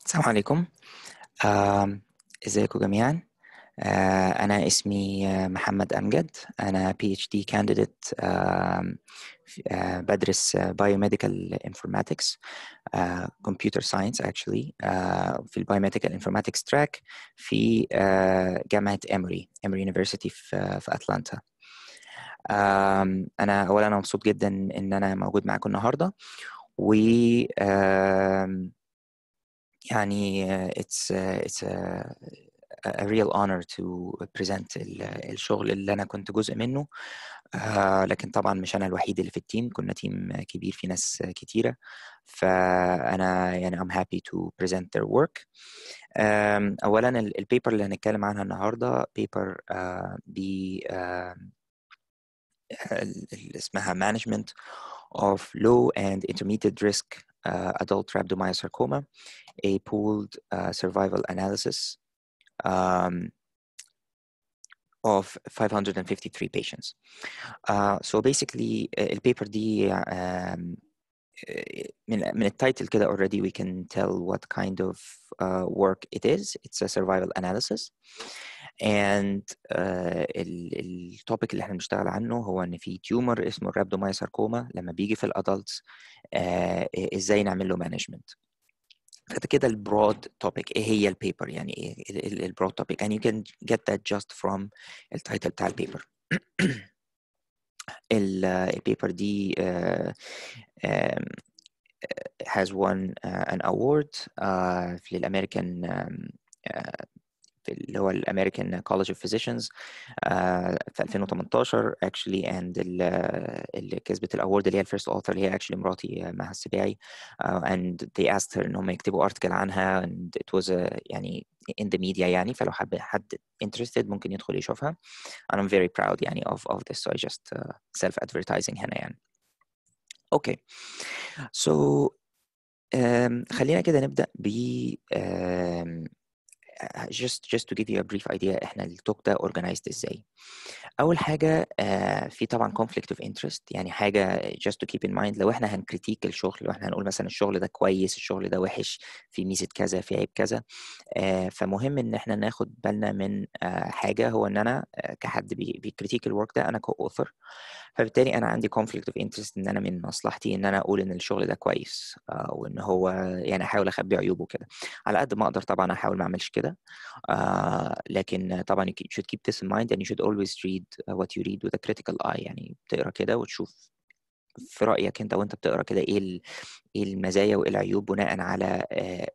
السلام عليكم آم، ازيكم جميعا آه، أنا اسمي آه، محمد أمجد أنا PhD candidate آم، في- آه، بدرس آه، Biomedical Informatics آه، Computer Science actually آه، في ال Biomedical Informatics track في آه، جامعة إيموري إيموري University في في أتلانتا آم، أنا أولا أنا مبسوط جدا إن أنا موجود معاكم النهاردة و آم، يعني uh, it's uh, it's a, a real honor to present ال- الشغل اللي أنا كنت جزء منه آه، لكن طبعا مش أنا الوحيد اللي في التيم كنا تيم كبير في ناس كتيرة فأنا يعني I'm happy to present their work آم، أولا ال- البيبر اللي هنتكلم عنها النهاردة بيبر ب آم، ال- ال- اسمها Management of Low and Intermediate Risk uh, Adult Rhabdomyosarcoma a pooled uh, survival analysis um, of 553 patients. Uh, so basically uh, البيبر دي um, من من التايتل كده already we can tell what kind of uh, work it is. It's a survival analysis. And uh, التوبيك اللي احنا بنشتغل عنه هو ان في تيومر اسمه الرابدومايوساركوما لما بيجي في الادلتس uh, ازاي نعمل له مانجمنت. فده كده البرود توبيك ايه هي البيبر يعني ايه البرود توبيك and you can get that just from التايتل بتاع البيبر البيبر دي uh, um, has won uh, an award uh, في الامريكان um, uh, في اللي هو الامريكان كولج اوف فيزيشنز في 2018 actually and ال- اللي كسبت الاورد اللي هي الفيرست اوثر اللي هي actually مراتي مها السباعي uh, and they asked her ان هم يكتبوا ارتكل عنها and it was a, يعني in the media يعني فلو حب حد interested ممكن يدخل يشوفها and I'm very proud يعني of of this so I just uh, self advertising هنا يعني okay so um, خلينا كده نبدأ ب um, just just to give you a brief idea احنا التوك ده organized ازاي اول حاجه آه، في طبعا conflict of interest يعني حاجه just to keep in mind لو احنا هنكريتيك الشغل لو احنا هنقول مثلا الشغل ده كويس الشغل ده وحش في ميزه كذا في عيب كذا آه، فمهم ان احنا ناخد بالنا من آه، حاجه هو ان انا آه، كحد بي- بيكريتيك الورك ده انا كاوثر فبالتالي انا عندي conflict of interest ان انا من مصلحتي ان انا اقول ان الشغل ده كويس آه، وان هو يعني احاول اخبي عيوبه كده على قد ما اقدر طبعا احاول ما اعملش كده آه، لكن طبعا you should keep this in mind and you should always read what you read with a critical eye يعني بتقرا كده وتشوف في رأيك انت وانت بتقرا كده ايه ال- ايه المزايا وايه العيوب بناء على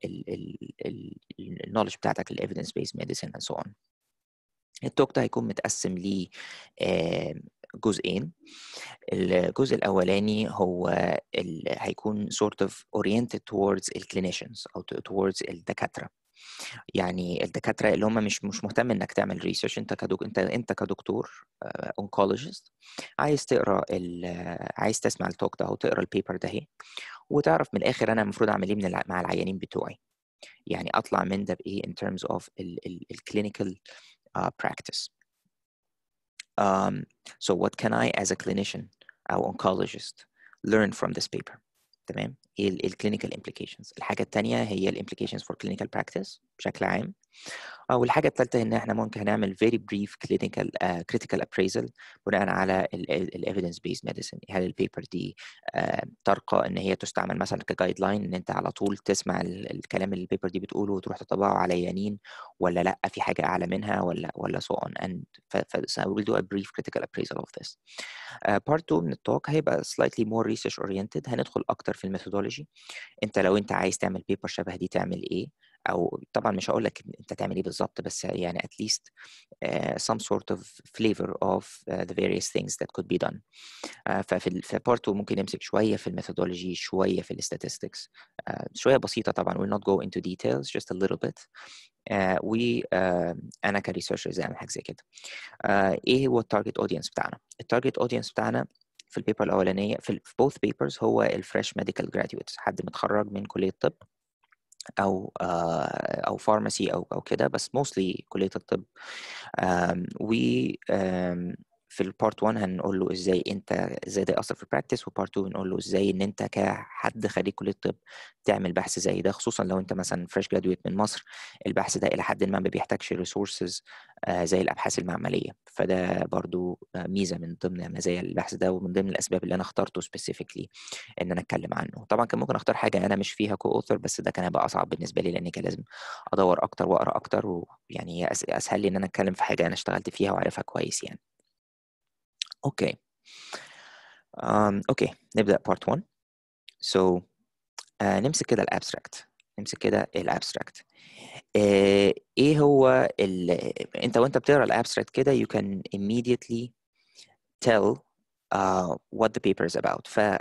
النولج بتاعتك ال evidence based medicine and so on التوك ده هيكون متقسم ل جزئين الجزء الأولاني هو ال... هيكون sort of oriented towards ال clinicians أو towards الدكاترة يعني الدكاترة اللي هم مش مش مهتم إنك تعمل ريسيرش أنت كدك... أنت أنت كدكتور أونكولوجيست عايز تقرا ال... عايز تسمع التوك ده أو تقرا البيبر ده اهي وتعرف من الآخر أنا المفروض أعمل إيه من الع... مع العيانين بتوعي يعني أطلع من ده بإيه in terms of ال... ال... ال clinical uh, practice Um, so what can I as a clinician أو oncologist learn from this paper تمام ايه ال ال clinical implications الحاجة التانية هي ال implications for clinical practice بشكل عام أو الحاجة الثالثة إن إحنا ممكن نعمل very brief clinical uh, critical appraisal بناء على ال, ال, ال evidence based medicine هل البيبر دي uh, ترقى إن هي تستعمل مثلا كجايد لاين إن أنت على طول تسمع ال, الكلام اللي البيبر دي بتقوله وتروح تطبقه على عيانين ولا لأ في حاجة أعلى منها ولا ولا so on and ف, ف, so I will do a brief critical appraisal of this uh, part 2 من التوك هيبقى slightly more research oriented هندخل أكتر في الميثودولوجي أنت لو أنت عايز تعمل بيبر شبه دي تعمل إيه او طبعا مش هقول لك انت تعمل ايه بالظبط بس يعني at least uh, some sort of flavor of uh, the various things that could be done uh, ففي ال- في part 2 ممكن نمسك شويه في الميثودولوجي شويه في الستاتستكس uh, شويه بسيطه طبعا we'll not go into details just a little bit uh, و uh, انا كريسيرشر زي حاجه زي كده uh, ايه هو التارجت اودينس بتاعنا التارجت اودينس بتاعنا في البيبر الاولانيه في, ال- في both papers هو الفريش ميديكال جراديويتس حد متخرج من كليه الطب او آه، او فارماسي او او كده بس موستلي كليه الطب آم، و آم، في البارت 1 هنقول له ازاي انت ازاي ده ياثر في البراكتس وبارت 2 هنقول له ازاي ان انت كحد خريج كليه الطب تعمل بحث زي ده خصوصا لو انت مثلا فريش جرادويت من مصر البحث ده الى حد ما ما بيحتاجش ريسورسز زي الابحاث المعمليه فده برضو ميزه من ضمن مزايا البحث ده ومن ضمن الاسباب اللي انا اخترته سبيسيفيكلي ان انا اتكلم عنه طبعا كان ممكن اختار حاجه انا مش فيها كو اوثر بس ده كان هيبقى اصعب بالنسبه لي لان كان لازم ادور اكتر واقرا اكتر ويعني هي اسهل لي ان انا اتكلم في حاجه انا اشتغلت فيها وعارفها كويس يعني اوكي um, اوكي نبدا بارت 1 سو so, uh, نمسك كده الابستراكت نمسك كده الابستراكت uh, ايه هو ال... انت وانت بتقرا الابستراكت كده you can immediately tell uh, what the paper is about ف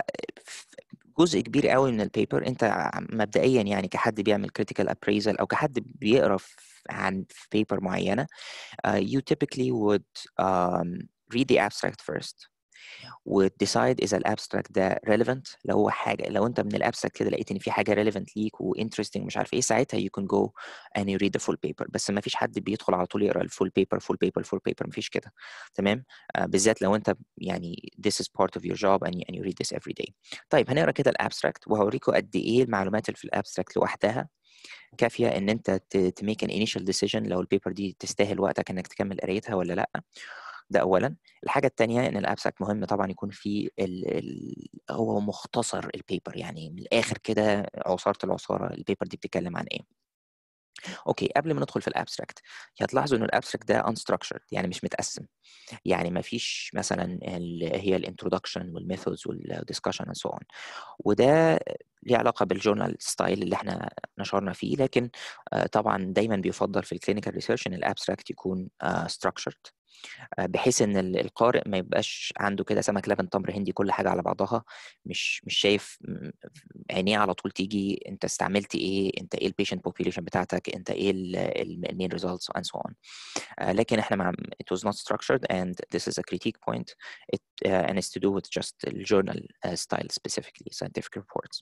جزء كبير قوي من البيبر انت مبدئيا يعني كحد بيعمل critical appraisal او كحد بيقرا عن بيبر معينه uh, you typically would um, read the abstract first وتديسايد اذا الابستراكت ده relevant لو هو حاجه لو انت من الابستراكت كده لقيت ان في حاجه relevant ليك وانترستنج مش عارف ايه ساعتها you can go and you read the full paper بس ما فيش حد بيدخل على طول يقرا الفول بيبر فول بيبر فول بيبر ما فيش كده تمام آه بالذات لو انت يعني this is part of your job and you, and you read this every day طيب هنقرا كده الابستراكت وهوريكم قد ايه المعلومات اللي في الابستراكت لوحدها كافيه ان انت تميك ان initial decision لو البيبر دي تستاهل وقتك انك تكمل قرايتها ولا لا ده اولا الحاجه الثانيه ان الابستراكت مهم طبعا يكون فيه ال ال هو مختصر البيبر يعني من الاخر كده عصاره العصاره البيبر دي بتتكلم عن ايه اوكي قبل ما ندخل في الابستراكت هتلاحظوا ان الابستراكت ده unstructured يعني مش متقسم يعني ما فيش مثلا اللي هي الانترودكشن والميثودز والدiscussion and so on وده ليه علاقه بالجورنال ستايل اللي احنا نشرنا فيه لكن طبعا دايما بيفضل في الكلينيكال ريسيرش ان الابستراكت يكون structured بحيث ان القارئ ما يبقاش عنده كده سمك لبن تمر هندي كل حاجه على بعضها مش مش شايف عينيه على طول تيجي انت استعملت ايه انت ايه البيشنت بوبيليشن بتاعتك انت ايه المين ريزلتس and so on لكن احنا مع it was not structured and this is a critique point it, uh, and it's to do with just the journal uh, style specifically scientific reports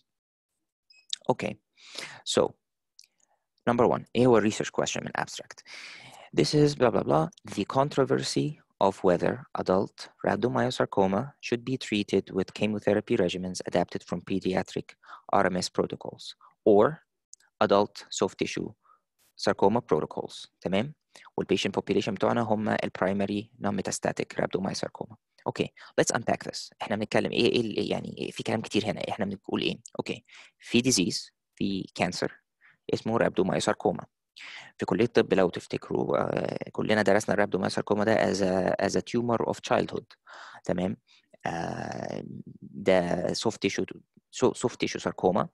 okay so number one ايه هو research question من abstract This is blah blah blah the controversy of whether adult rhabdomyosarcoma should be treated with chemotherapy regimens adapted from pediatric RMS protocols or adult soft tissue sarcoma protocols تمام والبيشنت population بتوعنا هم البرايمري non-metastatic rhabdomyosarcoma اوكي let's unpack this احنا بنتكلم ايه ايه يعني في كلام كتير هنا احنا بنقول ايه اوكي في disease في كانسر اسمه rhabdomyosarcoma في كليه الطب لو تفتكروا uh, كلنا درسنا الرابدومايوساركوما ده as a, as a tumor of childhood تمام uh, ده soft tissue soft tissue sarcoma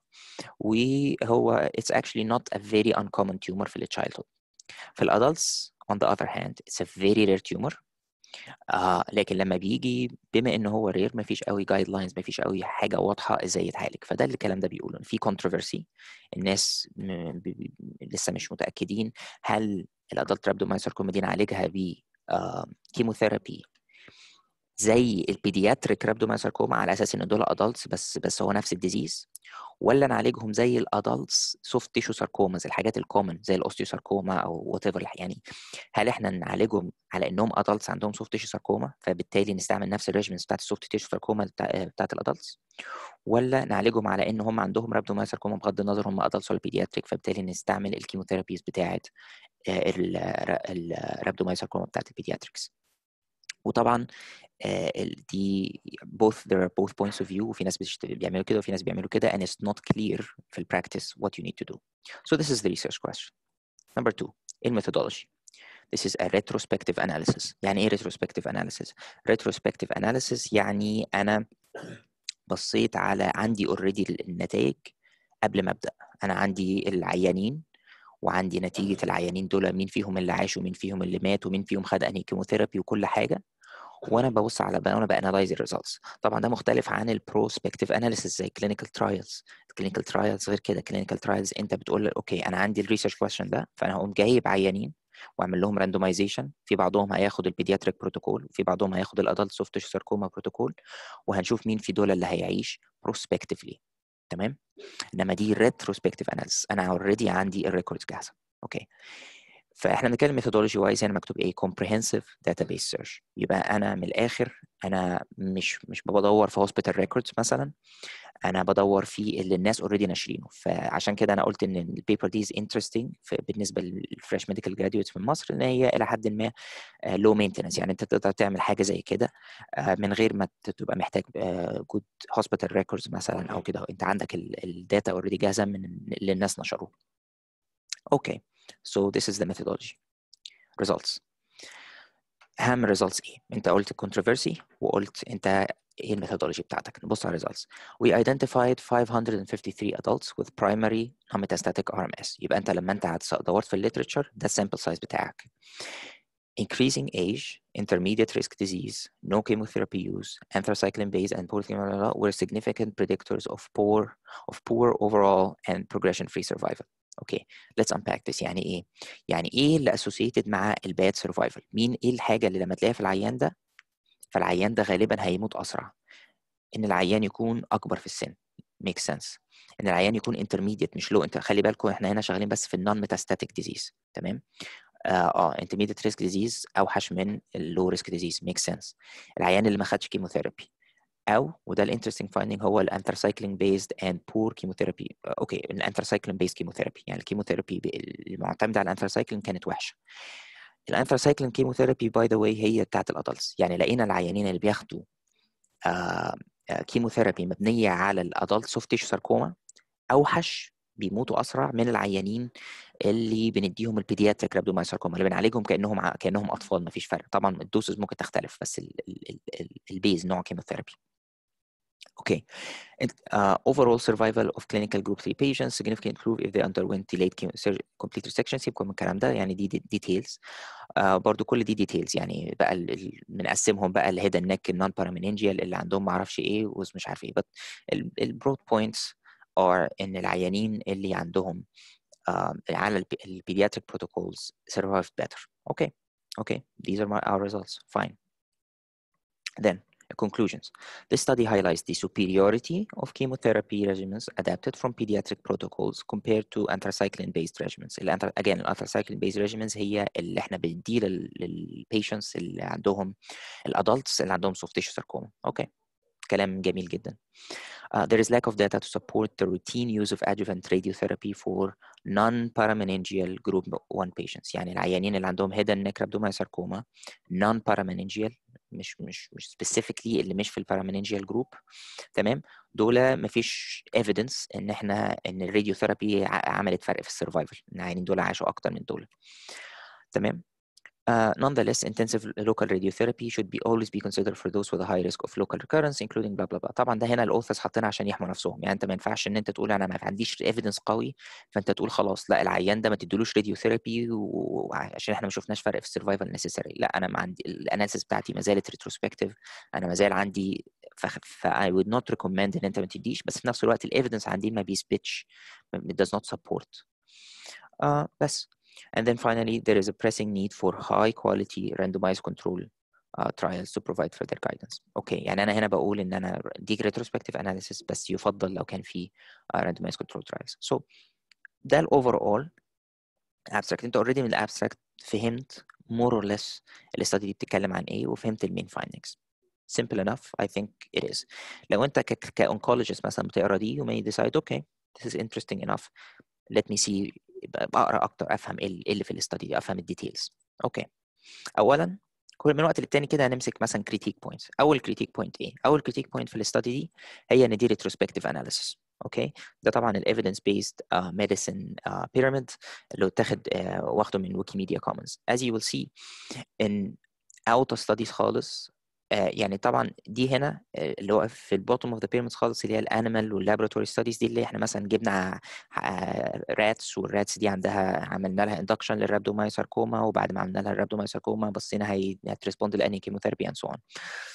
وهو it's actually not a very uncommon tumor في childhood في الادلتس on the other hand it's a very rare tumor آه لكن لما بيجي بما ان هو رير مفيش قوي جايد لاينز مفيش قوي حاجه واضحه ازاي يتعالج فده اللي الكلام ده بيقوله في كونتروفرسي الناس م... ب... لسه مش متاكدين هل الادلت رابدومايساركوما دي نعالجها ب آه كيموثيرابي زي البيدياتريك رابدومايساركوما على اساس ان دول ادلتس بس بس هو نفس الديزيز ولا نعالجهم زي الادلتس سوفت تيشو ساركوماز الحاجات الكومن زي الاوستيوساركوما او وات ايفر يعني هل احنا نعالجهم على انهم ادلتس عندهم سوفت تيشو ساركوما فبالتالي نستعمل نفس الريجمنتس بتاعت السوفت تيشو ساركوما بتاع بتاعت الادلتس ولا نعالجهم على ان هم عندهم رابدومايساركوما بغض النظر هم ادلتس ولا بيدياتريك فبالتالي نستعمل الكيموثيرابيز بتاعت الرابدومايساركوما بتاعت البيدياتريكس وطبعا دي both there are both points of view وفي ناس بيعملوا كده وفي ناس بيعملوا كده and it's not clear في ال practice what you need to do. So this is the research question. Number two, in methodology. This is a retrospective analysis. يعني ايه retrospective analysis؟ retrospective analysis يعني أنا بصيت على عندي already النتائج قبل ما أبدأ. أنا عندي العيانين وعندي نتيجة العيانين دول مين فيهم اللي عاش ومين فيهم اللي مات ومين فيهم خد انهي كيموثيرابي وكل حاجة وانا ببص على بقى وانا بانلايز الريزلتس طبعا ده مختلف عن البروسبكتيف اناليسيس زي كلينيكال ترايلز الكلينيكال ترايلز غير كده كلينيكال ترايلز انت بتقول اوكي انا عندي الريسيرش كويشن ده فانا هقوم جايب عيانين واعمل لهم راندومايزيشن في بعضهم هياخد البيدياتريك بروتوكول وفي بعضهم هياخد الادلت سوفت تيشو ساركوما بروتوكول وهنشوف مين في دول اللي هيعيش بروسبكتيفلي تمام انما دي ريتروسبكتيف اناليسيس انا اوريدي عندي الريكوردز جاهزه اوكي فاحنا بنتكلم ميثودولوجي وايز هنا مكتوب ايه comprehensive database search يبقى انا من الاخر انا مش مش بدور في هوسبيتال ريكوردز مثلا انا بدور في اللي الناس اوريدي ناشرينه فعشان كده انا قلت ان البيبر دي از انترستنج بالنسبه للفريش ميديكال جراديويتس من مصر ان هي الى حد ما لو مينتنس يعني انت تقدر تعمل حاجه زي كده من غير ما تبقى محتاج جود هوسبيتال ريكوردز مثلا او كده انت عندك الداتا اوريدي جاهزه من اللي الناس نشروه اوكي so this is the methodology results اهم results ايه انت قلت controversy وقلت انت ايه الميثودولوجي بتاعتك نبص على results we identified 553 adults with primary non-metastatic RMS يبقى انت لما انت دورت في الليترشر ده السامبل سايز بتاعك increasing age, intermediate risk disease, no chemotherapy use, anthracycline base and poor were significant predictors of poor of poor overall and progression-free survival. اوكي let's unpack this يعني ايه؟ يعني ايه اللي associated مع الباد survival؟ مين ايه الحاجه اللي لما تلاقيها في العيان ده فالعيان ده غالبا هيموت اسرع ان العيان يكون اكبر في السن make sense ان العيان يكون intermediate مش low انت خلي بالكم احنا هنا شغالين بس في النون ميتاستاتيك ديزيز تمام اه, آه intermediate risk disease اوحش من اللو ريسك ديزيز make sense العيان اللي ما خدش كيموثيرابي او وده الانترستنج فايندنج هو الانثراسايكلين بيزد اند بور كيموثيرابي اوكي الانثراسايكلين بيزد كيموثيرابي يعني الكيموثيرابي المعتمده على الانثراسايكلين كانت وحشه الانثراسايكلين كيموثيرابي باي ذا واي هي بتاعت الادلتس يعني لقينا العيانين اللي بياخدوا آه كيموثيرابي مبنيه على الادلت سوفت تيشو ساركوما اوحش بيموتوا اسرع من العيانين اللي بنديهم البيدياتريك رابدومايساركوما اللي بنعالجهم كانهم ع... كانهم اطفال مفيش فرق طبعا الدوسز ممكن تختلف بس ال... ال... ال... البيز نوع كيموثيرابي Okay. And, uh, overall survival of clinical group 3 patients significantly improved if they underwent delayed complete resection سيبكم من الكلام ده يعني دي details uh, برضو كل دي details يعني بقى بنقسمهم بقى الهيد نيك النون بارامينينجيال اللي عندهم ما اعرفش ايه ومش عارف ايه but البرود بوينتس are ان العيانين اللي عندهم uh, على البيدياتريك protocols survived better. Okay, okay, these are my, our results. Fine. Then conclusions. This study highlights the superiority of chemotherapy regimens adapted from pediatric protocols compared to anthracycline-based regimens. الانتر... Again, anthracycline-based regimens هي اللي احنا بنديه للبيشنتس اللي عندهم الادلتس اللي عندهم soft tissue sarcoma. Okay. كلام جميل جدا. Uh, there is lack of data to support the routine use of adjuvant radiotherapy for non-parameningeal group 1 patients يعني العيانين اللي عندهم head and neck rhabdomyosarcoma non-parameningeal مش مش مش specifically اللي مش في البارامينينجيال جروب تمام دول مفيش evidence ان احنا ان الراديوثيرابي عملت فرق في السرفايفل ان العيانين دول عاشوا اكتر من دول تمام Uh, nonetheless, intensive local radiotherapy should be always be considered for those with a high risk of local recurrence, including blah blah blah. طبعا ده هنا الاوثرز حاطينها عشان يحموا نفسهم، يعني انت ما ينفعش ان انت تقول انا ما عنديش ايفيدنس قوي فانت تقول خلاص لا العيان ده ما تديلوش راديوثيرابي وعشان احنا ما شفناش فرق في السرفايفل نيسيسري، لا انا ما عندي الاناليسيس بتاعتي ما زالت ريتروسبكتيف، انا ما زال عندي ف ف I would not recommend ان انت ما تديش بس في نفس الوقت الايفيدنس عندي ما بيثبتش it does not support. Uh, بس And then finally, there is a pressing need for high quality randomized control uh, trials to provide further guidance. اوكي okay. يعني انا هنا بقول ان انا دي retrospective analysis بس يفضل لو كان في uh, randomized control trials. So ده الاوفر اول abstract انت اوريدي من الابستراكت فهمت more or less الاستادي دي بتتكلم عن ايه وفهمت المين findings. Simple enough, I think it is. لو انت كاونكولوجيست مثلا بتقرا دي you may decide okay this is interesting enough let me see بقرا اكتر افهم ايه اللي في الاستادي دي افهم الديتيلز اوكي اولا كل من وقت للتاني كده هنمسك مثلا كريتيك بوينتس اول كريتيك بوينت ايه اول كريتيك بوينت في الاستادي دي هي ان دي ريتروسبكتيف اناليسيس اوكي ده طبعا الايفيدنس بيست ميديسن بيراميد اللي اتاخد uh, واخده من ويكيميديا كومنز as you will see in اوت ستاديز خالص يعني طبعا دي هنا اللي هو في البوتوم اوف ذا بيراميدز خالص اللي هي الانيمال واللابوراتوري ستاديز دي اللي احنا مثلا جبنا راتس والراتس دي عندها عملنا لها اندكشن للرابدومايوساركوما وبعد ما عملنا لها الرابدومايوساركوما بصينا هي هتريسبوند لاني كيموثيرابي اند سو اون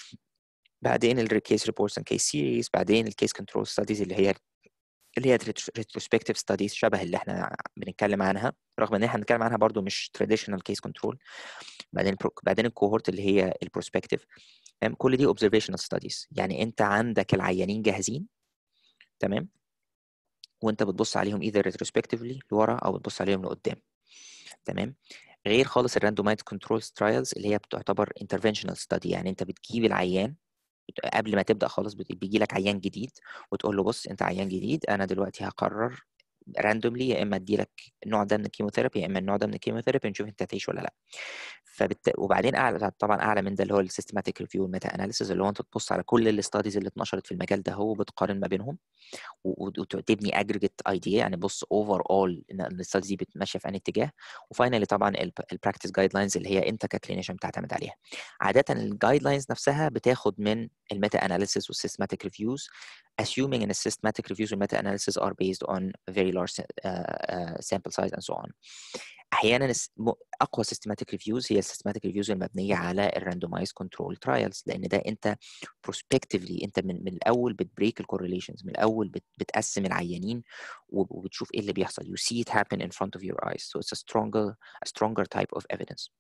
بعدين الكيس ريبورتس اند كيس سيريز بعدين الكيس كنترول ستاديز اللي هي اللي هي ريتروسبكتيف ستاديز شبه اللي احنا بنتكلم عنها رغم ان احنا بنتكلم عنها برضو مش تراديشنال كيس كنترول بعدين بعدين الكوهورت اللي هي البروسبكتيف كل دي observational studies يعني انت عندك العيانين جاهزين تمام وانت بتبص عليهم either retrospectively لورا او بتبص عليهم لقدام تمام غير خالص الراندومايز كنترول ترايلز اللي هي بتعتبر انترفنشنال ستادي يعني انت بتجيب العيان قبل ما تبدا خالص بيجي لك عيان جديد وتقول له بص انت عيان جديد انا دلوقتي هقرر راندوملي يا اما ادي لك النوع ده من الكيموثيرابي يا اما النوع ده من الكيموثيرابي نشوف انت هتعيش ولا لا فبت... وبعدين اعلى طبعا اعلى من ده اللي هو السيستماتيك ريفيو والميتا اناليسيز اللي هو انت تبص على كل الاستاديز اللي اتنشرت في المجال ده هو وبتقارن ما بينهم وتبني اجريجيت ايديا يعني بص اوفر اول ان الاستاديز دي ماشيه في انهي اتجاه وفاينلي طبعا البراكتس جايد لاينز اللي هي انت ككلينيشن بتعتمد عليها عاده الجايد لاينز نفسها بتاخد من الميتا اناليسيز والسيستماتيك ريفيوز assuming ان systematic reviews and meta analysis are based on very large uh, uh, sample size and so on احيانا اقوى systematic reviews هي systematic reviews المبنيه على الراندومايز كنترول ترايلز لان ده انت prospectively انت من, من الاول بتبريك الكورليشنز من الاول بت, بتقسم العيانين وبتشوف ايه اللي بيحصل you see it happen in front of your eyes so it's a stronger a stronger type of evidence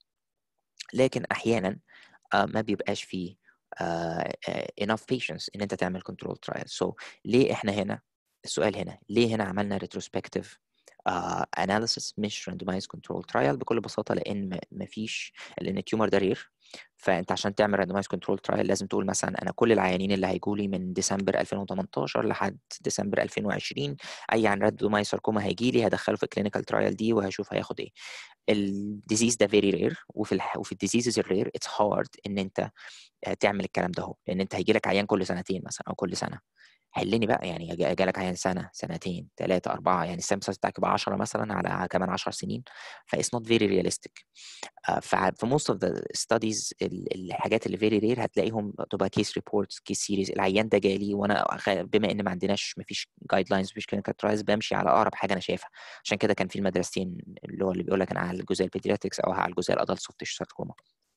لكن احيانا ما بيبقاش فيه uh, enough patience ان انت تعمل control trial so ليه احنا هنا السؤال هنا ليه هنا عملنا retrospective uh, analysis مش randomized control trial بكل بساطة لأن مفيش لأن التيومر ده رير فأنت عشان تعمل randomized control trial لازم تقول مثلا أنا كل العيانين اللي هيجوا لي من ديسمبر 2018 لحد ديسمبر 2020 أي عن randomized ساركوما هيجي لي هدخله في الكلينيكال ترايل دي وهشوف هياخد إيه الديزيز ده فيري رير وفي الح... وفي الديزيزز الرير اتس هارد ان انت تعمل الكلام ده هو لان انت هيجي لك عيان كل سنتين مثلا او كل سنه حلني بقى يعني جالك عيان سنه سنتين ثلاثه اربعه يعني السامبل سايز بتاعك يبقى 10 مثلا على كمان 10 سنين فايتس نوت فيري رياليستيك ففي موست اوف ذا ستاديز الحاجات اللي فيري رير هتلاقيهم تبقى كيس ريبورتس كيس سيريز العيان ده جالي وانا بما ان ما عندناش ما فيش جايد لاينز مفيش كلينيكال ترايلز بمشي على اقرب حاجه انا شايفها عشان كده كان في المدرستين اللي هو اللي بيقول لك انا على الجزء البيدياتريكس او على الجزء الادلت سوفت تيشو ساركوما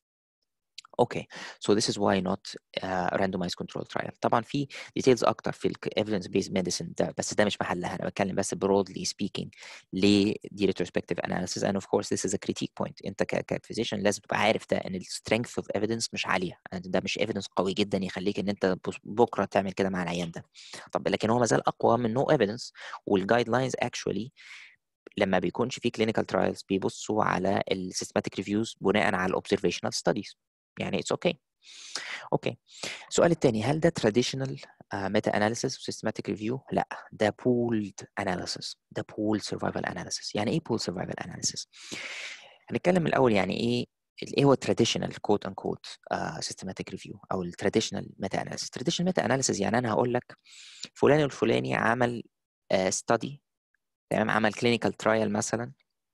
اوكي so this is why not uh, randomized control trial طبعا في details اكتر في ال evidence based medicine ده بس ده مش محلها انا بتكلم بس broadly speaking ليه دي retrospective analysis and of course this is a critique point انت ك physician لازم تبقى عارف ده ان ال strength of evidence مش عاليه ده مش evidence قوي جدا يخليك ان انت بكره تعمل كده مع العيان ده طب لكن هو ما زال اقوى من no evidence والجايد لاينز actually لما بيكونش في clinical trials بيبصوا على ال systematic reviews بناء على observational studies يعني اتس اوكي okay. اوكي okay. السؤال الثاني هل ده traditional ميتا اناليسيس وسيستماتيك ريفيو لا ده بولد اناليسيس ده بول سرفايفل اناليسيس يعني ايه بول سرفايفل اناليسيس هنتكلم الاول يعني ايه ايه هو التراديشنال كوت ان كوت سيستماتيك ريفيو او التراديشنال ميتا اناليسيس التراديشنال ميتا اناليسيس يعني انا هقول لك فلان الفلاني عمل ستادي uh, تمام عمل كلينيكال ترايل مثلا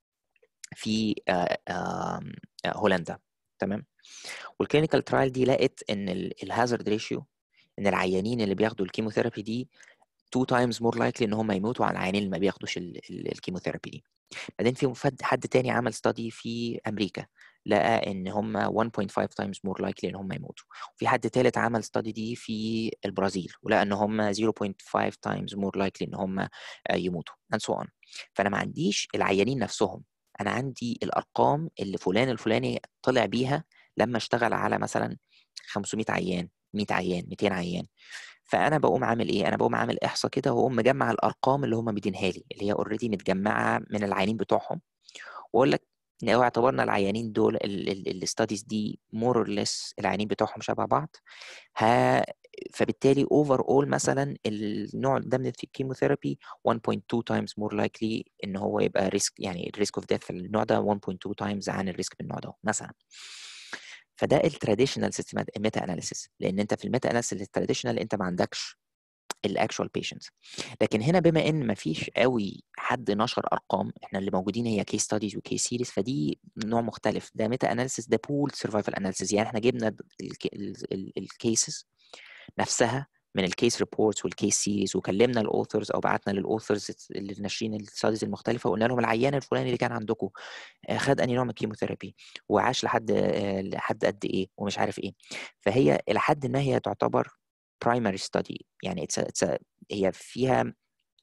في uh, uh, هولندا تمام والكلينيكال ترايل دي لقت ان الهازارد ريشيو ان العيانين اللي بياخدوا الكيموثيرابي دي تو تايمز مور لايكلي ان هم يموتوا عن العيانين اللي ما بياخدوش الكيموثيرابي دي بعدين في حد تاني عمل ستادي في امريكا لقى ان هم 1.5 تايمز مور لايكلي ان هم يموتوا وفي حد تالت عمل ستادي دي في البرازيل ولقى ان هم 0.5 تايمز مور لايكلي ان هم يموتوا and so on فانا ما عنديش العيانين نفسهم انا عندي الارقام اللي فلان الفلاني طلع بيها لما اشتغل على مثلا 500 عيان 100 عيان 200 عيان فانا بقوم عامل ايه انا بقوم عامل احصاء كده واقوم مجمع الارقام اللي هم مدينها لي اللي هي اوريدي متجمعه من العيانين بتوعهم واقول لك لو اعتبرنا العيانين دول الاستاديز دي مور اور ليس العيانين بتوعهم شبه بعض ها فبالتالي اوفر اول مثلا النوع ده من الكيموثيرابي 1.2 تايمز مور لايكلي ان هو يبقى ريسك يعني الريسك اوف ديث في النوع ده 1.2 تايمز عن الريسك في النوع ده مثلا فده التراديشنال ميتا اناليسيس لان انت في الميتا اناليسيس التراديشنال انت ما عندكش الاكشوال بيشنتس لكن هنا بما ان ما فيش قوي حد نشر ارقام احنا اللي موجودين هي كيس ستاديز وكيس سيريز فدي نوع مختلف ده ميتا اناليسيس ده بول سرفايفل اناليسيس يعني احنا جبنا الكيسز نفسها من الكيس ريبورتس والكيس سيريز وكلمنا الاوثرز او بعتنا للاوثرز اللي ناشرين الستاديز المختلفه وقلنا لهم العيان الفلاني اللي كان عندكم خد انهي نوع من الكيموثيرابي وعاش لحد لحد قد ايه ومش عارف ايه فهي الى حد ما هي تعتبر primary study يعني it's a, it's a, هي فيها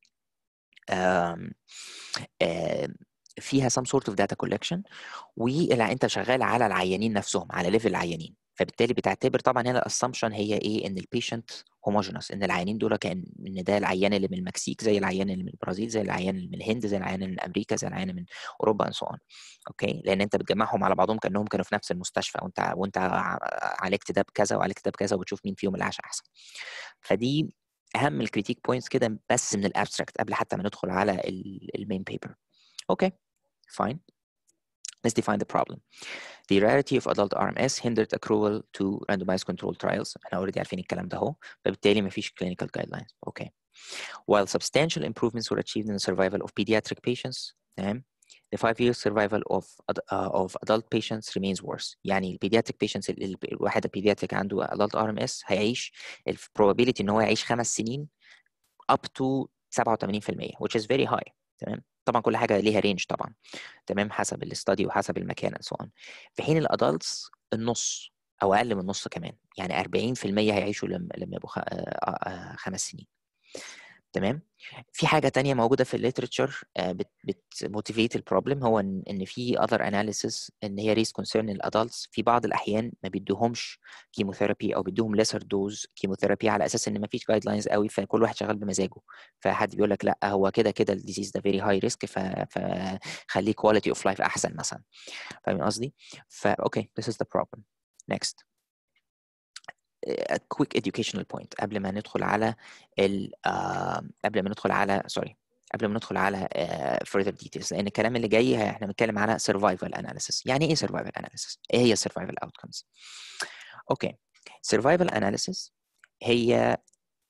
um, uh, فيها some sort of data collection وانت شغال على العيانين نفسهم على ليفل العيانين فبالتالي بتعتبر طبعا هنا الاسامبشن هي ايه ان البيشنت هوموجينوس ان العيانين دول كان ان ده العيان اللي من المكسيك زي العيان اللي من البرازيل زي العيان اللي من الهند زي العيان اللي من امريكا زي العيان من اوروبا سو اون اوكي لان انت بتجمعهم على بعضهم كانهم كانوا في نفس المستشفى وانت وانت عالجت ده بكذا وعالجت ده بكذا وبتشوف مين فيهم اللي عاش احسن فدي اهم الكريتيك بوينتس كده بس من الابستراكت قبل حتى ما ندخل على المين بيبر اوكي fine let's define the problem The rarity of adult RMS hindered accrual to randomized controlled trials. احنا already عارفين الكلام ده اهو فبالتالي مفيش clinical guidelines. Okay. While substantial improvements were achieved in the survival of pediatric patients, تمام the five-year survival of uh, of adult patients remains worse. يعني ال pediatric patients الواحد البيدياتريك عنده adult RMS هيعيش ال probability ان هو يعيش خمس سنين up to 87% which is very high. تمام طبعا كل حاجه ليها رينج طبعا تمام حسب الاستادي وحسب المكان and so on في حين الادلتس النص او اقل من النص كمان يعني 40% هيعيشوا لما لما يبقوا خمس سنين تمام في حاجه تانية موجوده في الليترشر بتموتيفيت البروبلم هو ان ان في اذر اناليسيس ان هي ريس كونسيرن الادلتس في بعض الاحيان ما بيدوهمش كيموثيرابي او بيدوهم ليسر دوز كيموثيرابي على اساس ان ما فيش جايد لاينز قوي فكل واحد شغال بمزاجه فحد بيقول لك لا هو كده كده الديزيز ده فيري هاي ريسك فخليه كواليتي اوف لايف احسن مثلا فاهم قصدي؟ فا اوكي this is the problem next a quick educational point قبل ما ندخل على ال uh, قبل ما ندخل على سوري قبل ما ندخل على uh, further details لان الكلام اللي جاي احنا بنتكلم على survival analysis يعني ايه survival analysis ايه هي survival outcomes اوكي survival analysis هي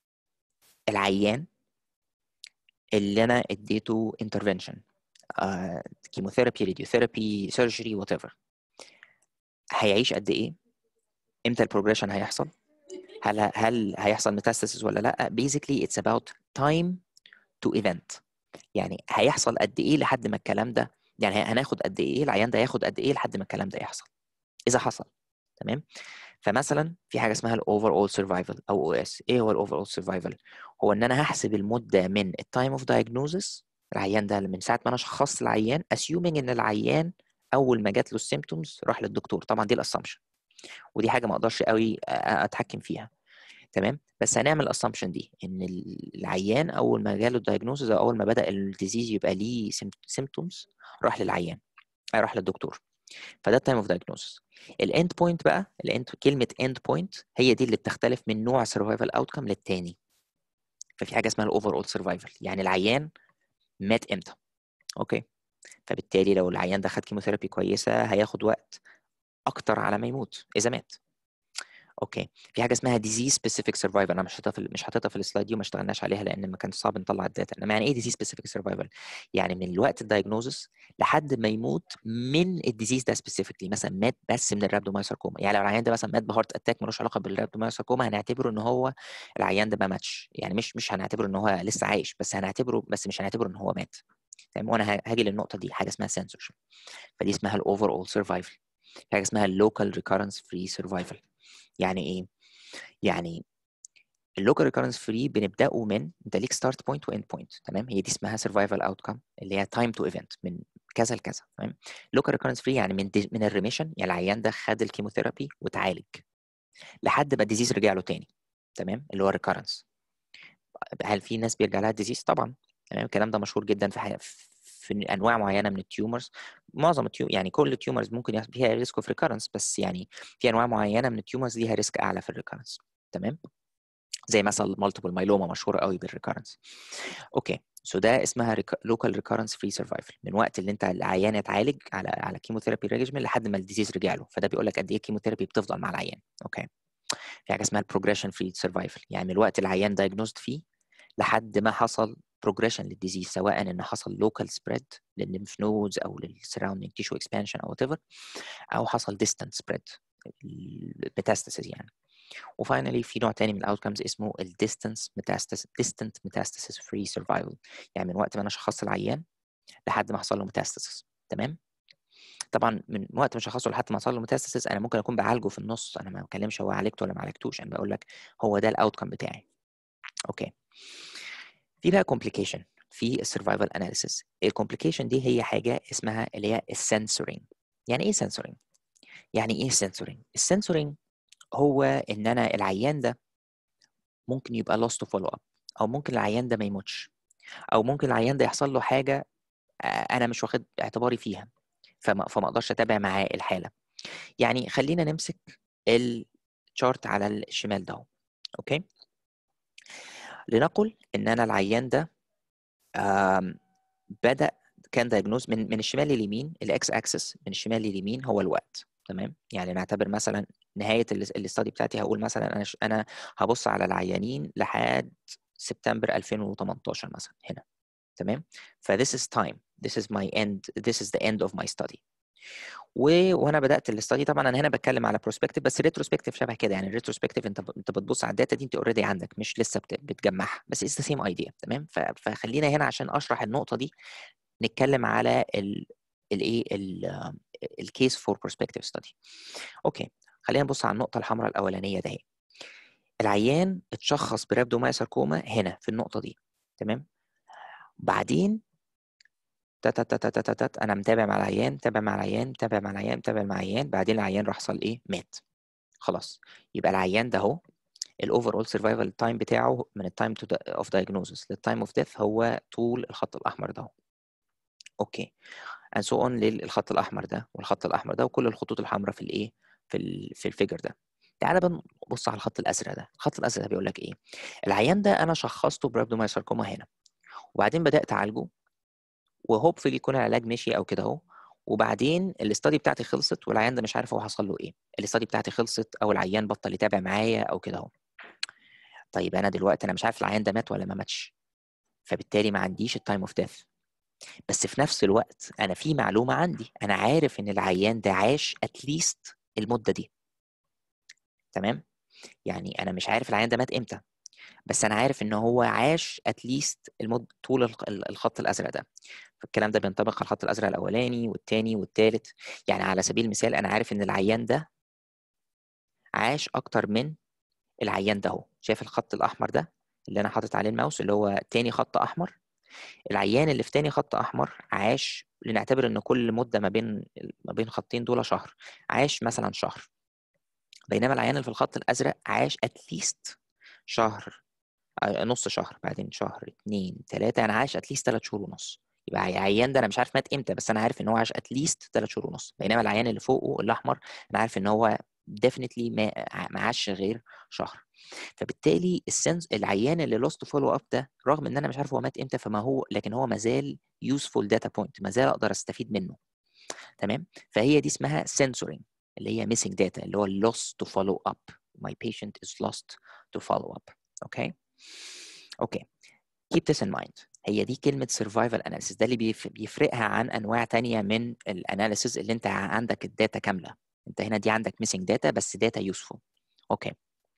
العيان اللي انا اديته intervention كيموثيرابي راديوثيرابي سيرجري وات ايفر هيعيش قد ايه امتى البروجريشن هيحصل هل هل هيحصل ميتاستاسيس ولا لا basically it's about time to event يعني هيحصل قد ايه لحد ما الكلام ده يعني هناخد قد ايه العيان ده هياخد قد ايه لحد ما الكلام ده يحصل اذا حصل تمام فمثلا في حاجه اسمها الاوفر اول سرفايفل او او اس ايه هو الاوفر اول سرفايفل هو ان انا هحسب المده من التايم اوف دايجنوزس العيان ده من ساعه ما انا شخصت العيان assuming ان العيان اول ما جات له السيمتومز راح للدكتور طبعا دي الاسامبشن ودي حاجه ما اقدرش قوي اتحكم فيها تمام بس هنعمل الاسامبشن دي ان العيان اول ما جاله الدايجنوزز او اول ما بدا الديزيز يبقى ليه سيمتومز راح للعيان راح للدكتور فده التايم اوف دايجنوزز الاند بوينت بقى الاند كلمه اند بوينت هي دي اللي بتختلف من نوع سرفايفل اوتكم للتاني ففي حاجه اسمها الاوفر اول سرفايفل يعني العيان مات امتى اوكي فبالتالي لو العيان ده خد كيموثيرابي كويسه هياخد وقت اكتر على ما يموت اذا مات اوكي في حاجه اسمها ديزيز سبيسيفيك سرفايفل انا مش حاططها في مش حاططها في السلايد دي وما اشتغلناش عليها لان ما كان صعب نطلع الداتا انما يعني ايه ديزيز سبيسيفيك سرفايفل يعني من الوقت الدايجنوزس لحد ما يموت من الديزيز ده سبيسيفيكلي مثلا مات بس من الرابدومايوساركوما يعني لو العيان ده مثلا مات بهارت اتاك ملوش علاقه بالرابدومايوساركوما هنعتبره ان هو العيان ده ما ماتش يعني مش مش هنعتبره ان هو لسه عايش بس هنعتبره بس مش هنعتبره ان هو مات تمام وانا هاجي للنقطه دي حاجه اسمها سنسورشيب فدي اسمها الاوفر اول سرفايفل في حاجه اسمها اللوكال ريكارنس فري سرفايفل يعني ايه يعني اللوكال ريكارنس فري بنبداه من انت ليك ستارت بوينت واند بوينت تمام هي دي اسمها سرفايفل اوتكم اللي هي تايم تو ايفنت من كذا لكذا تمام لوكال ريكارنس فري يعني من دي من الريميشن يعني العيان ده خد الكيموثيرابي واتعالج لحد ما الديزيز رجع له تاني تمام اللي هو الريكارنس هل في ناس بيرجع لها الديزيز طبعا تمام الكلام ده مشهور جدا في حي... في انواع معينه من التيومرز معظم التيوم يعني كل التيومرز ممكن فيها ريسك اوف ريكارنس بس يعني في انواع معينه من التيومرز ليها ريسك اعلى في الريكارنس تمام زي مثلا مالتيبل مايلوما مشهوره قوي بالريكارنس اوكي سو ده اسمها لوكال ريكارنس فري سرفايفل من وقت اللي انت العيان اتعالج على على كيموثيرابي ريجيم لحد ما الديزيز رجع له فده بيقول لك قد ايه الكيموثيرابي بتفضل مع العيان اوكي في حاجه اسمها البروجريشن فري سرفايفل يعني من الوقت العيان دايجنوزد فيه لحد ما حصل بروجريشن للديزيز سواء ان حصل لوكال سبريد للليمف نودز او للسراوندينج تيشو اكسبانشن او whatever او حصل ديستانت سبريد الميتاستاسيس يعني وفاينلي في نوع تاني من الاوتكمز اسمه الديستانس ميتاستاسيس ديستانت ميتاستاسيس فري سرفايفل يعني من وقت ما انا شخصت العيان لحد ما حصل له ميتاستاسيس تمام طبعا من وقت ما شخصه لحد ما حصل له ميتاستاسيس انا ممكن اكون بعالجه في النص انا ما بتكلمش هو عالجته ولا ما عالجتوش انا بقول لك هو ده الاوتكم بتاعي اوكي في بقى complication في السرفايفل اناليسيس الكومبليكيشن دي هي حاجه اسمها اللي هي السنسورينج يعني ايه سنسورينج يعني ايه سنسورينج السنسورينج هو ان انا العيان ده ممكن يبقى lost to follow up او ممكن العيان ده ما يموتش او ممكن العيان ده يحصل له حاجه انا مش واخد اعتباري فيها فما فما اقدرش اتابع معاه الحاله يعني خلينا نمسك الشارت على الشمال ده اوكي لنقل ان انا العيان ده بدا كان دايجنوز من من الشمال لليمين الاكس اكسس من الشمال لليمين هو الوقت تمام يعني نعتبر مثلا نهايه الاستادي بتاعتي هقول مثلا انا انا هبص على العيانين لحد سبتمبر 2018 مثلا هنا تمام ف this is time this is my end this is the end of my study و... وانا بدات الاستادي طبعا انا هنا بتكلم على بروسبكتيف بس الريتروسبكتيف شبه كده يعني الريتروسبكتيف انت ب... انت بتبص على الداتا دي انت اوريدي عندك مش لسه بت... بتجمعها بس اتس ذا سيم ايديا تمام ف... فخلينا هنا عشان اشرح النقطه دي نتكلم على ال الايه الكيس فور بروسبكتيف ستادي اوكي خلينا نبص على النقطه الحمراء الاولانيه ده العيان اتشخص برابدومايوساركوما هنا في النقطه دي تمام بعدين تت تت تت تت انا متابع مع العيان متابع مع العيان متابع مع العيان متابع مع العيان بعدين العيان راح حصل ايه مات خلاص يبقى العيان ده اهو الاوفر اول سرفايفل تايم بتاعه من التايم تو اوف دايجنوزس للتايم اوف ديث هو طول الخط الاحمر ده اوكي and so on للخط الاحمر ده والخط الاحمر ده وكل الخطوط الحمراء في الايه في ال في الفيجر ده تعالى بقى نبص على الخط الازرق ده الخط الازرق ده بيقول لك ايه العيان ده انا شخصته برابدومايوساركوما هنا وبعدين بدات اعالجه وهوبفلي يكون العلاج مشي او كده اهو وبعدين الاستادي بتاعتي خلصت والعيان ده مش عارف هو حصل له ايه الاستادي بتاعتي خلصت او العيان بطل يتابع معايا او كده اهو طيب انا دلوقتي انا مش عارف العيان ده مات ولا ما ماتش فبالتالي ما عنديش التايم اوف ديث بس في نفس الوقت انا في معلومه عندي انا عارف ان العيان ده عاش اتليست المده دي تمام يعني انا مش عارف العيان ده مات امتى بس انا عارف ان هو عاش اتليست المد طول الخط الازرق ده فالكلام ده بينطبق على الخط الازرق الاولاني والثاني والثالث يعني على سبيل المثال انا عارف ان العيان ده عاش اكتر من العيان ده اهو شايف الخط الاحمر ده اللي انا حاطط عليه الماوس اللي هو تاني خط احمر العيان اللي في تاني خط احمر عاش لنعتبر ان كل مده ما بين ما بين خطين دول شهر عاش مثلا شهر بينما العيان اللي في الخط الازرق عاش اتليست شهر نص شهر بعدين شهر اتنين تلاته انا عايش اتليست تلات شهور ونص يبقى العيان ده انا مش عارف مات امتى بس انا عارف ان هو عاش اتليست تلات شهور ونص بينما العيان اللي فوقه الاحمر انا عارف ان هو ديفنتلي ما عاش غير شهر فبالتالي السنس العيان اللي لوست فولو اب ده رغم ان انا مش عارف هو مات امتى فما هو لكن هو ما زال يوسفول داتا بوينت ما زال اقدر استفيد منه تمام فهي دي اسمها سنسورنج اللي هي missing data اللي هو lost to follow up my patient is lost to follow up اوكي اوكي keep this in mind هي دي كلمة survival analysis ده اللي بيفرقها عن أنواع تانية من الاناليسيز اللي أنت عندك الداتا كاملة أنت هنا دي عندك missing data بس data useful اوكي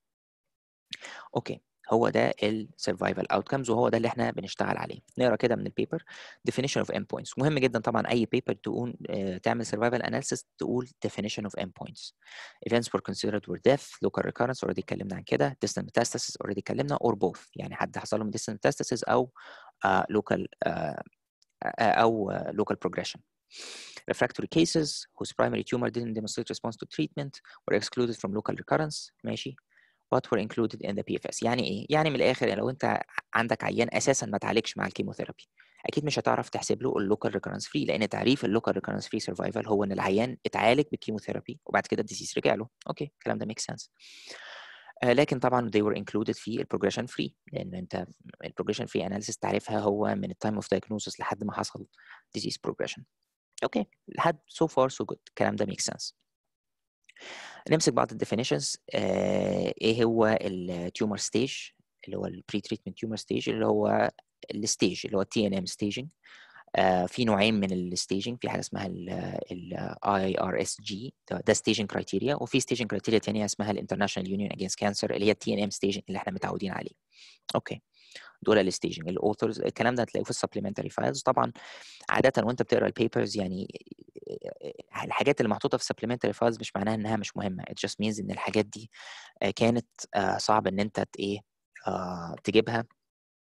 اوكي هو ده ال survival outcomes وهو ده اللي احنا بنشتغل عليه نقرا كده من البيبر definition of endpoints مهم جدا طبعا اي بيبر تقول تعمل survival analysis تقول definition of endpoints events were considered were death local recurrence already اتكلمنا عن كده distant metastasis already اتكلمنا or both يعني حد حصل لهم distant metastasis او uh, local uh, او uh, local progression refractory cases whose primary tumor didn't demonstrate response to treatment were excluded from local recurrence ماشي what were included in the PFS يعني ايه؟ يعني من الاخر لو انت عندك عيان اساسا ما تعالجش مع الكيموثيرابي اكيد مش هتعرف تحسب له اللوكال ريكورنس فري لان تعريف اللوكال ريكورنس فري سرفايفل هو ان العيان اتعالج بالكيموثيرابي وبعد كده الديسيز رجع له اوكي الكلام ده ميك سنس آه لكن طبعا they were included في البروجريشن فري لان انت البروجريشن فري اناليسيس تعريفها هو من التايم اوف diagnosis لحد ما حصل disease progression اوكي لحد so far so good الكلام ده ميك سنس نمسك بعض الديفينيشنز آه ايه هو التيومر ستيج اللي هو البري تريتمنت تيومر ستيج اللي هو الستيج اللي هو التي ان ام ستيجنج في نوعين من الستيجنج في حاجه اسمها الاي ار اس جي ده ستيجنج كرايتيريا وفي ستيجنج كرايتيريا ثانيه اسمها الانترناشونال يونيون اجينست كانسر اللي هي التي ان ام ستيجنج اللي احنا متعودين عليه اوكي دول الستيجنج الاوثرز الكلام ده هتلاقوه في السبلمنتري فايلز طبعا عاده وانت بتقرا البيبرز يعني الحاجات اللي محطوطه في السبلمنتري فايلز مش معناها انها مش مهمه it just means ان الحاجات دي كانت صعب ان انت ايه تجيبها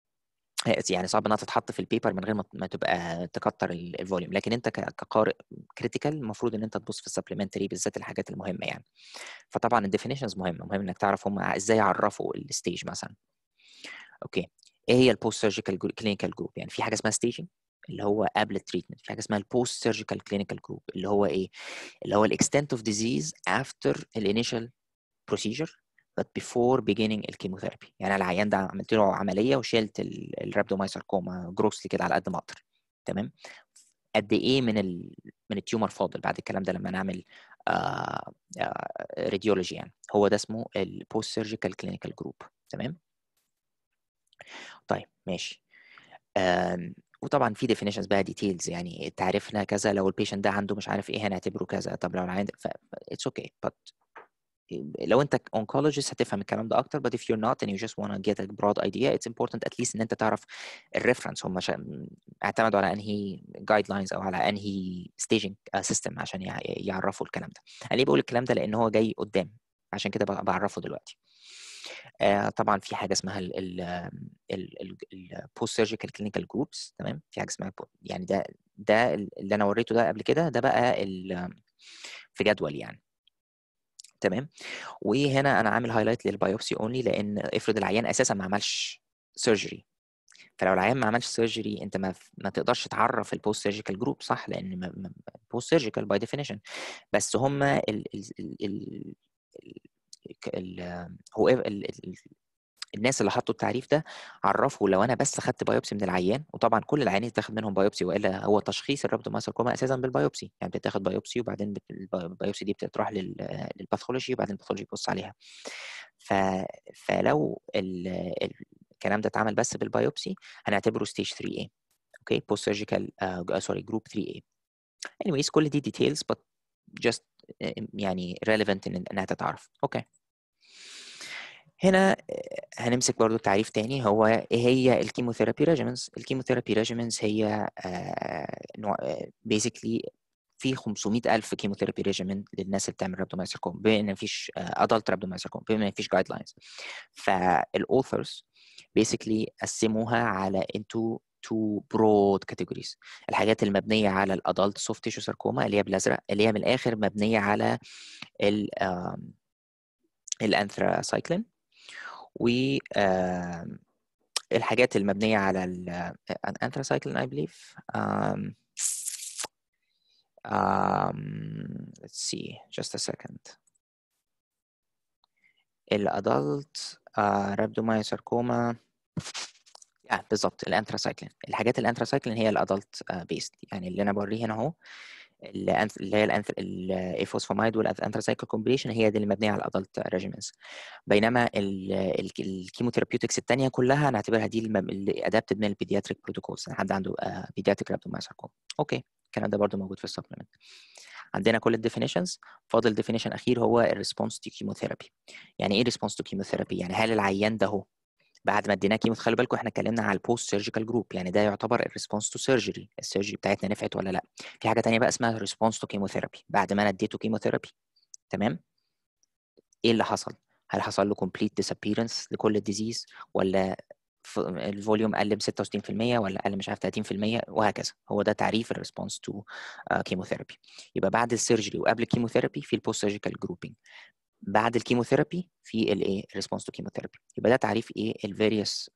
يعني صعب انها تتحط في البيبر من غير ما تبقى تكتر الفوليوم لكن انت كقارئ كريتيكال المفروض ان انت تبص في السبلمنتري بالذات الحاجات المهمه يعني فطبعا الديفينيشنز مهمه مهم انك تعرف هم ازاي يعرفوا الستيج مثلا اوكي ايه هي البوست سيرجيكال كلينيكال جروب يعني في حاجه اسمها ستيجنج اللي هو قبل التريتمنت في حاجه اسمها البوست سيرجيكال كلينيكال جروب اللي هو ايه اللي هو الاكستنت اوف ديزيز افتر الانيشال بروسيجر but before beginning الكيموثيرابي يعني العيان ده عملت له عمليه وشلت الرابدومايساركوما جروسلي كده على قد ما اقدر تمام قد ايه من ال من التيومر فاضل بعد الكلام ده لما نعمل راديولوجي يعني هو ده اسمه البوست سيرجيكال كلينيكال جروب تمام طيب ماشي وطبعا في ديفينيشنز بقى ديتيلز يعني تعرفنا كذا لو البيشنت ده عنده مش عارف ايه هنعتبره كذا طب لو العيان ف اتس اوكي بس لو انت oncologist هتفهم الكلام ده اكتر but if you're not and you just want to get a broad idea it's important at least ان انت تعرف الريفرنس هم شا... اعتمدوا على انهي جايد لاينز او على انهي staging سيستم عشان يعرفوا الكلام ده انا ليه بقول الكلام ده لان هو جاي قدام عشان كده بعرفه دلوقتي آه طبعا في حاجه اسمها البوست سيرجيكال كلينيكال جروبس تمام في حاجه اسمها يعني ده ده اللي انا وريته ده قبل كده ده بقى في جدول يعني تمام وهنا انا عامل هايلايت للبايوبسي اونلي لان افرض العيان اساسا ما عملش سيرجري فلو العيان ما عملش سيرجري انت ما ما تقدرش تعرف البوست سيرجيكال جروب صح لان بوست سيرجيكال باي ديفينيشن بس هم ال ال ال ال هو الناس اللي حطوا التعريف ده عرفوا لو انا بس خدت بايوبسي من العيان وطبعا كل العيانين تاخد منهم بايوبسي والا هو تشخيص الرابدومايساركوما اساسا بالبايوبسي يعني بتاخد بايوبسي وبعدين البايوبسي دي بتروح للباثولوجي وبعدين الباثولوجي يبص عليها ف... فلو ال... الكلام ده اتعمل بس بالبايوبسي هنعتبره ستيج 3A اوكي بوست سيرجيكال سوري جروب 3A anyways كل دي ديتيلز but just يعني relevant ان انها تتعرف اوكي okay. هنا هنمسك برضو تعريف تاني هو ايه هي الكيموثيرابي ريجيمنز الكيموثيرابي ريجيمنز هي نوع بيزيكلي في 500 ألف كيموثيرابي ريجيمن للناس اللي بتعمل رابدومايسركوم بما ان مفيش ادلت رابدومايسركوم بما ان مفيش جايد لاينز فالاوثرز بيزيكلي قسموها على انتو تو برود كاتيجوريز الحاجات المبنيه على الادلت سوفت تيشو ساركوما اللي هي بالازرق اللي هي من الاخر مبنيه على ال الانثراسايكلين و الحاجات المبنيه على الانثراسايكلين اي بليف let's see just a second الادلت رابدومايوساركوما اه بالظبط الانثراسايكلين الحاجات الانثراسايكلين هي الادلت بيست يعني اللي انا بوريه هنا اهو اللي هي الايفوسفامايد والانثراسايكل كومبينيشن هي دي اللي مبنيه على الادلت ريجيمنز بينما الكيموثيرابيوتكس الثانيه كلها نعتبرها دي اللي ادابتد من البيدياتريك بروتوكولز حد عنده بيدياتريك رابدومايساركوم اوكي الكلام ده برضو موجود في السبلمنت عندنا كل الديفينيشنز فاضل ديفينيشن اخير هو الريسبونس تو كيموثيرابي يعني ايه ريسبونس تو كيموثيرابي يعني هل العيان ده هو بعد ما اديناه كيمو خلي بالكم احنا اتكلمنا على البوست سيرجيكال جروب يعني ده يعتبر الريسبونس تو سيرجري السيرجري بتاعتنا نفعت ولا لا في حاجه ثانيه بقى اسمها ريسبونس تو كيموثيرابي بعد ما انا اديته كيموثيرابي تمام ايه اللي حصل هل حصل له كومبليت disappearance لكل الديزيز ولا الفوليوم قل ب 66% ولا قل مش عارف 30% وهكذا هو ده تعريف الريسبونس تو كيموثيرابي يبقى بعد السيرجري وقبل الكيموثيرابي في البوست سيرجيكال جروبينج بعد الكيموثيرابي في الايه ريسبونس تو كيموثيرابي يبقى ده تعريف ايه الفاريوس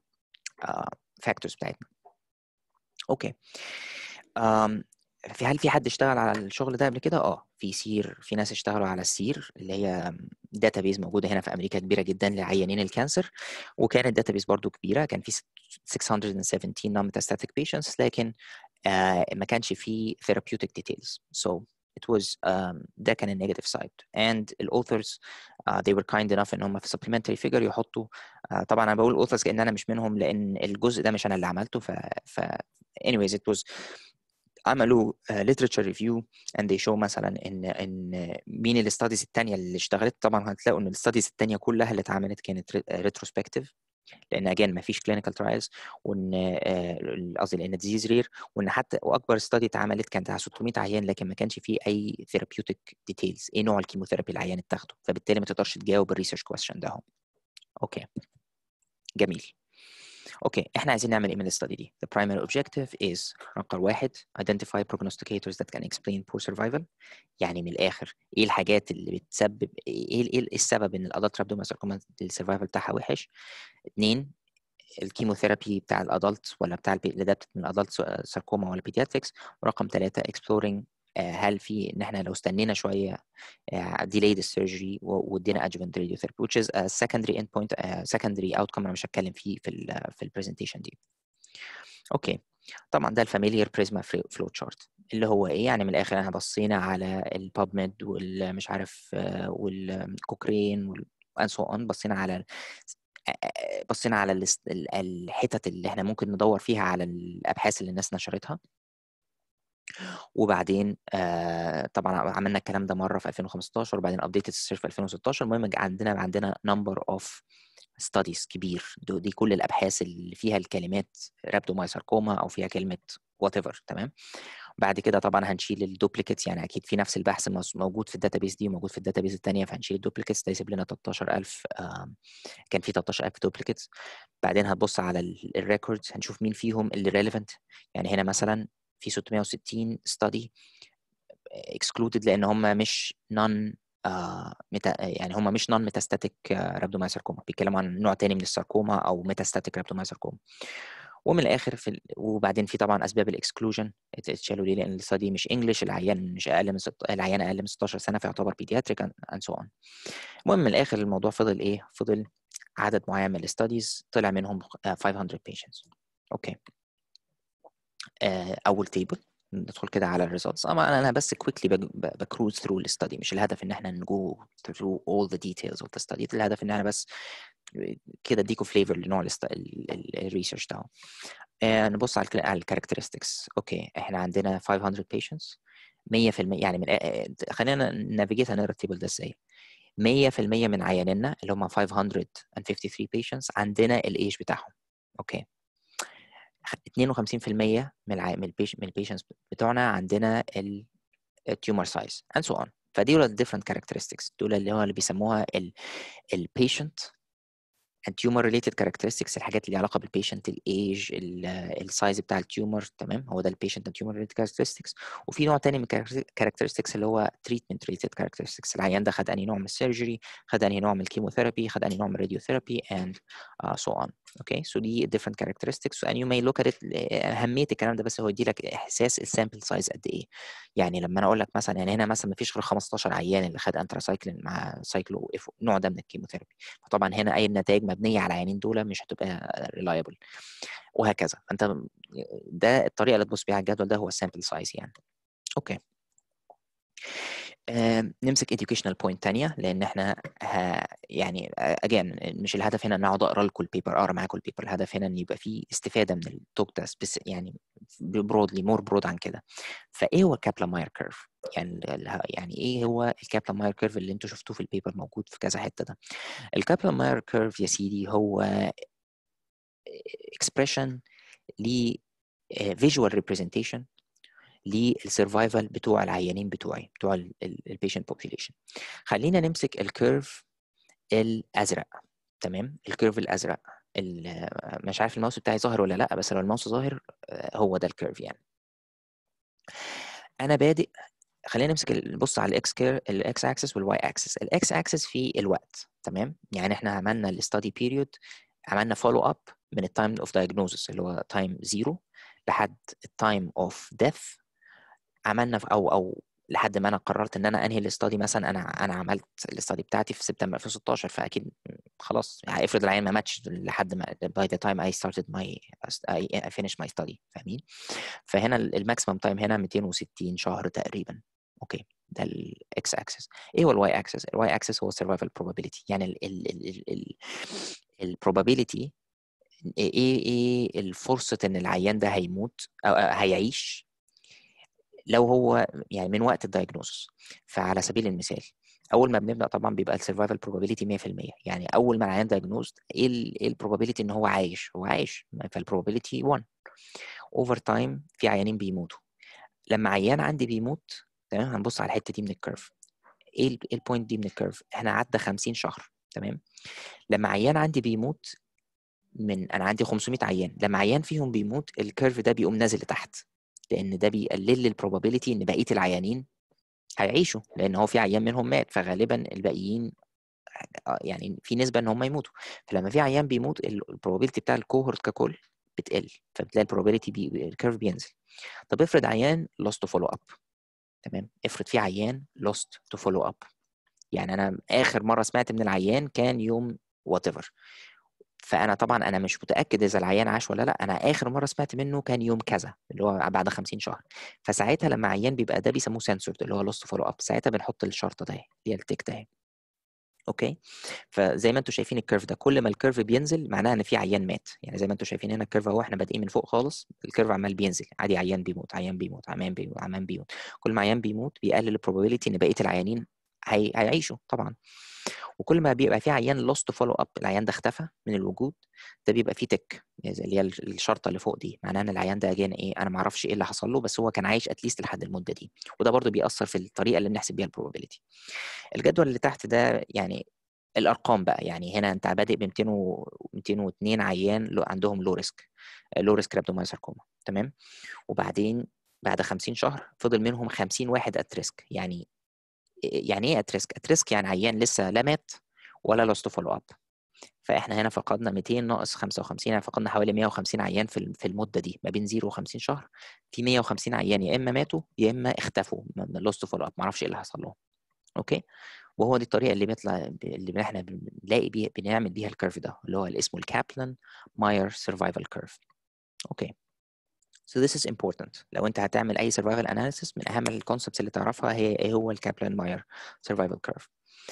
فاكتورز بتاعتنا اوكي um, في هل في حد اشتغل على الشغل ده قبل كده اه في سير في ناس اشتغلوا على السير اللي هي داتابيز موجوده هنا في امريكا كبيره جدا لعيانين الكانسر وكانت داتابيز برضو كبيره كان في 617 non metastatic patients لكن آه ما كانش في therapeutic details so it was um, ده كان النيجاتيف سايد and الاوثرز uh, they were kind enough ان هم في supplementary figure يحطوا uh, طبعا انا بقول authors كان انا مش منهم لان الجزء ده مش انا اللي عملته ف, ف anyways it was عملوا uh, literature review and they show مثلا ان ان مين الاستاديز الثانيه اللي اشتغلت طبعا هتلاقوا ان الاستاديز الثانيه كلها اللي اتعملت كانت retrospective لان اجين ما فيش كلينيكال ترايلز وان قصدي لان ديزيز رير وان حتى واكبر ستادي اتعملت كانت على 600 عيان لكن ما كانش فيه اي ثيرابيوتيك ديتيلز ايه نوع الكيموثيرابي العيان اتاخده فبالتالي ما تقدرش تجاوب الريسيرش كويشن ده اوكي جميل اوكي احنا عايزين نعمل ايه من الاستادي دي the primary objective is رقم واحد identify prognosticators that can explain poor survival يعني من الاخر ايه الحاجات اللي بتسبب ايه ايه السبب ان الادلت رابدوماساركوما السرفايفل بتاعها وحش اثنين الكيموثيرابي بتاع الادلت ولا بتاع اللي ده من الادلت ساركوما ولا بيدياتريكس ورقم ثلاثة exploring هل في ان احنا لو استنينا شويه delayed السيرجري وادينا adjuvant radiotherapy which is a secondary endpoint a secondary outcome انا مش هتكلم فيه في ال في البرزنتيشن دي اوكي طبعا ده الفاميليار بريزما فلو تشارت اللي هو ايه يعني من الاخر احنا بصينا على البابميد والمش عارف والكوكرين وان سو اون بصينا على بصينا على الحتت اللي احنا ممكن ندور فيها على الابحاث اللي الناس نشرتها وبعدين آه طبعا عملنا الكلام ده مره في 2015 وبعدين ابديت السيرش في 2016 المهم عندنا عندنا نمبر اوف ستاديز كبير دي كل الابحاث اللي فيها الكلمات رابدومايساركوما او فيها كلمه وات ايفر تمام بعد كده طبعا هنشيل الدوبليكيتس يعني اكيد في نفس البحث موجود في الداتابيس دي وموجود في الداتابيس الثانيه فهنشيل الدوبليكيتس ده يسيب لنا 13000 آه كان في 13000 دوبليكيتس بعدين هتبص على الريكوردز هنشوف مين فيهم اللي ريليفنت يعني هنا مثلا في 660 ستادي اكسكلودد لان هم مش نون آه ميتا يعني هم مش نون ميتاستاتيك رابدومايساركوما بيتكلموا عن نوع تاني من الساركوما او ميتاستاتيك رابدومايساركوما ومن الاخر في ال... وبعدين في طبعا اسباب الاكسكلوجن اتشالوا ليه لان الاستادي مش انجلش العيان مش اقل من ست... العيان اقل من 16 سنه فيعتبر بيدياتريك اند سو اون المهم من الاخر الموضوع فضل ايه فضل عدد معين من الاستاديز طلع منهم 500 patients اوكي اول تيبل ندخل كده على الريزلتس اما انا بس كويكلي بكروز ثرو الستادي مش الهدف ان احنا نجو ثرو اول ذا ديتيلز اوف ذا ستادي الهدف ان احنا بس كده اديكوا فليفر لنوع الريسيرش ده نبص على على الكاركترستكس اوكي احنا عندنا 500 patients 100% يعني من خلينا نافيجيت هنقرا التيبل ده ازاي 100% من عيانينا اللي هم 553 patients عندنا الايج بتاعهم اوكي 52% من الع... من البيش... من البيشنتس بتوعنا عندنا التيومر سايز and so on فدي ولا different characteristics دول اللي هو اللي بيسموها ال البيشنت and tumor related characteristics الحاجات اللي علاقه بالبيشنت الايج السايز بتاع التيومر تمام هو ده البيشنت and tumor related characteristics وفي نوع تاني من characteristics اللي هو treatment related characteristics العيان ده خد انهي نوع من السيرجري خد انهي نوع من الكيموثيرابي خد انهي نوع من الراديوثيرابي and uh, so on okay so دي different characteristics and you may look at it اهميه الكلام ده بس هو يدي لك احساس السامبل سايز قد ايه يعني لما انا اقول لك مثلا يعني هنا مثلا ما فيش غير 15 عيان اللي خد انتراسايكلين مع سايكلو نوع ده من الكيموثيرابي فطبعا هنا اي نتائج مبنيه على العيانين دول مش هتبقى ريلايبل وهكذا فانت ده الطريقه اللي تبص بيها على الجدول ده هو السامبل سايز يعني اوكي آه نمسك educational point تانية لأن احنا ها يعني again مش الهدف هنا ان اقعد اقرا لكم البيبر اقرا معاكم البيبر الهدف هنا ان يبقى في استفادة من التوك ده بس يعني برودلي مور برود عن كده فايه هو الكابلا ماير كيرف يعني يعني ايه هو الكابلا ماير كيرف اللي انتوا شفتوه في البيبر موجود في كذا حتة ده الكابلا ماير كيرف يا سيدي هو expression ل visual representation للسرفايفل بتوع العيانين بتوعي بتوع البيشنت بوبيليشن خلينا نمسك الكيرف الازرق تمام الكيرف الازرق مش عارف الماوس بتاعي ظاهر ولا لا بس لو الماوس ظاهر هو ده الكيرف يعني انا بادئ خلينا نمسك نبص على الاكس كير الاكس اكسس والواي اكسس الاكس اكسس في الوقت تمام يعني احنا عملنا الستادي بيريود عملنا فولو اب من التايم اوف دايجنوزس اللي هو تايم زيرو لحد التايم اوف ديث عملنا في او او لحد ما انا قررت ان انا انهي الاستادي مثلا انا انا عملت الاستادي بتاعتي في سبتمبر 2016 فاكيد خلاص يعني افرض العيان ما ماتش لحد ما by the time I started my I finished my study فاهمين فهنا الماكسيمم تايم هنا 260 شهر تقريبا اوكي ده الاكس اكسس ايه هو الواي اكسس الواي اكسس هو السرفايفل probability يعني ال ال ال ال البروبابيلتي ايه ايه الفرصه ان العيان ده هيموت او هيعيش لو هو يعني من وقت الدايجنوستس فعلى سبيل المثال اول ما بنبدا طبعا بيبقى السرفايفل probability 100% يعني اول ما العيان دايجنوست ايه ايه البروبابيلتي ان هو عايش هو عايش فالبروبابيلتي 1 اوفر تايم في عيانين بيموتوا لما عيان عندي بيموت تمام هنبص على الحته دي من الكيرف ايه البوينت دي من الكيرف احنا عدى 50 شهر تمام لما عيان عندي بيموت من انا عندي 500 عيان لما عيان فيهم بيموت الكيرف ده بيقوم نازل لتحت لان ده بيقلل لي البروبابيلتي ان بقيه العيانين هيعيشوا لان هو في عيان منهم مات فغالبا الباقيين آه، يعني في نسبه ان هم يموتوا فلما في عيان بيموت البروبابيلتي بتاع الكوهورت ككل بتقل فبتلاقي البروبابيلتي بي الكيرف بينزل طب افرض عيان لوست تو فولو اب تمام افرض في عيان لوست تو فولو اب يعني انا اخر مره سمعت من العيان كان يوم وات ايفر فانا طبعا انا مش متاكد اذا العيان عاش ولا لا انا اخر مره سمعت منه كان يوم كذا اللي هو بعد 50 شهر فساعتها لما عيان بيبقى ده بيسموه سنسورد اللي هو لوست فولو اب ساعتها بنحط الشرطه ده اللي هي التيك ده اوكي فزي ما انتم شايفين الكيرف ده كل ما الكيرف بينزل معناها ان في عيان مات يعني زي ما انتم شايفين هنا الكيرف اهو احنا بادئين من فوق خالص الكيرف عمال بينزل عادي عيان بيموت عيان بيموت عيان بيموت عيان بيموت كل ما عيان بيموت بيقلل البروبابيلتي ان بقيه العيانين هي... هيعيشوا طبعا وكل ما بيبقى في عيان لوست فولو اب العيان ده اختفى من الوجود ده بيبقى فيه تك يعني اللي هي الشرطه اللي فوق دي معناها ان العيان ده جانا ايه انا ما اعرفش ايه اللي حصل له بس هو كان عايش اتليست لحد المده دي وده برضو بيأثر في الطريقه اللي بنحسب بيها البروبابيلتي الجدول اللي تحت ده يعني الارقام بقى يعني هنا انت بادئ ب 200 و 202 عيان عندهم لو ريسك لو ريسك رابدومايوساركوما تمام وبعدين بعد 50 شهر فضل منهم 50 واحد ات ريسك يعني يعني ايه ات ريسك؟ ات ريسك يعني عيان لسه لا مات ولا لوست فولو اب فاحنا هنا فقدنا 200 ناقص 55 يعني فقدنا حوالي 150 عيان في في المده دي ما بين 0 و50 شهر في 150 عيان يا اما ماتوا يا اما اختفوا من لوست فولو اب ما اعرفش ايه اللي حصل لهم اوكي وهو دي الطريقه اللي بيطلع اللي احنا بنلاقي بيها بنعمل بيها الكيرف ده اللي هو اللي اسمه الكابلان ماير سرفايفل كيرف اوكي So this is important لو انت هتعمل اي survival analysis من اهم الكونسبتس اللي تعرفها هي ايه هو الكابلان ماير survival curve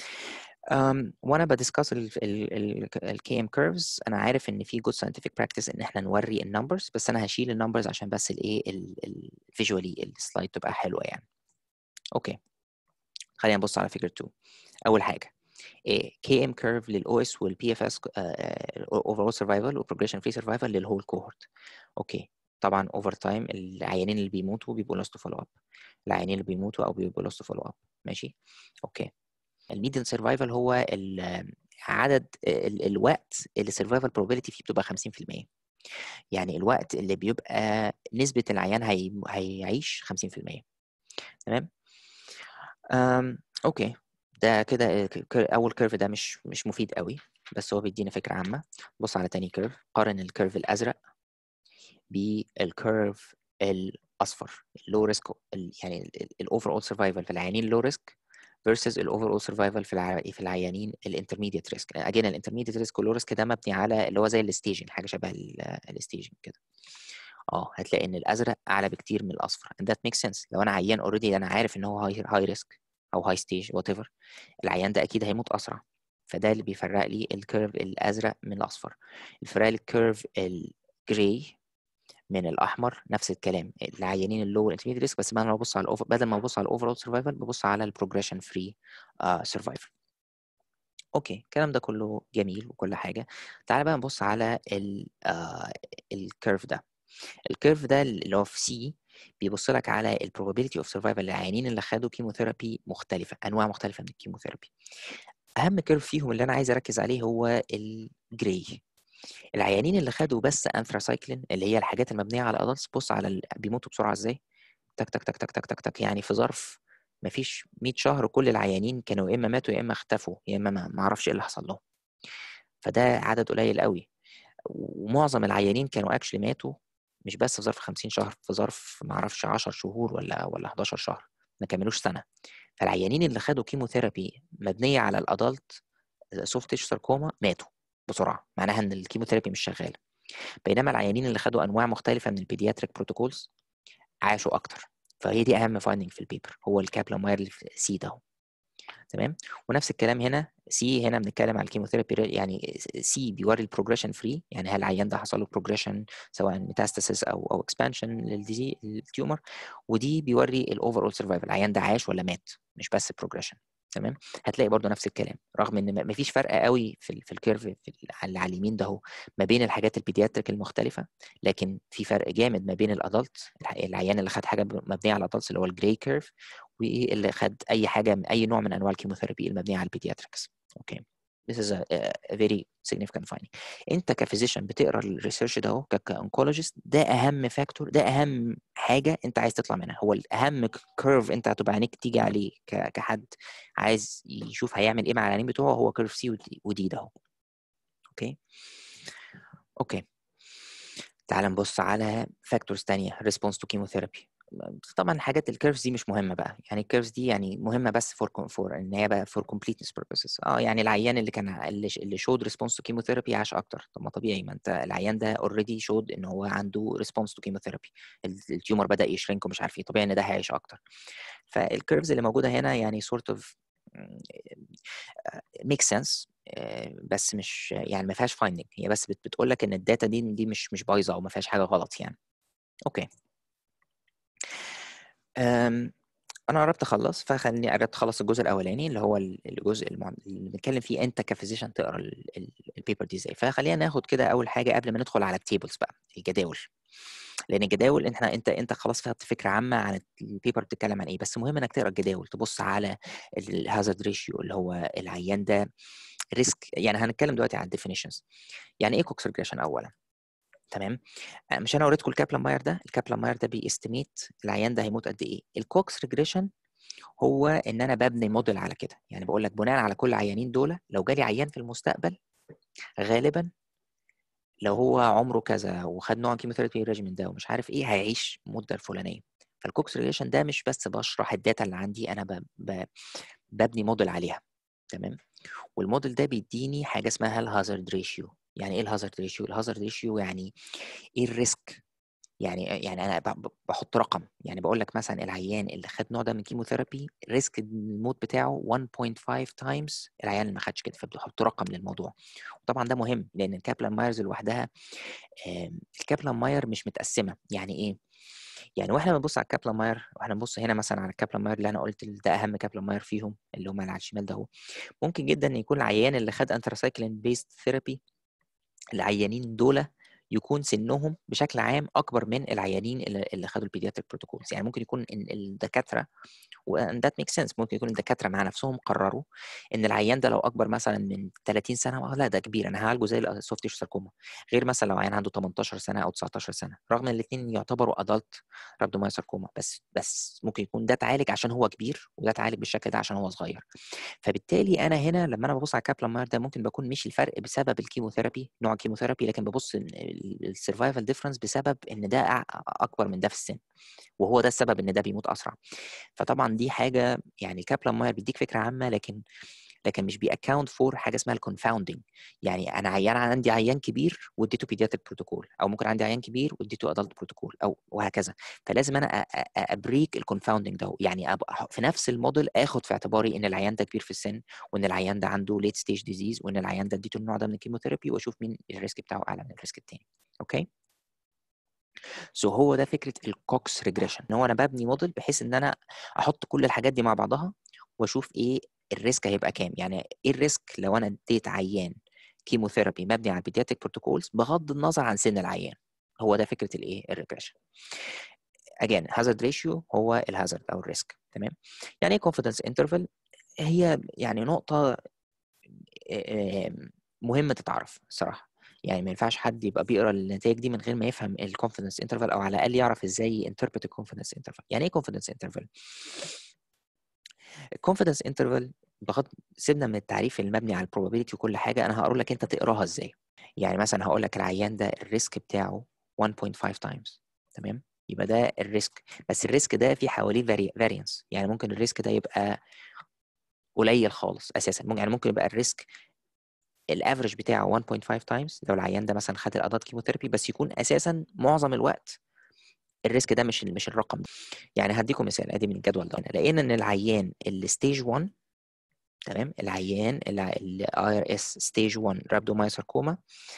um, وانا بدiscuss ال KM curves انا عارف ان في good scientific practice ان احنا نوري النمبرز بس انا هشيل النمبرز عشان بس الايه الفيجوالي السلايد تبقى حلوه يعني اوكي خلينا نبص على figure 2 اول حاجه كي ام كيرف للاو اس والبي اف اس overall survival وبروجريشن فري survival للهول كوهورت اوكي طبعا اوفر تايم العيانين اللي بيموتوا بيبقوا لوست فولو اب العيانين اللي بيموتوا او بيبقوا لوست فولو اب ماشي اوكي الميديان سرفايفل هو عدد ال الوقت اللي السرفايفل بروبابيلتي فيه بتبقى 50% يعني الوقت اللي بيبقى نسبة العيان هي... هيعيش 50% تمام أم... اوكي ده كده اول كيرف ده مش مش مفيد قوي بس هو بيدينا فكره عامه بص على تاني كيرف قارن الكيرف الازرق بالكيرف الاصفر اللو ريسك يعني الاوفر اول سرفايفل في العيانين اللو ريسك versus الاوفر اول سرفايفل في في العيانين الانترميديت ريسك اجين الانترميديت ريسك واللو ريسك ده مبني على اللي هو زي الستيجنج حاجه شبه الستيجنج كده اه هتلاقي ان الازرق اعلى بكتير من الاصفر and that makes sense لو انا عيان اوريدي انا عارف ان هو هاي هاي ريسك او هاي ستيج وات ايفر العيان ده اكيد هيموت اسرع فده اللي بيفرق لي الكيرف الازرق من الاصفر الفرق الكيرف الجراي من الاحمر نفس الكلام العيانين اللو والانترميديت ريسك بس بدل ما ببص على الأوفر بدل ما ببص على الاوفر اول سرفايفل ببص على البروجريشن فري سرفايفل اوكي الكلام ده كله جميل وكل حاجه تعال بقى نبص على الكيرف ده الكيرف ده اللي هو في سي بيبص لك على البروبابيلتي اوف سرفايفل للعيانين اللي خدوا كيموثيرابي مختلفه انواع مختلفه من الكيموثيرابي اهم كيرف فيهم اللي انا عايز اركز عليه هو الجراي العيانين اللي خدوا بس انثراسايكلين اللي هي الحاجات المبنيه على ادلتس بص على ال... بيموتوا بسرعه ازاي تك تك تك تك تك تك تك يعني في ظرف ما فيش 100 شهر كل العيانين كانوا يا اما ماتوا يا اما اختفوا يا اما ما اعرفش ايه اللي حصل لهم فده عدد قليل قوي ومعظم العيانين كانوا اكشلي ماتوا مش بس في ظرف 50 شهر في ظرف ما اعرفش 10 شهور ولا ولا 11 شهر ما كملوش سنه فالعيانين اللي خدوا كيموثيرابي مبنيه على الادلت سوفت تيشو ساركوما ماتوا بسرعه معناها ان الكيموثيرابي مش شغاله بينما العيانين اللي خدوا انواع مختلفه من البيدياتريك بروتوكولز عاشوا اكتر فهي دي اهم فايندنج في البيبر هو الكابلا ماير سي ده تمام ونفس الكلام هنا سي هنا بنتكلم على الكيموثيرابي يعني سي بيوري البروجريشن فري يعني هل العيان ده حصل له بروجريشن سواء ميتاستاسيس او او اكسبانشن للديزي التيومر ودي بيوري الاوفر اول سرفايفل العيان ده عاش ولا مات مش بس بروجريشن تمام هتلاقي برضو نفس الكلام رغم ان مفيش فرق قوي في في الكيرف في اللي على اليمين ده هو ما بين الحاجات البيدياتريك المختلفه لكن في فرق جامد ما بين الادلت العيان اللي خد حاجه مبنيه على الادلت اللي هو الجراي كيرف واللي خد اي حاجه اي نوع من انواع الكيموثيرابي المبنيه على البيدياتريكس اوكي this is a, a very significant finding انت كفيزيشن بتقرا الريسيرش ده اهو كانكولوجيست ده اهم فاكتور ده اهم حاجه انت عايز تطلع منها هو الاهم كيرف انت هتبقى عينيك تيجي عليه كحد عايز يشوف هيعمل ايه مع العينين بتوعه هو كيرف سي ودي ده اهو اوكي اوكي تعال نبص على فاكتورز تانية response to chemotherapy طبعا حاجات الكيرفز دي مش مهمه بقى يعني الكيرفز دي يعني مهمه بس فور فور ان هي بقى فور كومبليتنس بيربسز اه يعني العيان اللي كان اللي اللي شود ريسبونس تو كيموثيرابي عاش اكتر طب ما طبيعي ما انت العيان ده اوريدي شود ان هو عنده ريسبونس تو كيموثيرابي التيومر بدا يشرنك ومش عارف ايه طبيعي ان ده هيعيش اكتر فالكيرفز اللي موجوده هنا يعني سورت اوف ميك سنس بس مش يعني ما فيهاش فايندنج هي بس بتقول لك ان الداتا دي دي مش مش بايظه او ما فيهاش حاجه غلط يعني اوكي انا قربت اخلص فخليني قربت اخلص الجزء الاولاني اللي هو الجزء اللي بنتكلم فيه انت كفيزيشن تقرا البيبر دي ازاي فخلينا ناخد كده اول حاجه قبل ما ندخل على التيبلز بقى الجداول لان الجداول انت انت انت خلاص فهمت فكره عامه عن البيبر بتتكلم عن ايه بس مهم انك تقرا الجداول تبص على الهازارد ريشيو اللي هو العيان ده ريسك يعني هنتكلم دلوقتي على الديفينيشنز يعني ايه كوكس ريجريشن اولا تمام مش انا وريتكم الكابلان ماير ده الكابلان ماير ده بيستيميت العيان ده هيموت قد ايه الكوكس ريجريشن هو ان انا ببني موديل على كده يعني بقول لك بناء على كل العيانين دول لو جالي عيان في المستقبل غالبا لو هو عمره كذا وخد نوع كيموثيرابي ريجيمين ده ومش عارف ايه هيعيش المده الفلانيه فالكوكس ريجريشن ده مش بس بشرح الداتا اللي عندي انا ب... ب... ببني موديل عليها تمام والموديل ده بيديني حاجه اسمها الهازارد ريشيو يعني ايه الهازارد ريشيو الهازارد ريشيو يعني ايه الريسك يعني يعني انا بحط رقم يعني بقول لك مثلا العيان اللي خد نوع ده من كيموثيرابي ريسك الموت بتاعه 1.5 تايمز العيان اللي ما خدش كده فبحط رقم للموضوع وطبعا ده مهم لان الكابلان مايرز لوحدها الكابلان ماير مش متقسمه يعني ايه يعني واحنا بنبص على الكابلان ماير واحنا بنبص هنا مثلا على الكابلان ماير اللي انا قلت ده اهم كابلان ماير فيهم اللي هم اللي على الشمال ده هو ممكن جدا يكون العيان اللي خد انتراسايكلين بيست ثيرابي العيانين دول يكون سنهم بشكل عام اكبر من العيانين اللي خدوا البيدياتريك بروتوكولز يعني ممكن يكون الدكاتره وان ذات ميك سنس ممكن يكون الدكاتره مع نفسهم قرروا ان العيان ده لو اكبر مثلا من 30 سنه لا ده كبير انا هعالجه زي السوفت تيشو ساركوما غير مثلا لو عيان عنده 18 سنه او 19 سنه رغم ان الاثنين يعتبروا ادلت رابدوماي ساركوما بس بس ممكن يكون ده اتعالج عشان هو كبير وده اتعالج بالشكل ده عشان هو صغير فبالتالي انا هنا لما انا ببص على كابلان ماير ده ممكن بكون مش الفرق بسبب الكيموثيرابي نوع الكيموثيرابي لكن ببص السرفايفل ديفرنس بسبب ان ده اكبر من ده في السن وهو ده السبب ان ده بيموت اسرع فطبعا دي حاجه يعني كابلان ماير بيديك فكره عامه لكن لكن مش بيأكاونت فور حاجه اسمها الكونفاوندنج يعني انا عيان عندي عيان كبير واديته بيدياتريك بروتوكول او ممكن عندي عيان كبير واديته ادلت بروتوكول او وهكذا فلازم انا ابريك الكونفاوندنج ده يعني في نفس الموديل اخد في اعتباري ان العيان ده كبير في السن وان العيان ده عنده ليت ستيج ديزيز وان العيان ده اديته النوع ده من الكيموثيرابي واشوف مين الريسك بتاعه اعلى من الريسك التاني اوكي سو so هو ده فكره الكوكس ريجريشن ان هو انا ببني موديل بحيث ان انا احط كل الحاجات دي مع بعضها واشوف ايه الريسك هيبقى كام يعني ايه الريسك لو انا اديت عيان كيموثيرابي مبني على البيدياتريك بروتوكولز بغض النظر عن سن العيان هو ده فكره الايه الريجريشن again hazard ratio هو الهازارد او الريسك تمام يعني ايه confidence interval هي يعني نقطه مهمه تتعرف الصراحه يعني ما ينفعش حد يبقى بيقرا النتائج دي من غير ما يفهم الكونفدنس انترفال او على الاقل يعرف ازاي انتربريت الكونفدنس انترفال يعني ايه كونفدنس انترفال الكونفدنس انترفال بغض سيبنا من التعريف المبني على البروبابيلتي وكل حاجه انا هقول لك انت تقراها ازاي يعني مثلا هقول لك العيان ده الريسك بتاعه 1.5 تايمز تمام يبقى ده الريسك بس الريسك ده في حواليه فاريانس يعني ممكن الريسك ده يبقى قليل خالص اساسا يعني ممكن يبقى الريسك الافرج بتاعه 1.5 تايمز لو العيان ده مثلا خد الادات كيموثيرابي بس يكون اساسا معظم الوقت الريسك ده مش مش الرقم ده يعني هديكم مثال ادي من الجدول ده لقينا ان العيان اللي ستيج 1 تمام العيان اللي اي ار اس ستيج 1 رابدومايوساركوما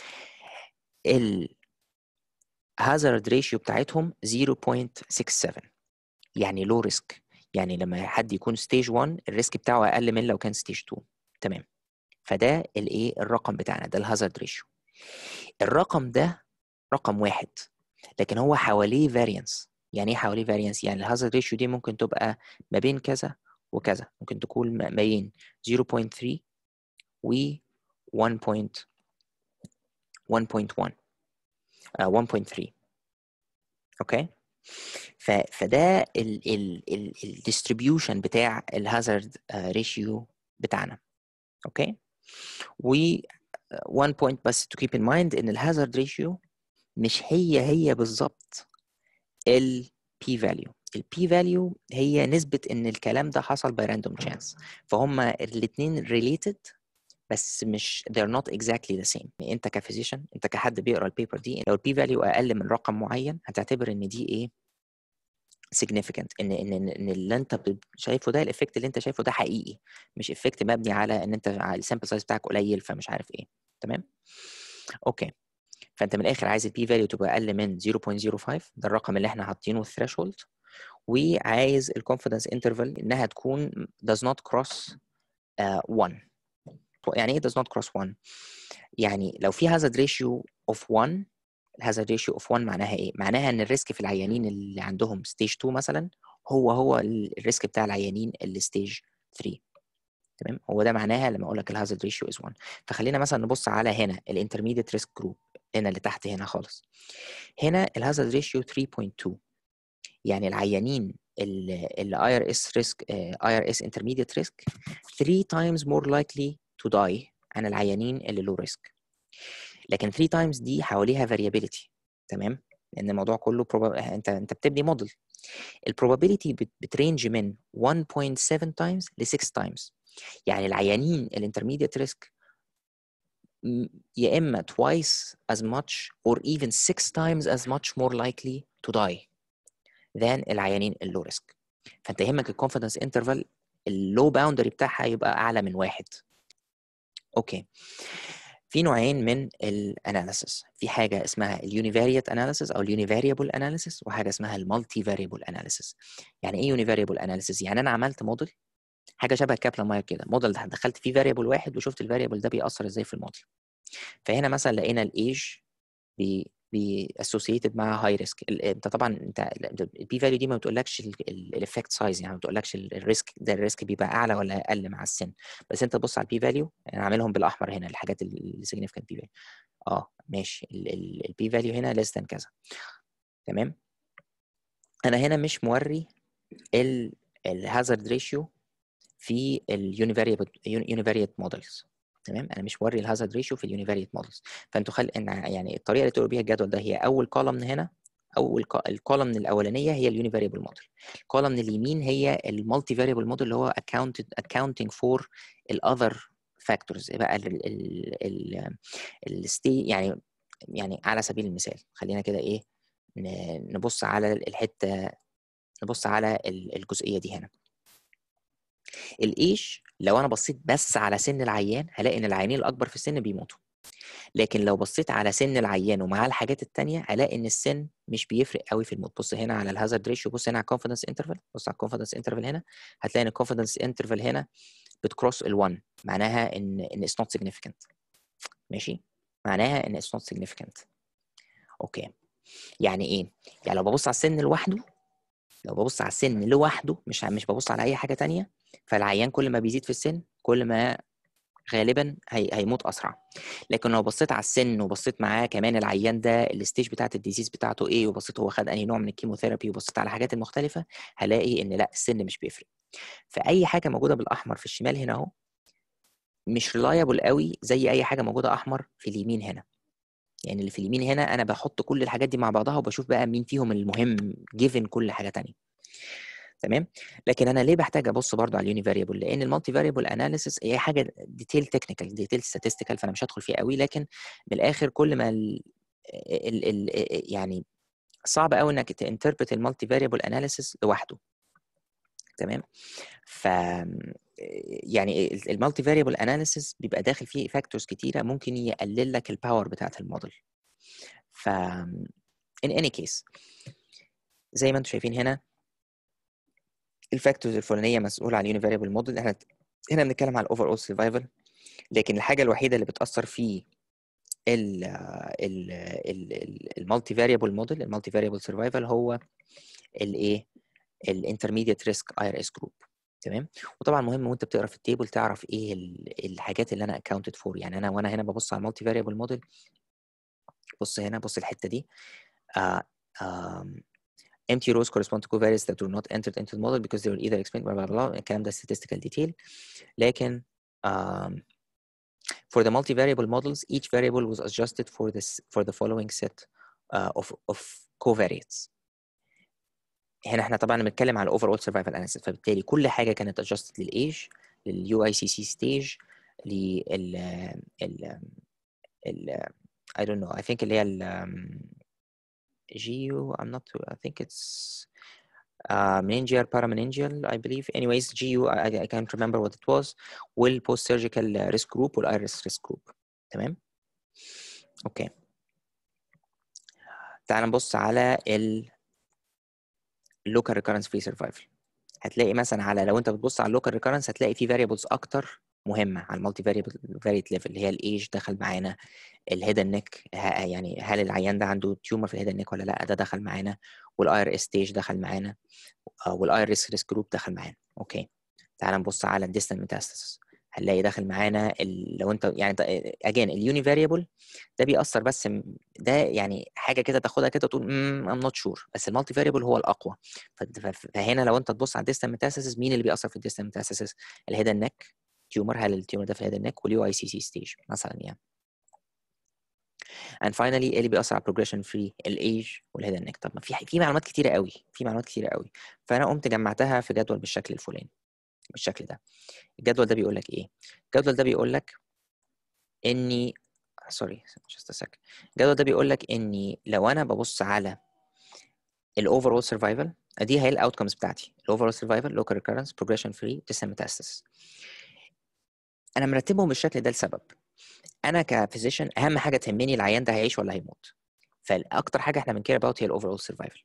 الهازارد ريشيو بتاعتهم 0.67 يعني لو ريسك يعني لما حد يكون ستيج 1 الريسك بتاعه اقل من لو كان ستيج 2 تمام فده الايه الرقم بتاعنا ده الهازارد ريشيو الرقم ده رقم واحد لكن هو حواليه فاريانس يعني ايه حواليه فاريانس يعني الهازارد ريشيو دي ممكن تبقى ما بين كذا وكذا ممكن تكون ما بين 0.3 و 1.1 1.3 اوكي ف, فده الديستريبيوشن بتاع الهازارد ريشيو بتاعنا اوكي و one point بس to keep in mind ان الهازارد ريشيو مش هي هي بالظبط ال p value ال p value هي نسبة ان الكلام ده حصل by random chance فهم الاثنين related بس مش they're not exactly the same انت كفيزيشن انت كحد بيقرا البيبر دي لو البي فاليو اقل من رقم معين هتعتبر ان دي ايه significant ان ان ان اللي انت شايفه ده الافكت اللي انت شايفه ده حقيقي مش افكت مبني على ان انت السامبل سايز بتاعك قليل فمش عارف ايه تمام اوكي فانت من الاخر عايز البي فاليو تبقى اقل من 0.05 ده الرقم اللي احنا حاطينه الثريشولد وعايز الكونفدنس انترفال انها تكون does not cross 1 uh, يعني ايه does not cross 1 يعني لو في hazard ratio of 1 الهازارد ريشيو اوف 1 معناها ايه؟ معناها ان الريسك في العيانين اللي عندهم ستيج 2 مثلا هو هو الريسك بتاع العيانين اللي ستيج 3 تمام هو ده معناها لما اقول لك الهازارد ريشيو از 1 فخلينا مثلا نبص على هنا الانترميديت ريسك جروب هنا اللي تحت هنا خالص هنا الهازارد ريشيو 3.2 يعني العيانين اللي اي ار اس ريسك اي ار اس انترميديت ريسك 3 times more likely to die عن العيانين اللي لو ريسك لكن 3 تايمز دي حواليها variability تمام لان الموضوع كله probab... انت انت بتبني موديل البروبابيلتي بترينج من 1.7 تايمز ل 6 تايمز يعني العيانين الانترميديت ريسك يا اما twice as much or even six times as much more likely to die than العيانين اللو ريسك فانت يهمك الكونفدنس انترفال اللو باوندري بتاعها يبقى اعلى من واحد اوكي في نوعين من الاناليسيس في حاجه اسمها اليونيفاريت اناليسيس او اليونيفاريبل اناليسيس وحاجه اسمها المالتي فاريبل اناليسيس يعني ايه يونيفاريبل اناليسيس يعني انا عملت موديل حاجه شبه كابلان ماير كده موديل دخلت فيه فاريبل واحد وشفت الفاريبل ده بيأثر ازاي في الموديل فهنا مثلا لقينا الايج بي اسوسييتد مع هاي ريسك انت طبعا انت البي فاليو دي ما بتقولكش الافكت سايز يعني ما بتقولكش الريسك ده الريسك بيبقى اعلى ولا اقل مع السن بس انت تبص على البي فاليو انا عاملهم بالاحمر هنا الحاجات اللي سيجنيفيكانت بي فاليو اه ماشي البي فاليو هنا ليس ذان كذا تمام انا هنا مش موري الهازارد ريشيو في اليونيفاريت مودلز تمام انا مش موري الهازارد ريشيو في اليونيفاريت مودلز فانتوا خل ان يعني الطريقه اللي تقروا بيها الجدول ده هي اول كولمن هنا اول الكولمن الاولانيه هي اليونيفاريبل موديل الكولمن اليمين هي المالتي فاريبل موديل اللي هو accounted accounting for الاذر فاكتورز بقى ال ال الستي يعني يعني على سبيل المثال خلينا كده ايه نبص على الحته نبص على الجزئيه دي هنا الايج لو انا بصيت بس على سن العيان هلاقي ان العيانين الاكبر في السن بيموتوا لكن لو بصيت على سن العيان ومعاه الحاجات التانية هلاقي ان السن مش بيفرق قوي في الموت بص هنا على الهازارد ريشيو بص هنا على الكونفدنس انترفال بص على الكونفدنس انترفال هنا هتلاقي ان الكونفدنس انترفال هنا بتكروس ال1 معناها ان ان اتس نوت سيجنيفيكانت ماشي معناها ان اتس نوت سيجنيفيكانت اوكي يعني ايه يعني لو ببص على السن لوحده لو ببص على السن لوحده مش مش ببص على اي حاجه تانية فالعيان كل ما بيزيد في السن كل ما غالبا هي... هيموت اسرع لكن لو بصيت على السن وبصيت معاه كمان العيان ده الستيج بتاعت الديزيز بتاعته ايه وبصيت هو خد انهي نوع من الكيموثيرابي وبصيت على حاجات المختلفه هلاقي ان لا السن مش بيفرق فاي حاجه موجوده بالاحمر في الشمال هنا اهو مش ريلايبل قوي زي اي حاجه موجوده احمر في اليمين هنا يعني اللي في اليمين هنا انا بحط كل الحاجات دي مع بعضها وبشوف بقى مين فيهم المهم جيفن كل حاجه تانية تمام لكن انا ليه بحتاج ابص برضو على اليوني فاريبل لان المالتي فاريبل اناليسيس هي حاجه ديتيل تكنيكال ديتيل statistical فانا مش هدخل فيه قوي لكن من الاخر كل ما ال ال ال يعني صعب قوي انك تنتربت المالتي فاريبل اناليسيس لوحده تمام ف يعني المالتي فاريبل اناليسيس بيبقى داخل فيه فاكتورز كتيره ممكن يقلل لك الباور بتاعه الموديل ف in any case زي ما انتم شايفين هنا الفاكتورز الفلانيه مسؤوله عن اليوني فاريبل موديل احنا هنا بنتكلم على الاوفر اول سرفايفل لكن الحاجه الوحيده اللي بتاثر في ال ال المالتي فاريبل موديل المالتي فاريبل سرفايفل هو الايه الانترميديت ريسك اي ار اس جروب تمام وطبعا مهم وانت بتقرا في التيبل تعرف ايه الحاجات اللي انا اكاونتد فور يعني انا وانا هنا ببص على المالتي فاريبل موديل بص هنا بص الحته دي uh, um, empty rows correspond to covariates that were not entered into the model because they were either explained blah blah blah الكلام ده statistical detail لكن um, for the multivariable models each variable was adjusted for this for the following set uh, of of covariates هنا احنا طبعا بنتكلم على overall survival analysis فبالتالي كل حاجه كانت adjusted للايج لليو اي سي سي ستيج لل ال ال I don't know I think اللي هي ال GU I'm not I think it's uh, meningeal parameningeal I believe anyways GU I, I can't remember what it was والpost surgical risk group والايرس risk group تمام اوكي تعال نبص على ال local recurrence free survival هتلاقي مثلا على لو انت بتبص على اللوكال ريكرنس هتلاقي في variables اكتر مهمه على المالتي فاريبل فاريت ليفل اللي هي الايج دخل معانا الهيد نيك يعني هل العيان ده عنده تيومر في الهيد نيك ولا لا ده دخل معانا والاي ار اس ستيج دخل معانا والاي ار اس ريسك جروب دخل معانا اوكي تعال نبص على الديستنت ميتاستاسيس هنلاقي داخل معانا لو انت يعني اجين اليوني فاريبل ده بيأثر بس ده يعني حاجه كده تاخدها كده تقول ام نوت شور بس المالتي فاريبل هو الاقوى فهنا لو انت تبص على الديستنت ميتاستاسيس مين اللي بيأثر في الديستنت ميتاستاسيس الهيد نيك تيومر هل التيومر ده في الهيد نيك واليو اي سي سي ستيج مثلا يعني and finally ايه اللي بيأثر على progression free الايج والهيد نيك طب ما في في معلومات كتيره قوي في معلومات كتيره قوي فانا قمت جمعتها في جدول بالشكل الفلاني بالشكل ده الجدول ده بيقول لك ايه الجدول ده بيقول لك اني سوري just a sec الجدول ده بيقول لك اني لو انا ببص على الاوفرول سرفايفل دي هي الاوتكمز بتاعتي الاوفرول سرفايفل لوكال ريكورنس بروجريشن فري ديسن ميتاستاسيس انا مرتبهم بالشكل ده لسبب انا كفيزيشن اهم حاجه تهمني العيان ده هيعيش ولا هيموت فالاكتر حاجه احنا بنكير اباوت هي الاوفرول سرفايفل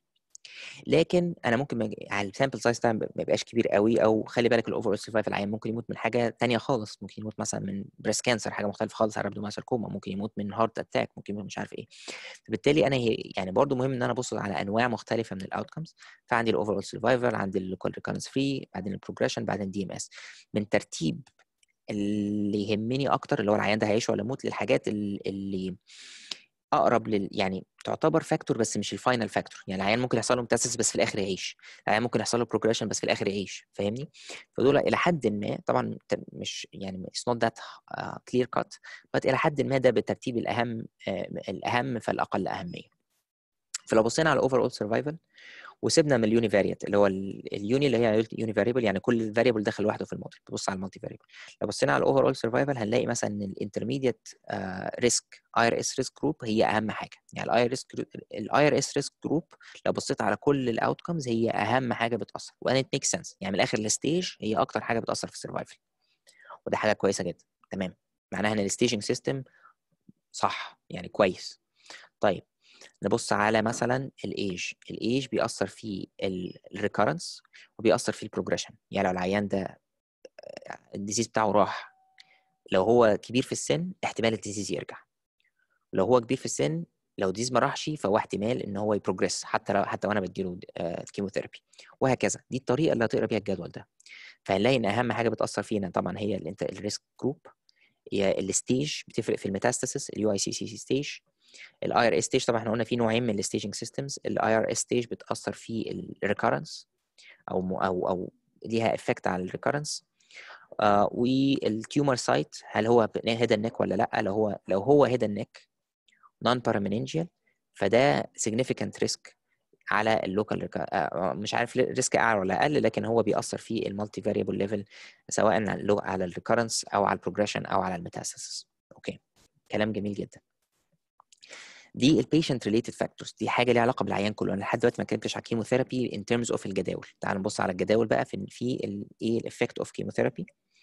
لكن انا ممكن مج... على السامبل سايز بتاعي ما يبقاش كبير قوي او خلي بالك الاوفر سرفايف العيان ممكن يموت من حاجه ثانيه خالص ممكن يموت مثلا من بريست كانسر حاجه مختلفه خالص على ساركوما ممكن يموت من هارت اتاك ممكن يموت مش عارف ايه فبالتالي انا هي يعني برضو مهم ان انا ابص على انواع مختلفه من الاوتكمز فعندي الاوفر سرفايفل عندي اللوكال ريكونس فري بعدين البروجريشن بعدين دي ام اس من ترتيب اللي يهمني اكتر اللي هو العيان ده هيعيش ولا يموت للحاجات اللي اقرب لل يعني تعتبر فاكتور بس مش الفاينل فاكتور يعني العيان ممكن يحصل له متاسس بس في الاخر يعيش العيان ممكن يحصل له بروجريشن بس في الاخر يعيش فاهمني فدول الى حد ما طبعا مش يعني اتس نوت ذات كلير كات بس الى حد ما ده بالترتيب الاهم الاهم فالاقل اهميه فلو بصينا على اوفر اول سرفايفل وسيبنا من اليوني فاريت اللي هو اليوني اللي هي يوني فاريبل يعني كل فاريبل داخل لوحده في الموديل تبص على المالتي فاريبل لو بصينا على الاوفر اول سرفايفل هنلاقي مثلا ان الانترميديت ريسك اي ار اس ريسك جروب هي اهم حاجه يعني الاي ار اس الاي ار اس ريسك جروب لو بصيت على كل الاوتكمز هي اهم حاجه بتاثر وان ات ميك سنس يعني من الاخر الستيج هي اكتر حاجه بتاثر في السرفايفل وده حاجه كويسه جدا تمام معناها ان الستيجنج سيستم صح يعني كويس طيب نبص على مثلا الايج الايج بيأثر في الريكورنس وبيأثر في البروجريشن يعني لو العيان ده الديزيز بتاعه راح لو هو كبير في السن احتمال الديزيز يرجع لو هو كبير في السن لو ديزيز ما راحش فهو احتمال ان هو يبروجريس حتى لو حتى وانا بديله الكيموثيرابي وهكذا دي الطريقه اللي هتقرا بيها الجدول ده فهنلاقي ان اهم حاجه بتاثر فينا طبعا هي الريسك جروب هي الستيج بتفرق في الميتاستاسيس اليو اي سي سي سي ستيج الاي ار اس ستيج طبعا احنا قلنا في نوعين من الستيجنج سيستمز الاي ار اس ستيج بتاثر في الريكورنس او او او ليها افكت على الريكورنس آه والتيومر سايت هل هو هيد نيك ولا لا لو هو لو هو هيد نيك نون بارامينينجيال فده significant ريسك على اللوكال آه مش عارف ريسك اعلى ولا اقل لكن هو بيأثر في المالتي فاريبل ليفل سواء على الريكورنس او على البروجريشن او على الميتاسيس اوكي كلام جميل جدا دي البيشنت ريليتد فاكتورز دي حاجه ليها علاقه بالعيان كله انا لحد دلوقتي ما اتكلمتش على الكيموثيرابي ان ترمز اوف الجداول تعال نبص على الجداول بقى في في ايه الافكت اوف كيموثيرابي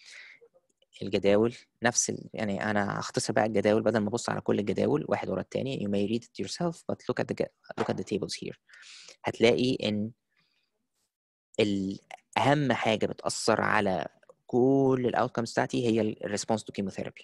الجداول نفس ال... يعني انا هختصر بقى الجداول بدل ما ابص على كل الجداول واحد ورا الثاني you may read it yourself but look at the look at the tables here هتلاقي ان اهم حاجه بتاثر على كل الاوتكمز بتاعتي هي الريسبونس تو كيموثيرابي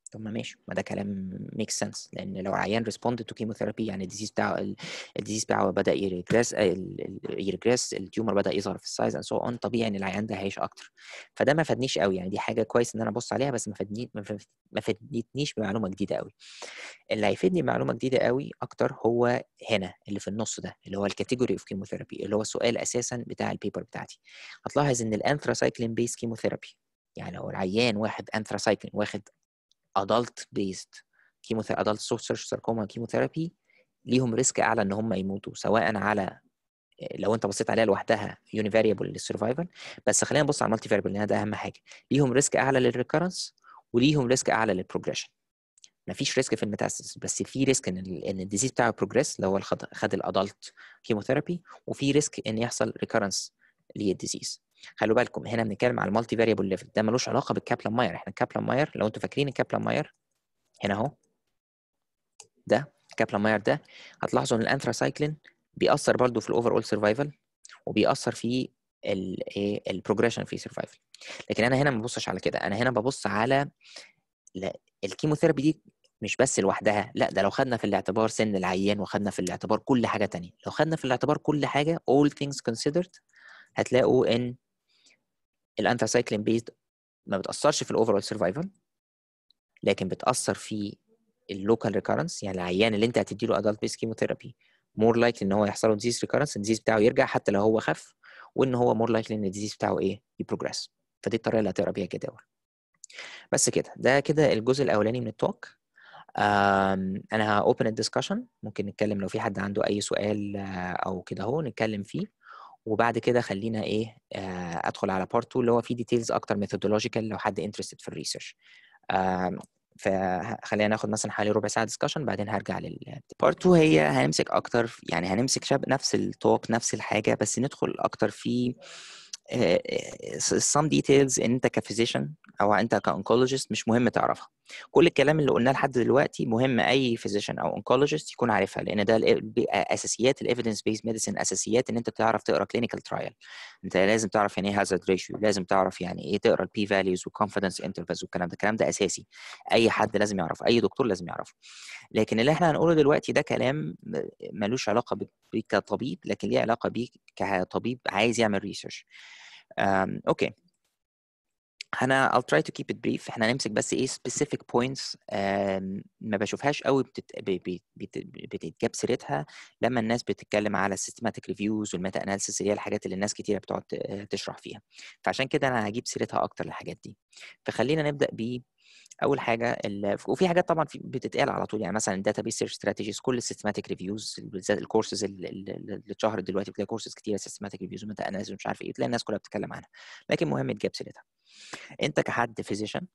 طب ما ماشي ما ده كلام ميك سنس لان لو عيان ريسبوندد تو كيموثيرابي يعني الديزيز بتاعه الديزيز بتاعه بدا يريجريس يريجريس التيومر بدا يظهر في السايز اند سو اون طبيعي ان العيان ده هيعيش اكتر فده ما فادنيش قوي يعني دي حاجه كويس ان انا ابص عليها بس ما فادني ما فادتنيش بمعلومه جديده قوي اللي هيفيدني بمعلومه جديده قوي اكتر هو هنا اللي في النص ده اللي هو الكاتيجوري اوف كيموثيرابي اللي هو السؤال اساسا بتاع البيبر بتاعتي هتلاحظ ان الانثراسايكلين بيس كيموثيرابي يعني لو العيان واخد انثراسايكلين واخد adult based chemotherapy adult source sarcoma chemotherapy ليهم ريسك اعلى ان هم يموتوا سواء على لو انت بصيت عليها لوحدها يونيفاريبل للسرفايفل بس خلينا نبص على المالتي فاريبل لان ده اهم حاجه ليهم ريسك اعلى للريكرنس وليهم ريسك اعلى للبروجريشن مفيش ريسك في الميتاستاسيس بس في ريسك ان ال ان الديزيز بتاعه بروجريس اللي هو خد خد الادلت كيموثيرابي وفي ريسك ان يحصل ريكرنس للديزيز خلوا بالكم هنا بنتكلم على المالتي فاريبل ليفل ده ملوش علاقه بالكابلان ماير احنا الكابلان ماير لو انتوا فاكرين الكابلان ماير هنا اهو ده كابلان ماير ده هتلاحظوا ان الانثراسايكلين بيأثر برضه في الاوفر اول سرفايفل وبيأثر في الايه البروجريشن في سرفايفل لكن انا هنا ما ببصش على كده انا هنا ببص على الكيموثيرابي دي مش بس لوحدها لا ده لو خدنا في الاعتبار سن العيان وخدنا في الاعتبار كل حاجه تانية لو خدنا في الاعتبار كل حاجه all things considered هتلاقوا ان الانترسايكلين بيزد ما بتاثرش في الاوفرول سرفايفل لكن بتاثر في اللوكال ريكارنس يعني العيان اللي انت هتدي له ادلت بيس كيموثيرابي مور لايكلي ان هو يحصل له ديزيز ريكارنس الديزيز بتاعه يرجع حتى لو هو خف وان هو مور لايكلي ان الديزيز بتاعه ايه يبروجريس فدي الطريقه اللي هتقرا بيها الجداول بس كده ده كده الجزء الاولاني من التوك انا هاوبن الدسكشن ممكن نتكلم لو في حد عنده اي سؤال او كده اهو نتكلم فيه وبعد كده خلينا ايه ادخل على بارت 2 اللي هو فيه ديتيلز اكتر ميثودولوجيكال لو حد انترستد في الريسيرش فخلينا ناخد مثلا حوالي ربع ساعه ديسكشن بعدين هرجع لل بارت 2 هي هنمسك اكتر يعني هنمسك شاب نفس التوك نفس الحاجه بس ندخل اكتر في some details انت كفيزيشن او انت كاونكولوجيست مش مهم تعرفها كل الكلام اللي قلناه لحد دلوقتي مهم اي فيزيشن او اونكولوجيست يكون عارفها لان ده اساسيات الايفيدنس بيز ميديسن اساسيات ان انت تعرف تقرا كلينيكال ترايل انت لازم تعرف يعني ايه هازارد ريشيو لازم تعرف يعني ايه تقرا البي فاليوز والكونفدنس انترفالز والكلام ده الكلام ده اساسي اي حد لازم يعرفه اي دكتور لازم يعرفه لكن اللي احنا هنقوله دلوقتي ده كلام ملوش علاقه بيك كطبيب لكن ليه علاقه بيك كطبيب عايز يعمل ريسيرش اوكي انا I'll try to keep it brief احنا هنمسك بس ايه specific points ما بشوفهاش قوي بتت... بت... بتتجاب سيرتها لما الناس بتتكلم على السيستماتيك ريفيوز والميتا اناليسيس اللي هي الحاجات اللي الناس كتيره بتقعد تشرح فيها فعشان كده انا هجيب سيرتها اكتر الحاجات دي فخلينا نبدا ب اول حاجه وفي حاجات طبعا بتتقال على طول يعني مثلا الداتا بيس سيرش استراتيجيز كل السيستماتيك ريفيوز بالذات الكورسز اللي اتشهرت دلوقتي بتلاقي كورسز كتيره سيستماتيك ريفيوز وميتا اناليسيس ومش عارف ايه تلاقي الناس كلها بتتكلم عنها لكن مهم تجيب سيرتها انت كحد فيزيشن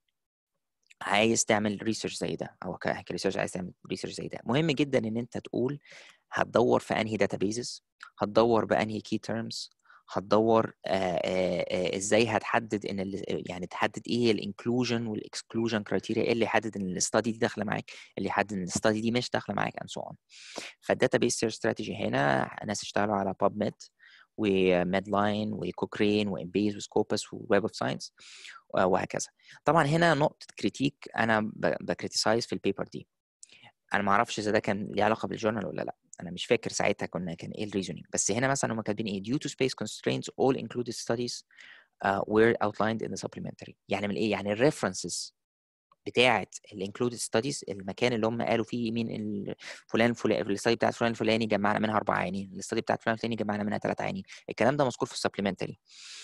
عايز تعمل ريسيرش زي ده او كريسيرش عايز تعمل ريسيرش زي ده مهم جدا ان انت تقول هتدور في انهي داتابيزز هتدور بانهي كي تيرمز هتدور ازاي هتحدد ان يعني تحدد ايه الانكلوجن والاكسكلوجن كرايتيريا ايه اللي يحدد ان الاستادي دي داخله معاك اللي يحدد ان الاستادي دي مش داخله معاك اند سو اون فالداتا بيس سيرش استراتيجي هنا ناس اشتغلوا على باب ميد وميدلاين وكوكرين وامبيز وسكوبس وويب اوف ساينس وهكذا طبعا هنا نقطه كريتيك انا بكريتيسايز في البيبر دي انا ما اعرفش اذا ده كان ليه علاقه بالجورنال ولا لا انا مش فاكر ساعتها كنا كان ايه الريزونينج بس هنا مثلا هم كاتبين ايه due to space constraints all included studies uh, were outlined in the supplementary يعني من ايه يعني الريفرنسز بتاعه الانكلودد ستاديز المكان اللي هم قالوا فيه مين فلان فلان الاستادي بتاعت فلان الفلاني جمعنا منها اربع عينين الاستادي بتاعت فلان الفلاني جمعنا منها ثلاث عينين الكلام ده مذكور في السبلمنتري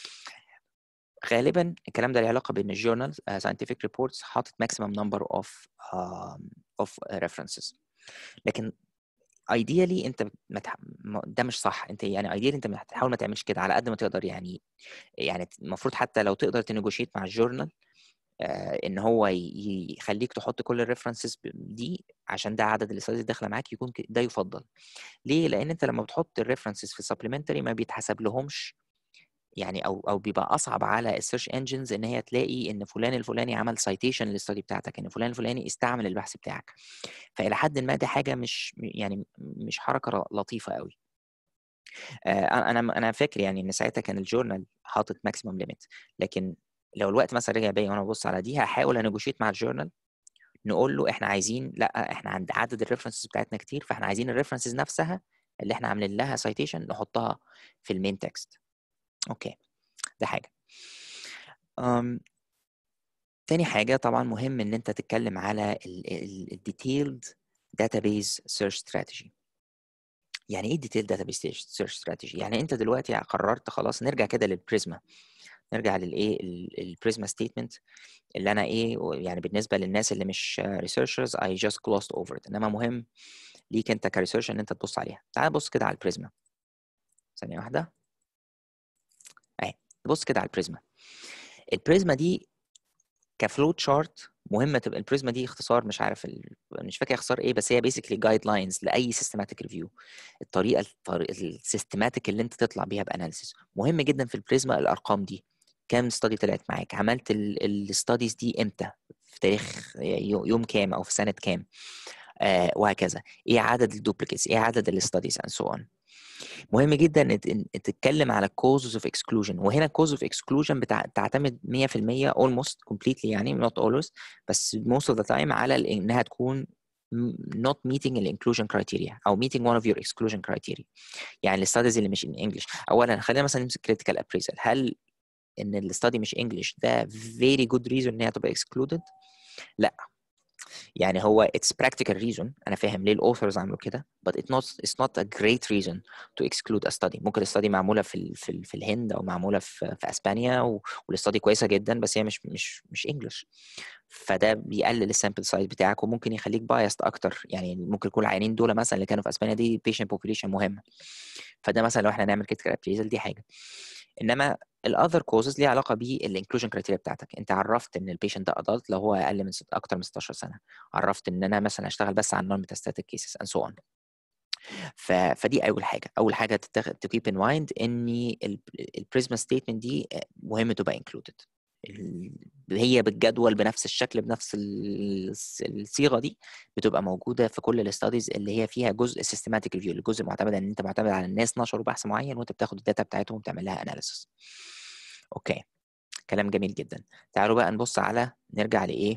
غالبا الكلام ده له علاقه بان الجورنال ساينتفك ريبورتس حاطط ماكسيمم نمبر اوف اوف ريفرنسز لكن ايديالي انت متح... ده مش صح انت يعني ايديالي انت هتحاول ما تعملش كده على قد ما تقدر يعني يعني المفروض حتى لو تقدر تنيجوشيت مع الجورنال آه ان هو يخليك تحط كل الريفرنسز دي عشان ده عدد الاستاديز اللي داخله معاك يكون ده يفضل ليه لان انت لما بتحط الريفرنسز في السبلمنتري ما بيتحسب لهمش يعني او او بيبقى اصعب على السيرش انجنز ان هي تلاقي ان فلان الفلاني عمل سايتيشن للاستادي بتاعتك ان فلان الفلاني استعمل البحث بتاعك فالى حد ما دي حاجه مش يعني مش حركه لطيفه قوي انا انا فاكر يعني ان ساعتها كان الجورنال حاطط ماكسيمم ليميت لكن لو الوقت مثلا رجع بيا وانا ببص على دي هحاول انيجوشيت مع الجورنال نقول له احنا عايزين لا احنا عند عدد الريفرنسز بتاعتنا كتير فاحنا عايزين الريفرنسز نفسها اللي احنا عاملين لها سايتيشن نحطها في المين تكست اوكي ده حاجه um, تاني حاجة طبعا مهم إن أنت تتكلم على الديتيلد database search strategy يعني ايه detailed database search strategy يعني انت دلوقتي قررت خلاص نرجع كده للبريزما نرجع للايه البريزما ستيتمنت اللي انا ايه يعني بالنسبه للناس اللي مش ريسيرشرز اي جاست closed اوفر انما مهم ليك انت كريسيرش ان انت تبص عليها تعال بص كده على البريزما ثانيه واحده اهي بص كده على البريزما البريزما دي كفلو تشارت مهمه تبقى البريزما دي اختصار مش عارف ال... مش فاكر اختصار ايه بس هي بيسكلي جايد لاينز لاي سيستماتيك ريفيو الطريقه السيستماتيك اللي انت تطلع بيها باناليسيس مهم جدا في البريزما الارقام دي كام ستادي طلعت معاك عملت الستاديز دي امتى في تاريخ يوم كام او في سنه كام آه وهكذا ايه عدد الدوبليكيتس ايه عدد الستاديز اند سو اون مهم جدا ان تتكلم على causes of exclusion وهنا cause of exclusion بتعتمد 100% almost completely يعني not always بس most of the time على انها تكون not meeting the inclusion criteria او meeting one of your exclusion criteria يعني الستاديز اللي مش in English اولا خلينا مثلا نمسك critical appraisal هل ان الستادي مش انجلش ده very good reason ان هي تبقى excluded لا يعني هو it's practical reason انا فاهم ليه الاوثرز عملوا كده but it's not it's not a great reason to exclude a study ممكن الستادي معموله في ال في, ال في الهند او معموله في, في اسبانيا والاستادي كويسه جدا بس هي مش مش مش انجلش فده بيقلل السامبل سايز بتاعك وممكن يخليك بايست اكتر يعني ممكن يكون العينين دول مثلا اللي كانوا في اسبانيا دي patient population مهمه فده مثلا لو احنا نعمل كده دي حاجه انما الاذر كوزز ليها علاقه بالانكلوجن كرايتيريا بتاعتك انت عرفت ان البيشنت ده ادلت لو هو اقل من اكتر من 16 سنه عرفت ان انا مثلا اشتغل بس على النون ميتاستاتيك كيسز اند سو اون فدي اول حاجه اول حاجه تو كيب ان مايند ان البريزما ستيتمنت دي مهم تبقى انكلودد هي بالجدول بنفس الشكل بنفس الصيغه دي بتبقى موجوده في كل الاستاديز اللي هي فيها جزء سيستماتيك ريفيو الجزء معتمد ان انت معتمد على الناس نشروا بحث معين وانت بتاخد الداتا بتاعتهم وتعمل لها اناليسيس اوكي كلام جميل جدا تعالوا بقى نبص على نرجع لايه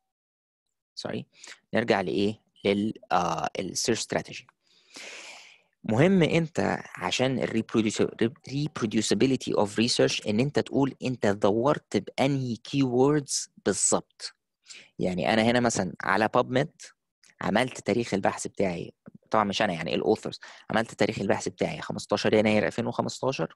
سوري نرجع لايه للسيرش استراتيجي مهم انت عشان الريبروديوسابيلتي اوف ريسيرش ان انت تقول انت دورت بانهي كي ووردز بالظبط يعني انا هنا مثلا على بابميد عملت تاريخ البحث بتاعي طبعا مش انا يعني الاوثرز عملت تاريخ البحث بتاعي 15 يناير 2015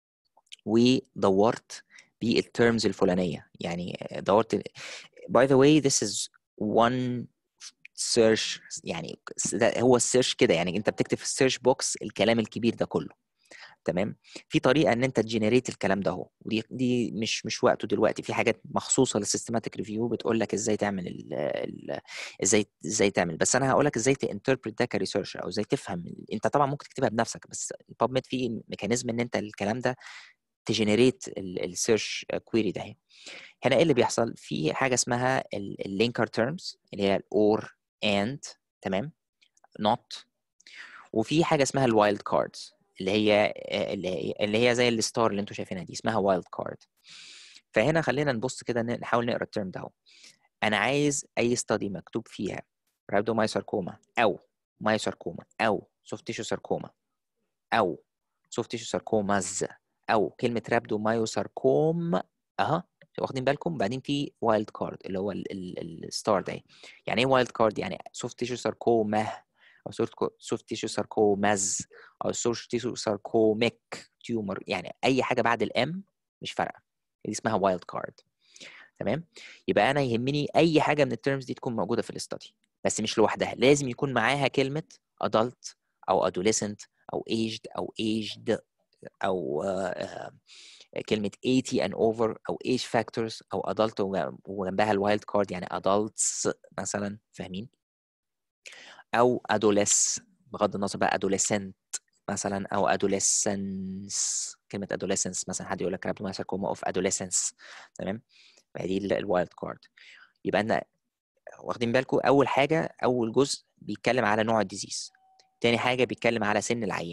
ودورت بالترمز الفلانيه يعني دورت باي ذا واي this is one سيرش يعني هو السيرش كده يعني انت بتكتب في السيرش بوكس الكلام الكبير ده كله تمام في طريقه ان انت تجنريت الكلام ده اهو ودي دي مش مش وقته دلوقتي في حاجات مخصوصه للسيستماتيك ريفيو بتقول لك ازاي تعمل ال ال ازاي ازاي تعمل بس انا هقول لك ازاي تانتربريت ده كريسيرشر او ازاي تفهم انت طبعا ممكن تكتبها بنفسك بس البابميد فيه ميكانيزم ان انت الكلام ده تجنريت السيرش كويري ده هنا ايه اللي بيحصل في حاجه اسمها اللينكر تيرمز اللي هي الاور and تمام not وفي حاجه اسمها الوايلد كاردز اللي هي اللي هي اللي هي زي الستار اللي انتم شايفينها دي اسمها وايلد كارد فهنا خلينا نبص كده نحاول نقرا الترم ده انا عايز اي ستادي مكتوب فيها رابدومايساركوما او مايوساركوما او سوفت تيشو ساركوما او سوفت تيشو ساركوماز او كلمه رابدومايوساركوم اها واخدين بالكم بعدين في وايلد كارد اللي هو الستار ده يعني ايه وايلد كارد يعني سوفت تيشو ساركوما او سوفت تيشو ساركوماز او سوفت تيشو ساركوميك تيومر يعني اي حاجه بعد الام مش فارقه دي اسمها وايلد كارد تمام يبقى انا يهمني اي حاجه من الترمز دي تكون موجوده في الاستادي بس مش لوحدها لازم يكون معاها كلمه adult او adolescent او aged او aged او uh, كلمه 80 and over او age factors او adult وجنبها الوايلد كارد يعني adults مثلا فاهمين او adolescent بغض النظر بقى adolescent مثلا او adolescence كلمه adolescence مثلا حد يقول لك انا مثلا كوما اوف adolescence تمام فدي الوايلد كارد يبقى انا واخدين بالكم اول حاجه اول جزء بيتكلم على نوع الديزيز تاني حاجه بيتكلم على سن العيان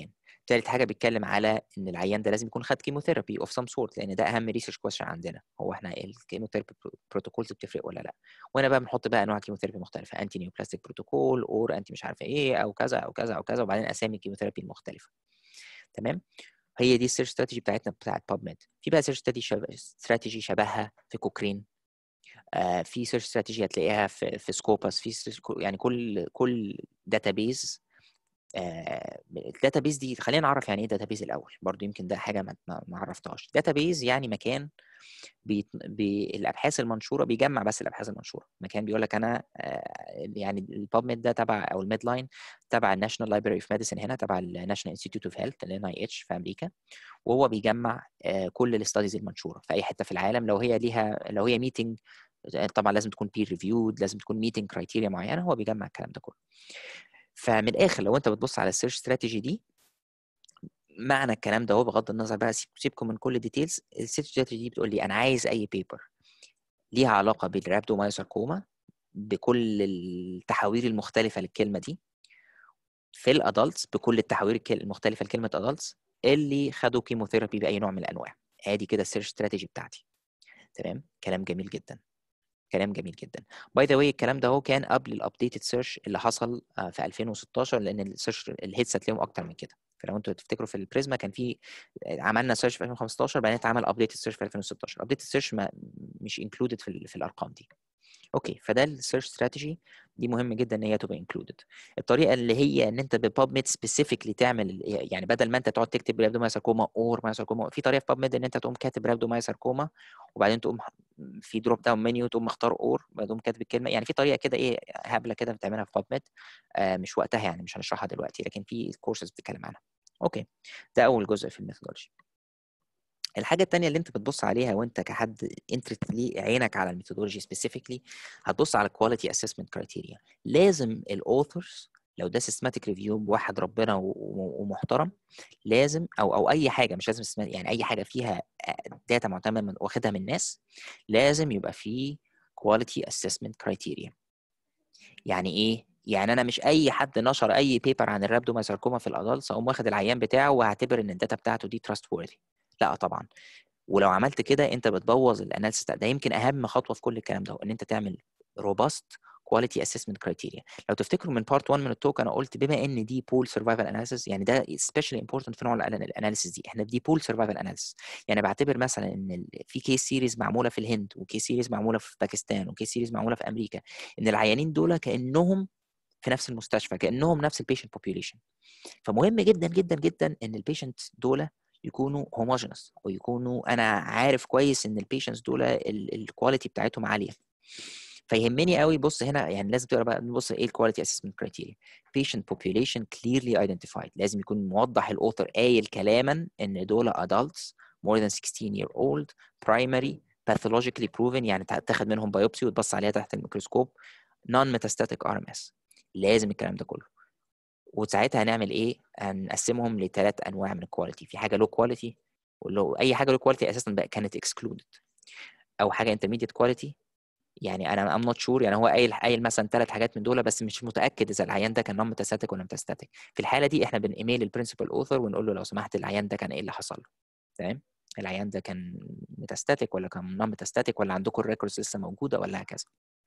ثالث حاجه بيتكلم على ان العيان ده لازم يكون خد كيموثيرابي اوف سام سورت لان ده اهم ريسيرش كويشن عندنا هو احنا الكيموثيرابي بروتوكولز بتفرق ولا لا وهنا بقى بنحط بقى انواع كيموثيرابي مختلفه انتي نيوبلاستيك بروتوكول اور انتي مش عارفه ايه او كذا او كذا او كذا وبعدين اسامي الكيموثيرابي المختلفه تمام هي دي السيرش استراتيجي بتاعتنا بتاعت باب ميد في بقى سيرش استراتيجي شبهها في كوكرين آه في سيرش استراتيجي هتلاقيها في في سكوباس في يعني كل كل داتابيز الداتابيز دي خلينا نعرف يعني ايه داتابيز الاول برضو يمكن ده حاجه ما, ما عرفتهاش داتابيز يعني مكان بي... بي... الابحاث المنشوره بيجمع بس الابحاث المنشوره مكان بيقول لك انا يعني الباب ميد ده تبع او الميد لاين تبع الناشونال لايبراري اوف ميديسن هنا تبع الناشونال انستيتيوت اوف هيلث الان اي اتش في امريكا وهو بيجمع كل الاستاديز المنشوره في اي حته في العالم لو هي ليها لو هي ميتنج طبعا لازم تكون بير ريفيود لازم تكون ميتنج كرايتيريا معينه هو بيجمع الكلام ده كله فمن الاخر لو انت بتبص على السيرش استراتيجي دي معنى الكلام ده هو بغض النظر بقى سيبكم من كل الديتيلز السيرش استراتيجي دي بتقول لي انا عايز اي بيبر ليها علاقه بالرابدومايوساركوما بكل التحاوير المختلفه للكلمه دي في الادلتس بكل التحاوير المختلفه لكلمه ادلتس اللي خدوا كيموثيرابي باي نوع من الانواع ادي كده السيرش استراتيجي بتاعتي تمام كلام جميل جدا كلام جميل جدا باي ذا واي الكلام ده هو كان قبل الابديتد سيرش اللي حصل في 2016 لان السيرش الهيتس هتلاقيهم اكتر من كده فلو انتوا تفتكروا في البريزما كان في عملنا سيرش في 2015 بعدين اتعمل ابديت سيرش في 2016 ابديت سيرش مش انكلودد في, في الارقام دي اوكي فده السيرش استراتيجي دي مهم جدا ان هي تبقى انكلودد الطريقه اللي هي ان انت بباب ميد سبيسيفيكلي تعمل يعني بدل ما انت تقعد تكتب رابدومايوساركوما اور مايوساركوما في طريقه في باب ميد ان انت تقوم كاتب رابدومايوساركوما وبعدين تقوم في دروب داون منيو تقوم مختار اور بعدين كاتب الكلمه يعني في طريقه كده ايه هبله كده بتعملها في باب ميد آه مش وقتها يعني مش هنشرحها دلوقتي لكن في كورسز بتتكلم عنها اوكي ده اول جزء في الميثودولوجي الحاجه الثانيه اللي انت بتبص عليها وانت كحد انترست ليه عينك على الميثودولوجي سبيسيفيكلي هتبص على الكواليتي اسسمنت كرايتيريا لازم الاوثرز لو ده سيستماتيك ريفيو بواحد ربنا ومحترم لازم او او اي حاجه مش لازم يعني اي حاجه فيها داتا معتمد من واخدها من الناس لازم يبقى فيه كواليتي اسسمنت كرايتيريا يعني ايه يعني انا مش اي حد نشر اي بيبر عن الرابدومايساركوما في الادلتس اقوم واخد العيان بتاعه وهعتبر ان الداتا بتاعته دي تراست وورثي لا طبعا ولو عملت كده انت بتبوظ الاناليسيس ده يمكن اهم خطوه في كل الكلام ده ان انت تعمل روباست كواليتي اسسمنت كرايتيريا لو تفتكروا من بارت 1 من التوك انا قلت بما ان دي بول سرفايفل اناليسيس يعني ده سبيشالي امبورتنت في نوع الاناليسيس دي احنا دي بول سرفايفل اناليسيس يعني بعتبر مثلا ان في كيس سيريز معموله في الهند وكيس سيريز معموله في باكستان وكيس سيريز معموله في امريكا ان العيانين دول كانهم في نفس المستشفى كانهم نفس البيشنت بوبيوليشن فمهم جدا جدا جدا ان البيشنت دول يكونوا هوموجينس ويكونوا انا عارف كويس ان البيشنتس دول الكواليتي بتاعتهم عاليه فيهمني قوي بص هنا يعني لازم تقرا بقى نبص ايه الكواليتي اسسمنت كرايتيريا patient population clearly identified لازم يكون موضح الاوثر قايل كلاما ان دول adults more than 16 year old primary pathologically proven يعني تاخد منهم بايوبسي وتبص عليها تحت الميكروسكوب non metastatic RMS لازم الكلام ده كله وساعتها هنعمل ايه؟ هنقسمهم لثلاث انواع من الكواليتي في حاجه لو كواليتي ولو اي حاجه لو كواليتي اساسا بقى كانت اكسكلودد او حاجه انترميديت كواليتي يعني انا ام نوت شور يعني هو قايل قايل مثلا ثلاث حاجات من دول بس مش متاكد اذا العيان ده كان نون ميتاستاتيك ولا ميتاستاتيك في الحاله دي احنا بنيميل البرنسبل اوثر ونقول له لو سمحت العيان ده كان ايه اللي حصل له تمام العيان ده كان ميتاستاتيك ولا كان نون ميتاستاتيك ولا عندكم الريكوردز لسه موجوده ولا هكذا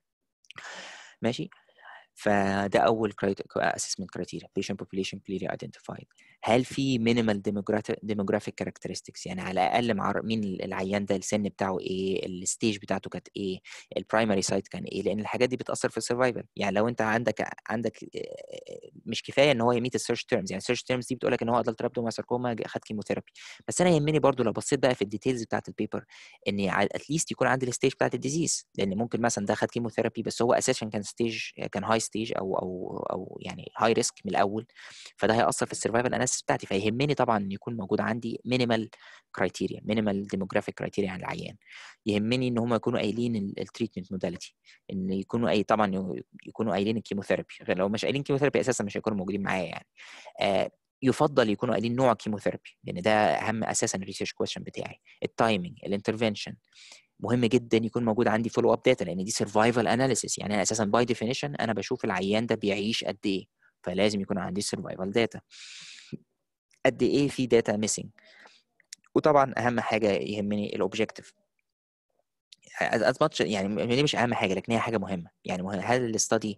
ماشي فده اول اسسمنت كرايتيريا patient population clearly identified هل في minimal demographic characteristics يعني على الاقل مع مين العيان ده السن بتاعه ايه الستيج بتاعته كانت ايه البرايمري سايت كان ايه لان الحاجات دي بتاثر في السرفايفل يعني لو انت عندك عندك مش كفايه ان هو يميت السيرش تيرمز يعني السيرش تيرمز دي بتقول لك ان هو ادلت رابدوماساركوما خد كيموثيرابي بس انا يهمني برضو لو بصيت بقى في الديتيلز بتاعت البيبر ان اتليست يكون عندي الستيج بتاعت الديزيز لان ممكن مثلا ده خد كيموثيرابي بس هو اساسا كان ستيج كان هاي ستيج او او او يعني هاي ريسك من الاول فده هياثر في السرفايفل اناليسيس بتاعتي فيهمني طبعا ان يكون موجود عندي مينيمال كرايتيريا مينيمال ديموغرافيك كرايتيريا عن العيان يهمني ان هم يكونوا قايلين التريتمنت موداليتي ان يكونوا اي طبعا يكونوا قايلين الكيموثيرابي لو مش قايلين كيموثيرابي اساسا مش هيكونوا موجودين معايا يعني آه يفضل يكونوا قايلين نوع كيموثيرابي لان ده اهم اساسا الريسيرش كويشن بتاعي التايمنج الانترفنشن مهم جدا يكون موجود عندي فولو اب داتا لان دي سرفايفل اناليسيس يعني انا اساسا باي ديفينيشن انا بشوف العيان ده بيعيش قد ايه فلازم يكون عندي سرفايفل داتا قد ايه في داتا ميسنج وطبعا اهم حاجه يهمني الاوبجيكتيف از ماتش يعني دي مش اهم حاجه لكن هي حاجه مهمه يعني هل الاستادي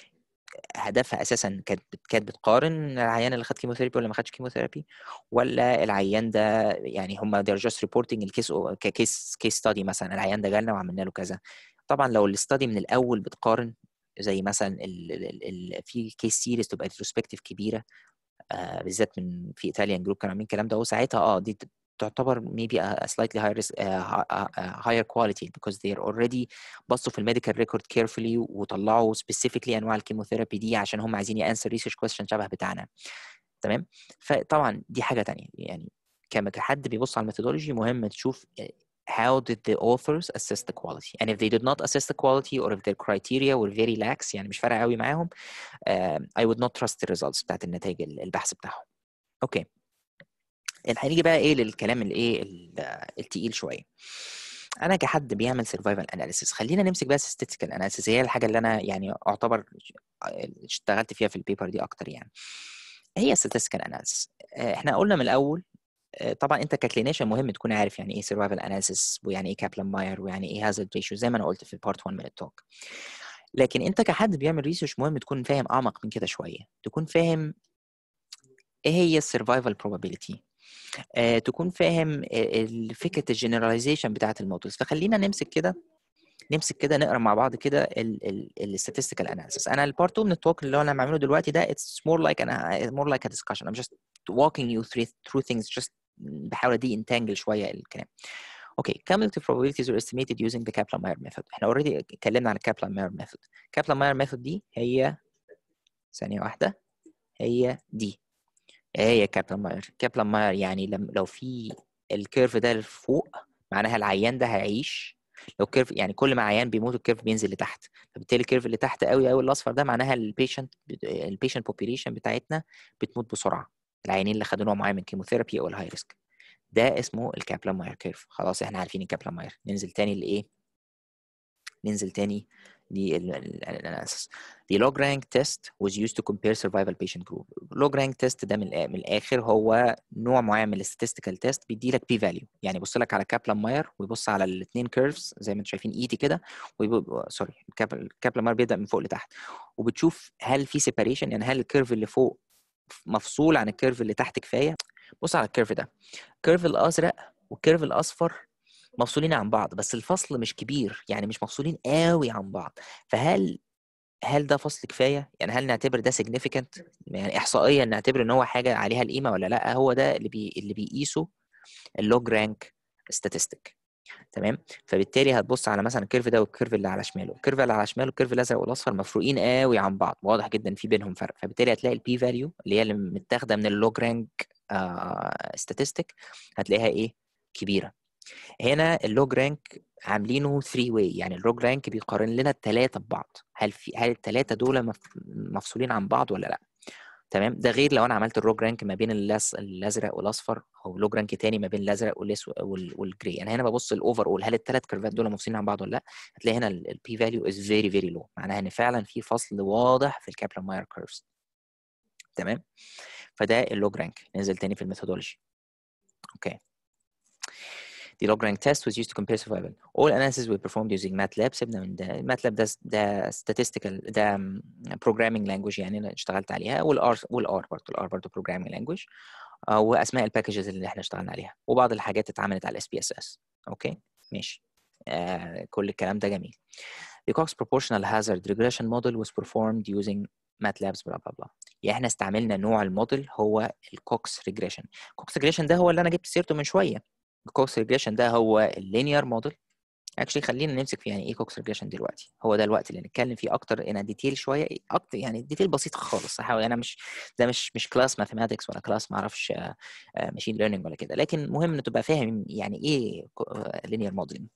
هدفها اساسا كانت كانت بتقارن العيان اللي خد كيموثيرابي ولا ما خدش كيموثيرابي ولا العيان ده يعني هم they're just reporting الكيس ككيس كيس ستادي مثلا العيان ده جالنا وعملنا له كذا طبعا لو الاستادي من الاول بتقارن زي مثلا ال ال ال في كيس سيريز تبقى ريتروسبكتيف كبيره آه بالذات من في ايطاليان جروب كانوا عاملين الكلام ده وساعتها اه دي تعتبر maybe a slightly higher risk, uh, higher quality because they are already بصوا في الميديكال ريكورد carefully وطلعوا specifically انواع الكيموثيرابي دي عشان هم عايزين يانسر ريسيرش كويستشن شبه بتاعنا تمام فطبعا دي حاجه تانية يعني كحد بيبص على الميثودولوجي مهم تشوف how did the authors assess the quality and if they did not assess the quality or if their criteria were very lax يعني مش فارقه قوي معاهم uh, I would not trust the results بتاعت النتائج البحث بتاعهم اوكي okay. هنيجي بقى ايه للكلام الايه التقيل شويه انا كحد بيعمل سرفايفل اناليسيس خلينا نمسك بقى statistical اناليسيس هي الحاجه اللي انا يعني اعتبر اشتغلت فيها في البيبر دي اكتر يعني هي statistical اناليسيس احنا قلنا من الاول طبعا انت ككلينيشن مهم تكون عارف يعني ايه سرفايفل اناليسيس ويعني ايه كابلان ماير ويعني ايه هازارد ريشيو زي ما انا قلت في البارت 1 من التوك لكن انت كحد بيعمل ريسيرش مهم تكون فاهم اعمق من كده شويه تكون فاهم ايه هي السرفايفل بروبابيلتي آه، تكون فاهم فكره الجنراليزيشن بتاعه المودلز فخلينا نمسك كده نمسك كده نقرا مع بعض كده الستاتستيكال اناليسيس انا البارت 2 من التوك اللي انا بعمله دلوقتي ده اتس مور لايك انا مور لايك ا ديسكشن I'm just walking you through through things just بحاول دي انتانجل شويه الكلام اوكي cumulative probabilities are estimated using the Kaplan-Meier method احنا اوريدي اتكلمنا عن Kaplan-Meier method Kaplan-Meier method دي هي ثانيه واحده هي دي هي كابلان ماير كابلان ماير يعني لم لو في الكيرف ده لفوق معناها العيان ده هيعيش لو كيرف يعني كل ما عيان بيموت الكيرف بينزل لتحت فبالتالي الكيرف اللي تحت قوي قوي الاصفر ده معناها البيشنت البيشنت بوبيليشن بتاعتنا بتموت بسرعه العيانين اللي خدوا نوع معين من كيموثيرابي او الهاي ريسك ده اسمه الكابلان ماير كيرف خلاص احنا عارفين الكابلان ماير ننزل تاني لايه ننزل تاني للاناليسيس The log rank test was used to compare survival patient group. log rank test ده من, من الاخر هو نوع معين من الستاتستيكال تيست بيدي لك بي فاليو يعني يبص لك على كابلان ماير ويبص على الاثنين كيرفز زي ما انتم شايفين ايدي كده سوري كابلان ماير بيبدا من فوق لتحت وبتشوف هل في سيباريشن يعني هل الكيرف اللي فوق مفصول عن الكيرف اللي تحت كفايه بص على الكيرف ده الكيرف الازرق والكيرف الاصفر مفصولين عن بعض بس الفصل مش كبير يعني مش مفصولين قوي عن بعض فهل هل ده فصل كفايه يعني هل نعتبر ده significant يعني احصائيا نعتبر ان هو حاجه عليها القيمه ولا لا هو ده اللي بي اللي بيقيسه اللوج رانك statistic تمام فبالتالي هتبص على مثلا الكيرف ده والكيرف اللي على شماله الكيرف اللي على شماله الكيرف الازرق والاصفر مفروقين قوي عن بعض واضح جدا في بينهم فرق فبالتالي هتلاقي البي فاليو اللي هي اللي متاخده من اللوج رانك statistic هتلاقيها ايه كبيره هنا اللوج رانك عاملينه 3 واي يعني اللوج رانك بيقارن لنا الثلاثه ببعض هل في هل الثلاثه دول مفصولين عن بعض ولا لا تمام ده غير لو انا عملت الروج رانك ما بين الازرق والاصفر او لوج رانك تاني ما بين الازرق والجري انا يعني هنا ببص الاوفر اول هل الثلاث كيرفات دول مفصولين عن بعض ولا لا هتلاقي هنا البي فاليو از فيري فيري لو معناها ان فعلا في فصل واضح في الكابلان ماير كيرفز تمام فده اللوج رانك ننزل تاني في الميثودولوجي اوكي The log rank test was used to compare survival. All analysis were performed using MATLAB سيبنا من ده MATLAB ده ده statistical ده programming language يعني انا اشتغلت عليها والار والار برضه الار برضه programming language uh, واسماء الباكجز اللي احنا اشتغلنا عليها وبعض الحاجات اتعملت على اس بي اس اس اوكي ماشي uh, كل الكلام ده جميل. The Cox proportional hazard regression model was performed using MATLABs بلا بلا بلا يعني احنا استعملنا نوع الموديل هو الكوكس ريجريشن الكوكس ريجريشن ده هو اللي انا جبت سيرته من شويه الكوكس ريجريشن ده هو اللينير موديل اكشلي خلينا نمسك في يعني ايه كوكس ريجريشن دلوقتي هو ده الوقت اللي نتكلم فيه اكتر ان ديتيل شويه اكتر يعني ديتيل بسيط خالص هحاول انا مش ده مش مش كلاس ماثيماتكس ولا كلاس ما اعرفش ماشين ليرنينج ولا كده لكن مهم ان تبقى فاهم يعني ايه لينير موديلنج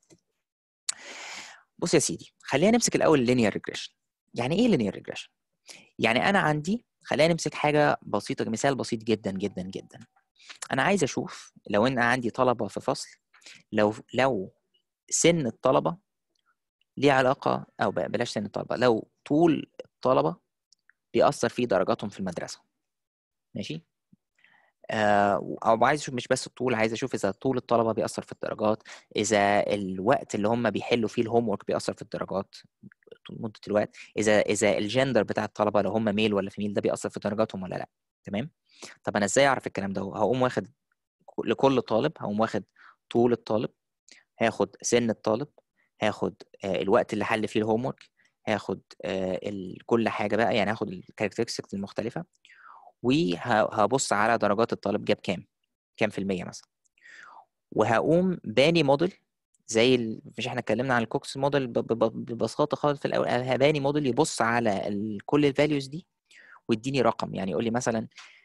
بص يا سيدي خلينا نمسك الاول اللينير ريجريشن يعني ايه لينير ريجريشن يعني انا عندي خلينا نمسك حاجه بسيطه مثال بسيط جدا جدا جدا انا عايز اشوف لو ان عندي طلبه في فصل لو لو سن الطلبه ليه علاقه او بلاش سن الطلبه لو طول الطلبه بيأثر في درجاتهم في المدرسه ماشي آه، او عايز اشوف مش بس الطول عايز اشوف اذا طول الطلبه بيأثر في الدرجات اذا الوقت اللي هم بيحلوا فيه الهوم ورك بيأثر في الدرجات مده الوقت اذا اذا الجندر بتاع الطلبه لو هم ميل ولا فيميل ده بيأثر في درجاتهم ولا لا تمام طب انا ازاي اعرف الكلام ده هقوم واخد لكل طالب هقوم واخد طول الطالب هاخد سن الطالب هاخد آه، الوقت اللي حل فيه الهوم ورك هاخد آه، كل حاجه بقى يعني هاخد الكاركترستكس المختلفه وهبص على درجات الطالب جاب كام كام في المية مثلا وهقوم باني موديل زي ال... مش احنا اتكلمنا عن الكوكس موديل ببساطه خالص في الاول هباني موديل يبص على ال... كل الفاليوز دي ويديني رقم يعني يقول لي مثلا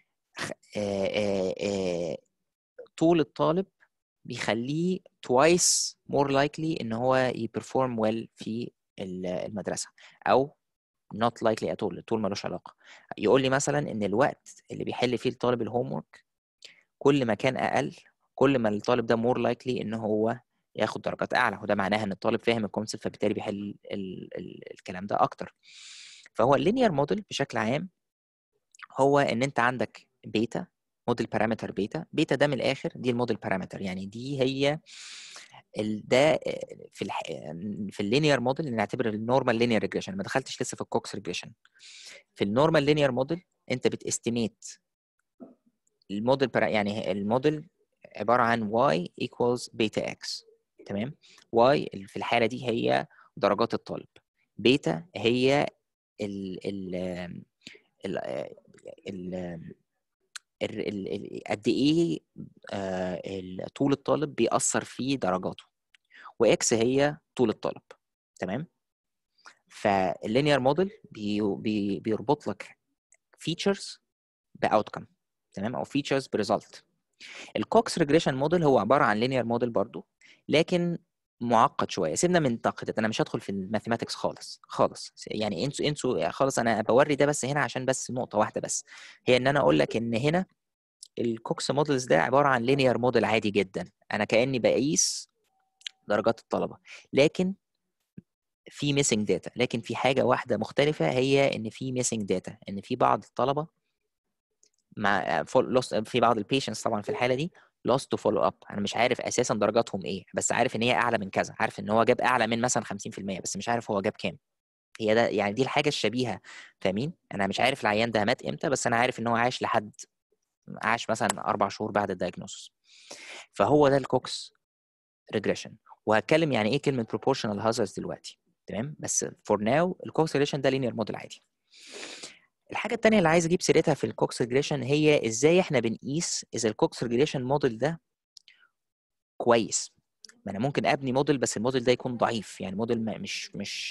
طول الطالب بيخليه twice more likely ان هو يبرفورم well في المدرسه او not likely at all الطول ملوش علاقه يقول لي مثلا ان الوقت اللي بيحل فيه الطالب الهوم ورك كل ما كان اقل كل ما الطالب ده more likely ان هو ياخد درجات اعلى وده معناها ان الطالب فاهم الكونسيبت فبالتالي بيحل ال ال الكلام ده اكتر فهو اللينير موديل بشكل عام هو ان انت عندك بيتا موديل بارامتر بيتا بيتا ده من الاخر دي الموديل بارامتر يعني دي هي ده في الح... في اللينير موديل نعتبر النورمال لينير ريجريشن ما دخلتش لسه في الكوكس ريجريشن في النورمال لينير موديل انت بتستيميت الموديل يعني الموديل عباره عن y equals بيتا x تمام y في الحاله دي هي درجات الطالب بيتا هي ال ال ال قد ايه آه، طول الطالب بيأثر في درجاته واكس هي طول الطالب تمام فاللينير موديل بي بي بيربط لك فيتشرز باوتكم تمام او فيتشرز بريزلت الكوكس ريجريشن موديل هو عباره عن لينير موديل برضو لكن معقد شويه سيبنا من تعقيدات انا مش هدخل في الماثيماتكس خالص خالص يعني انسوا انسوا خالص انا بوري ده بس هنا عشان بس نقطه واحده بس هي ان انا اقول لك ان هنا الكوكس مودلز ده عباره عن لينير موديل عادي جدا انا كاني بقيس درجات الطلبه لكن في ميسنج داتا لكن في حاجه واحده مختلفه هي ان في ميسنج داتا ان في بعض الطلبه مع في بعض البيشنتس طبعا في الحاله دي lost to follow up انا مش عارف اساسا درجاتهم ايه بس عارف ان هي اعلى من كذا عارف ان هو جاب اعلى من مثلا 50% بس مش عارف هو جاب كام هي ده يعني دي الحاجه الشبيهه فاهمين انا مش عارف العيان ده مات امتى بس انا عارف ان هو عاش لحد عاش مثلا اربع شهور بعد الدايجنوسس فهو ده الكوكس ريجريشن وهتكلم يعني ايه كلمه proportional hazards دلوقتي تمام بس فور ناو الكوكس ريجريشن ده لينير موديل عادي الحاجه الثانيه اللي عايز اجيب سيرتها في الكوكس ريجريشن هي ازاي احنا بنقيس اذا الكوكس ريجريشن موديل ده كويس ما انا ممكن ابني موديل بس الموديل ده يكون ضعيف يعني موديل مش مش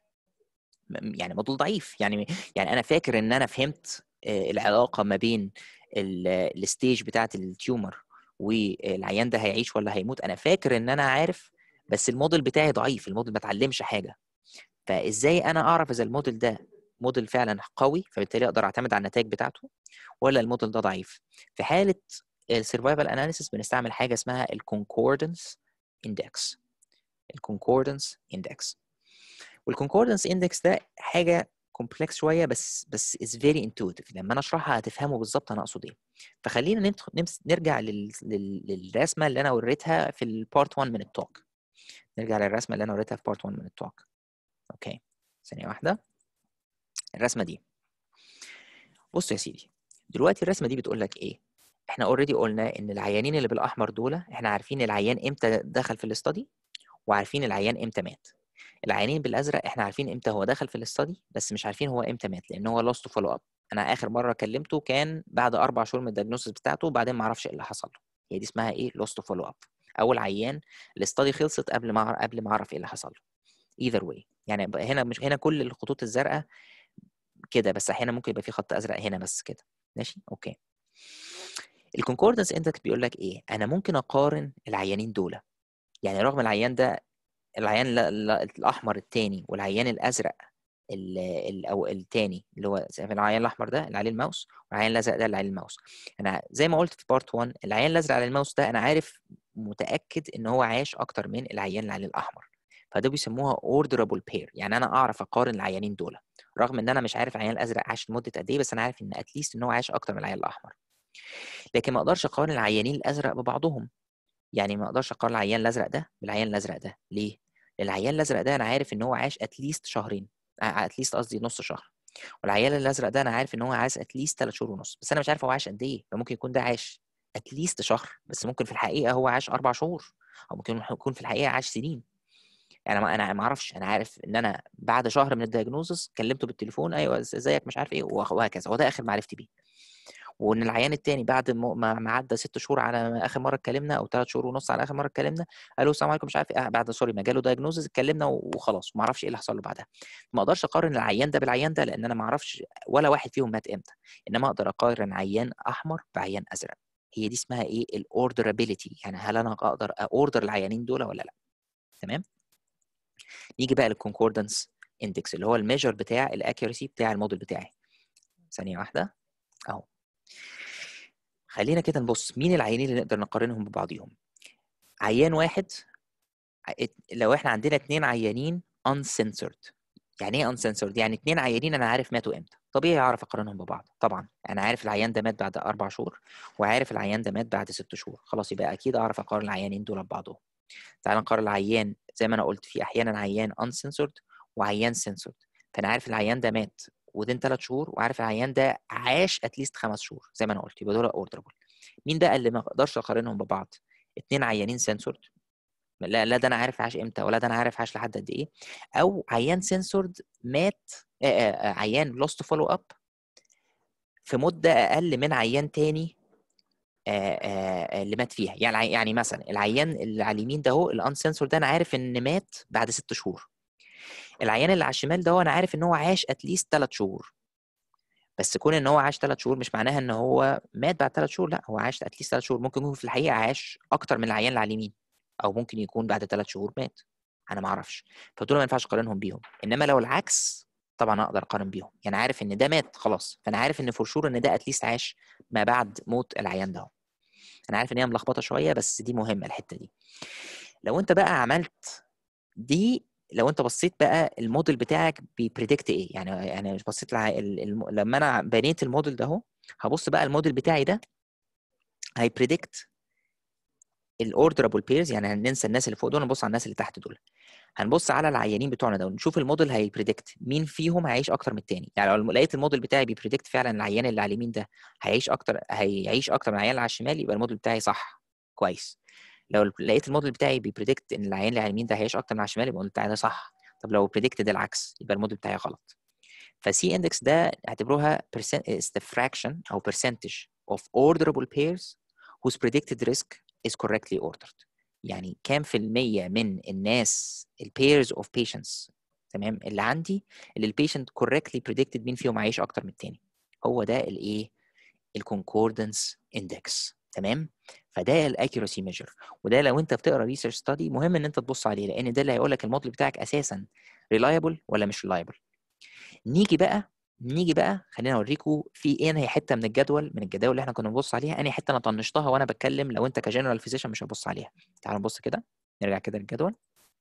يعني موديل ضعيف يعني يعني انا فاكر ان انا فهمت آه، العلاقه ما بين الستيج بتاعه التيومر والعيان ده هيعيش ولا هيموت انا فاكر ان انا عارف بس الموديل بتاعي ضعيف الموديل ما اتعلمش حاجه فازاي انا اعرف اذا الموديل ده موديل فعلا قوي فبالتالي اقدر اعتمد على النتائج بتاعته ولا الموديل ده ضعيف في حاله السرفايفل اناليسيس بنستعمل حاجه اسمها الكونكوردنس اندكس الكونكوردنس اندكس والكونكوردنس اندكس ده حاجه كومبلكس شويه بس بس از فيري انتويتيف لما انا اشرحها هتفهموا بالظبط انا اقصد ايه فخلينا نرجع لل... لل... للرسمه اللي انا وريتها في البارت 1 من التوك نرجع للرسمه اللي انا وريتها في بارت 1 من التوك اوكي ثانيه واحده الرسمه دي بص يا سيدي دلوقتي الرسمه دي بتقول لك ايه احنا اوريدي قلنا ان العيانين اللي بالاحمر دول احنا عارفين العيان امتى دخل في الاستادي وعارفين العيان امتى مات العيانين بالازرق احنا عارفين امتى هو دخل في الاستادي بس مش عارفين هو امتى مات لان هو لوست فولو اب انا اخر مره كلمته كان بعد اربع شهور من الدياجنوستس بتاعته وبعدين ما اعرفش ايه اللي حصل له هي دي اسمها ايه لوست فولو اب اول عيان الاستادي خلصت قبل ما قبل ما اعرف ايه اللي حصل له ايذر واي يعني هنا مش هنا كل الخطوط الزرقاء كده بس احيانا ممكن يبقى في خط ازرق هنا بس كده ماشي اوكي الكونكوردنس اندكس بيقول لك ايه انا ممكن اقارن العيانين دول يعني رغم العيان ده العيان الاحمر الثاني والعيان الازرق او الثاني اللي هو العيان الاحمر ده اللي عليه الماوس والعيان الازرق ده اللي عليه الماوس انا زي ما قلت في بارت 1 العيان الازرق على الماوس ده انا عارف متاكد ان هو عاش اكتر من العيان اللي عليه الاحمر فده بيسموها اوردرابل بير يعني انا اعرف اقارن العيانين دول رغم ان انا مش عارف العيان الازرق عاش لمده قد ايه بس انا عارف ان اتليست ان هو عاش اكتر من العيان الاحمر لكن ما اقدرش اقارن العيانين الازرق ببعضهم يعني ما اقدرش اقارن العيان الازرق ده بالعيان الازرق ده ليه العيان الازرق ده انا عارف ان هو عاش اتليست شهرين اتليست قصدي نص شهر والعيان الازرق ده انا عارف ان هو عاش اتليست 3 شهور ونص بس انا مش عارف هو عاش قد ايه فممكن يكون ده عاش اتليست شهر بس ممكن في الحقيقه هو عاش اربع شهور او ممكن يكون في الحقيقه عاش سنين يعني ما انا ما اعرفش انا عارف ان انا بعد شهر من الدياجنوزس كلمته بالتليفون ايوه ازيك مش عارف ايه وهكذا هو ده اخر معرفتي بيه وان العيان التاني بعد ما عدى ست شهور على اخر مره اتكلمنا او ثلاث شهور ونص على اخر مره اتكلمنا قالوا السلام عليكم مش عارف ايه بعد سوري ما جاله دايجنوزز اتكلمنا وخلاص ما اعرفش ايه اللي حصل له بعدها ما اقدرش اقارن العيان ده بالعيان ده لان انا ما اعرفش ولا واحد فيهم مات امتى انما اقدر اقارن عيان احمر بعيان ازرق هي دي اسمها ايه الاوردرابيلتي يعني هل انا اقدر اوردر العيانين دول ولا لا تمام نيجي بقى للكونكوردنس اندكس اللي هو الميجر بتاع الاكيورسي بتاع الموديل بتاعي ثانيه واحده اهو خلينا كده نبص مين العيانين اللي نقدر نقارنهم ببعضهم عيان واحد لو احنا عندنا اثنين عيانين uncensored يعني ايه uncensored يعني اثنين عيانين انا عارف ماتوا امتى طبيعي اعرف اقارنهم ببعض طبعا انا عارف العيان ده مات بعد اربع شهور وعارف العيان ده مات بعد ست شهور خلاص يبقى اكيد اعرف اقارن العيانين دول ببعضهم تعال نقارن العيان زي ما انا قلت في احيانا عيان uncensored وعيان censored فانا عارف العيان ده مات ودين ثلاث شهور وعارف العيان ده عاش اتليست خمس شهور زي ما انا قلت يبقى دول اوردربل مين بقى اللي ما اقدرش اقارنهم ببعض اثنين عيانين سنسورد لا لا ده انا عارف عاش امتى ولا ده انا عارف عاش لحد قد ايه او عيان سنسورد مات آآ آآ عيان لوست فولو اب في مده اقل من عيان تاني آآ اللي مات فيها يعني يعني مثلا العيان اللي على اليمين ده هو الانسنسور ده انا عارف ان مات بعد ست شهور العيان اللي على الشمال ده هو انا عارف ان هو عاش اتليست ثلاث شهور بس كون ان هو عاش ثلاث شهور مش معناها ان هو مات بعد ثلاث شهور لا هو عاش اتليست ثلاث شهور ممكن يكون في الحقيقه عاش اكتر من العيان اللي على اليمين او ممكن يكون بعد ثلاث شهور مات انا ما اعرفش فدول ما ينفعش اقارنهم بيهم انما لو العكس طبعا اقدر اقارن بيهم يعني عارف ان ده مات خلاص فانا عارف ان فور شور ان ده اتليست عاش ما بعد موت العيان ده انا عارف ان هي ملخبطه شويه بس دي مهمه الحته دي لو انت بقى عملت دي لو انت بصيت بقى الموديل بتاعك بيبريدكت ايه يعني يعني مش بصيت لع... الم... لما انا بنيت الموديل ده اهو هبص بقى الموديل بتاعي ده هيبريدكت الاوردرابل بيرز يعني هننسى الناس اللي فوق دول نبص على الناس اللي تحت دول هنبص على العيانين بتوعنا دول نشوف الموديل هيبريدكت مين فيهم هيعيش اكتر من التاني يعني لو لقيت الموديل بتاعي بيبريدكت فعلا العيان اللي على اليمين ده هيعيش اكتر هيعيش اكتر من العيان اللي على الشمال يبقى الموديل بتاعي صح كويس لو لقيت الموديل بتاعي بيبريدكت ان العيان اللي على اليمين ده هيعيش اكتر من على الشمال يبقى الموديل بتاعي ده صح طب لو بريدكت العكس يبقى الموديل بتاعي غلط فسي اندكس ده اعتبروها is the fraction او percentage of orderable pairs whose predicted risk is correctly ordered يعني كام في المية من الناس البيرز اوف patients تمام اللي عندي اللي البيشنت correctly predicted مين فيهم عايش اكتر من التاني هو ده الايه الكونكوردنس اندكس تمام فده الاكيورسي ميجر وده لو انت بتقرا ريسيرش ستادي مهم ان انت تبص عليه لان ده اللي هيقول لك الموديل بتاعك اساسا ريلايبل ولا مش ريلايبل نيجي بقى نيجي بقى خلينا اوريكم في ايه هي حته من الجدول من الجداول اللي احنا كنا بنبص عليها انهي حته انا طنشتها وانا بتكلم لو انت كجنرال فيزيشن مش هتبص عليها تعالوا نبص كده نرجع كده للجدول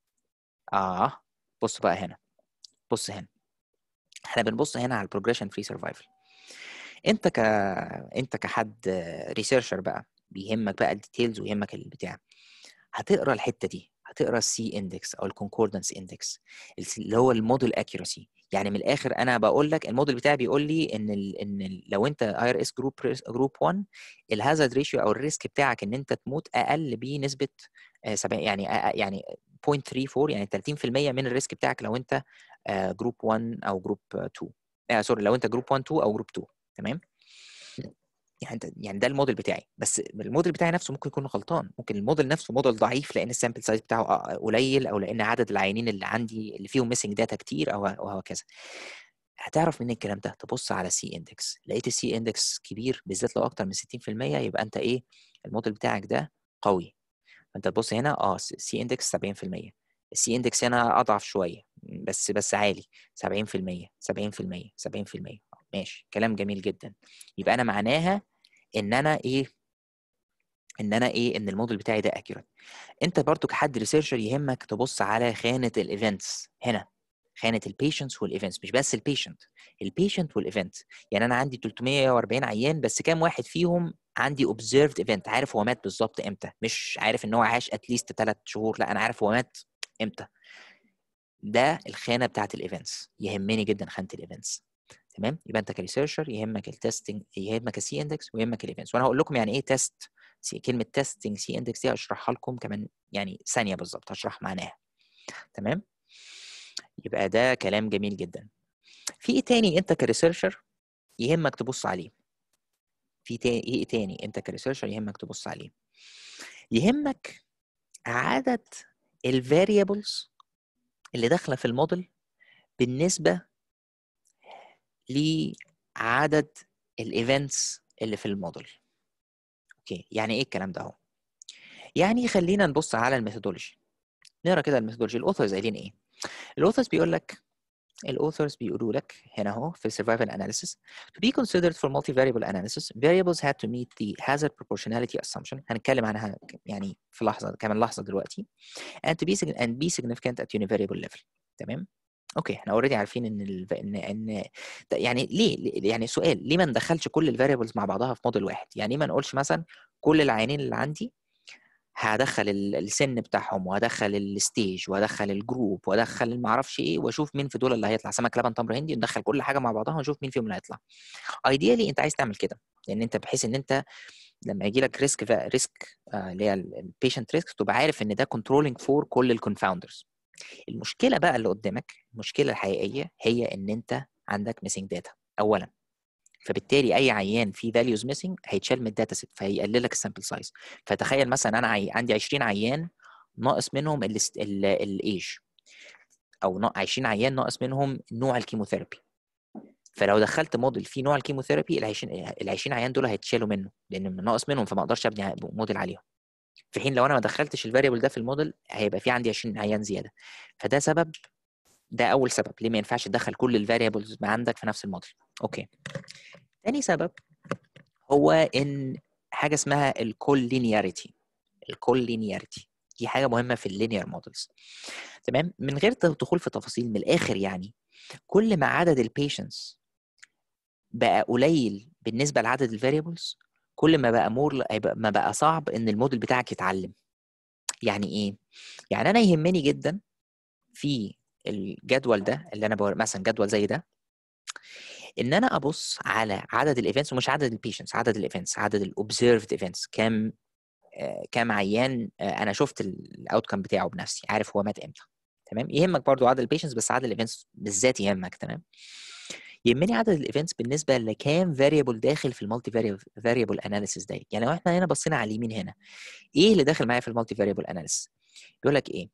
اه بص بقى هنا بص هنا احنا بنبص هنا على البروجريشن فري سرفايفل انت ك انت كحد ريسيرشر بقى بيهمك بقى الديتيلز ويهمك البتاع هتقرا الحته دي هتقرا السي اندكس او الكونكوردنس اندكس اللي هو الموديل اكيورسي يعني من الاخر انا بقول لك الموديل بتاعي بيقول لي ان ال ان ال لو انت اي ار اس جروب جروب 1 الهازارد ريشيو او الريسك بتاعك ان انت تموت اقل بنسبه يعني يعني 0.34 يعني 30% من الريسك بتاعك لو انت جروب 1 او جروب 2 آه سوري لو انت جروب 1 2 او جروب 2 تمام يعني يعني ده الموديل بتاعي بس الموديل بتاعي نفسه ممكن يكون غلطان ممكن الموديل نفسه موديل ضعيف لان السامبل سايز بتاعه قليل او لان عدد العيانين اللي عندي اللي فيهم ميسنج داتا كتير او او هكذا هتعرف منين الكلام ده تبص على السي اندكس لقيت السي اندكس كبير بالذات لو اكتر من 60% يبقى انت ايه الموديل بتاعك ده قوي فانت تبص هنا اه سي اندكس 70% السي اندكس هنا اضعف شويه بس بس عالي 70% 70% 70% ماشي كلام جميل جدا يبقى انا معناها ان انا ايه ان انا ايه ان الموديل بتاعي ده اكيوريت انت برضو كحد ريسيرشر يهمك تبص على خانه الايفنتس هنا خانه البيشنتس والايفنتس مش بس البيشنت البيشنت والايفنت يعني انا عندي 340 عيان بس كام واحد فيهم عندي observed event عارف هو مات بالظبط امتى مش عارف ان هو عاش اتليست 3 شهور لا انا عارف هو مات امتى ده الخانه بتاعت الايفنتس يهمني جدا خانه الايفنتس تمام يبقى انت كريسيرشر يهمك التستنج يهمك السي اندكس ويهمك الايفنتس وانا هقول لكم يعني ايه تيست كلمه تيستنج سي اندكس دي هشرحها لكم كمان يعني ثانيه بالظبط هشرح معناها تمام يبقى ده كلام جميل جدا في ايه تاني انت كريسيرشر يهمك تبص عليه في تاني ايه تاني انت كريسيرشر يهمك تبص عليه يهمك عدد الفاريبلز اللي داخله في الموديل بالنسبه لعدد الايفنتس اللي في الموديل اوكي يعني ايه الكلام ده اهو يعني خلينا نبص على الميثودولوجي نقرا كده الميثودولوجي الاوثرز قايلين ايه الاوثرز بيقول لك الاوثرز بيقولوا لك هنا اهو في survival analysis to be considered for multivariable analysis variables had to meet the hazard proportionality assumption هنتكلم عنها يعني في لحظه كمان لحظه دلوقتي and to be and be significant at univariable level تمام اوكي احنا اوريدي عارفين ان ال... ان ان يعني ليه يعني سؤال ليه ما ندخلش كل الفاريبلز مع بعضها في موديل واحد يعني ما نقولش مثلا كل العينين اللي عندي هدخل السن بتاعهم وهدخل الستيج وهدخل الجروب وهدخل ما اعرفش ايه واشوف مين في دول اللي هيطلع سمك لبن تمر هندي ندخل كل حاجه مع بعضها ونشوف مين فيهم اللي هيطلع ايديالي انت عايز تعمل كده لان انت بحيث ان انت لما يجي لك ريسك ريسك اللي هي البيشنت ريسك تبقى عارف ان ده كنترولينج فور كل الكونفاوندرز المشكله بقى اللي قدامك المشكله الحقيقيه هي ان انت عندك ميسنج داتا اولا فبالتالي اي عيان فيه فاليوز ميسنج هيتشال من الداتا سيت فهيقلل لك السامبل سايز فتخيل مثلا انا عي... عندي 20 عيان ناقص منهم الايج او 20 عيان ناقص منهم نوع الكيموثيرابي فلو دخلت موديل فيه نوع الكيموثيرابي ال 20 ال 20 عيان دول هيتشالوا منه لان ناقص منهم فما اقدرش ابني موديل عليهم في حين لو انا ما دخلتش الفاريبل ده في الموديل هيبقى في عندي 20 عيان زياده فده سبب ده اول سبب ليه ما ينفعش تدخل كل الفاريبلز ما عندك في نفس الموديل اوكي تاني سبب هو ان حاجه اسمها الكولينياريتي الكولينياريتي دي حاجه مهمه في اللينير مودلز تمام من غير دخول في تفاصيل من الاخر يعني كل ما عدد البيشنتس بقى قليل بالنسبه لعدد الفاريبلز كل ما بقى مور ما بقى صعب ان الموديل بتاعك يتعلم يعني ايه يعني انا يهمني جدا في الجدول ده اللي انا بور... مثلا جدول زي ده ان انا ابص على عدد الايفنتس ومش عدد البيشنتس عدد الايفنتس عدد الاوبزرفد ايفنتس كام آه كام عيان آه انا شفت الاوتكم بتاعه بنفسي عارف هو مات امتى تمام يهمك برضو عدد البيشنتس بس عدد الايفنتس بالذات يهمك تمام يهمني عدد الايفنتس بالنسبه لكام فاريبل داخل في المالتي فاريبل اناليسيس ده يعني لو احنا هنا بصينا على اليمين هنا ايه اللي داخل معايا في المالتي فاريبل اناليسيس بيقول لك ايه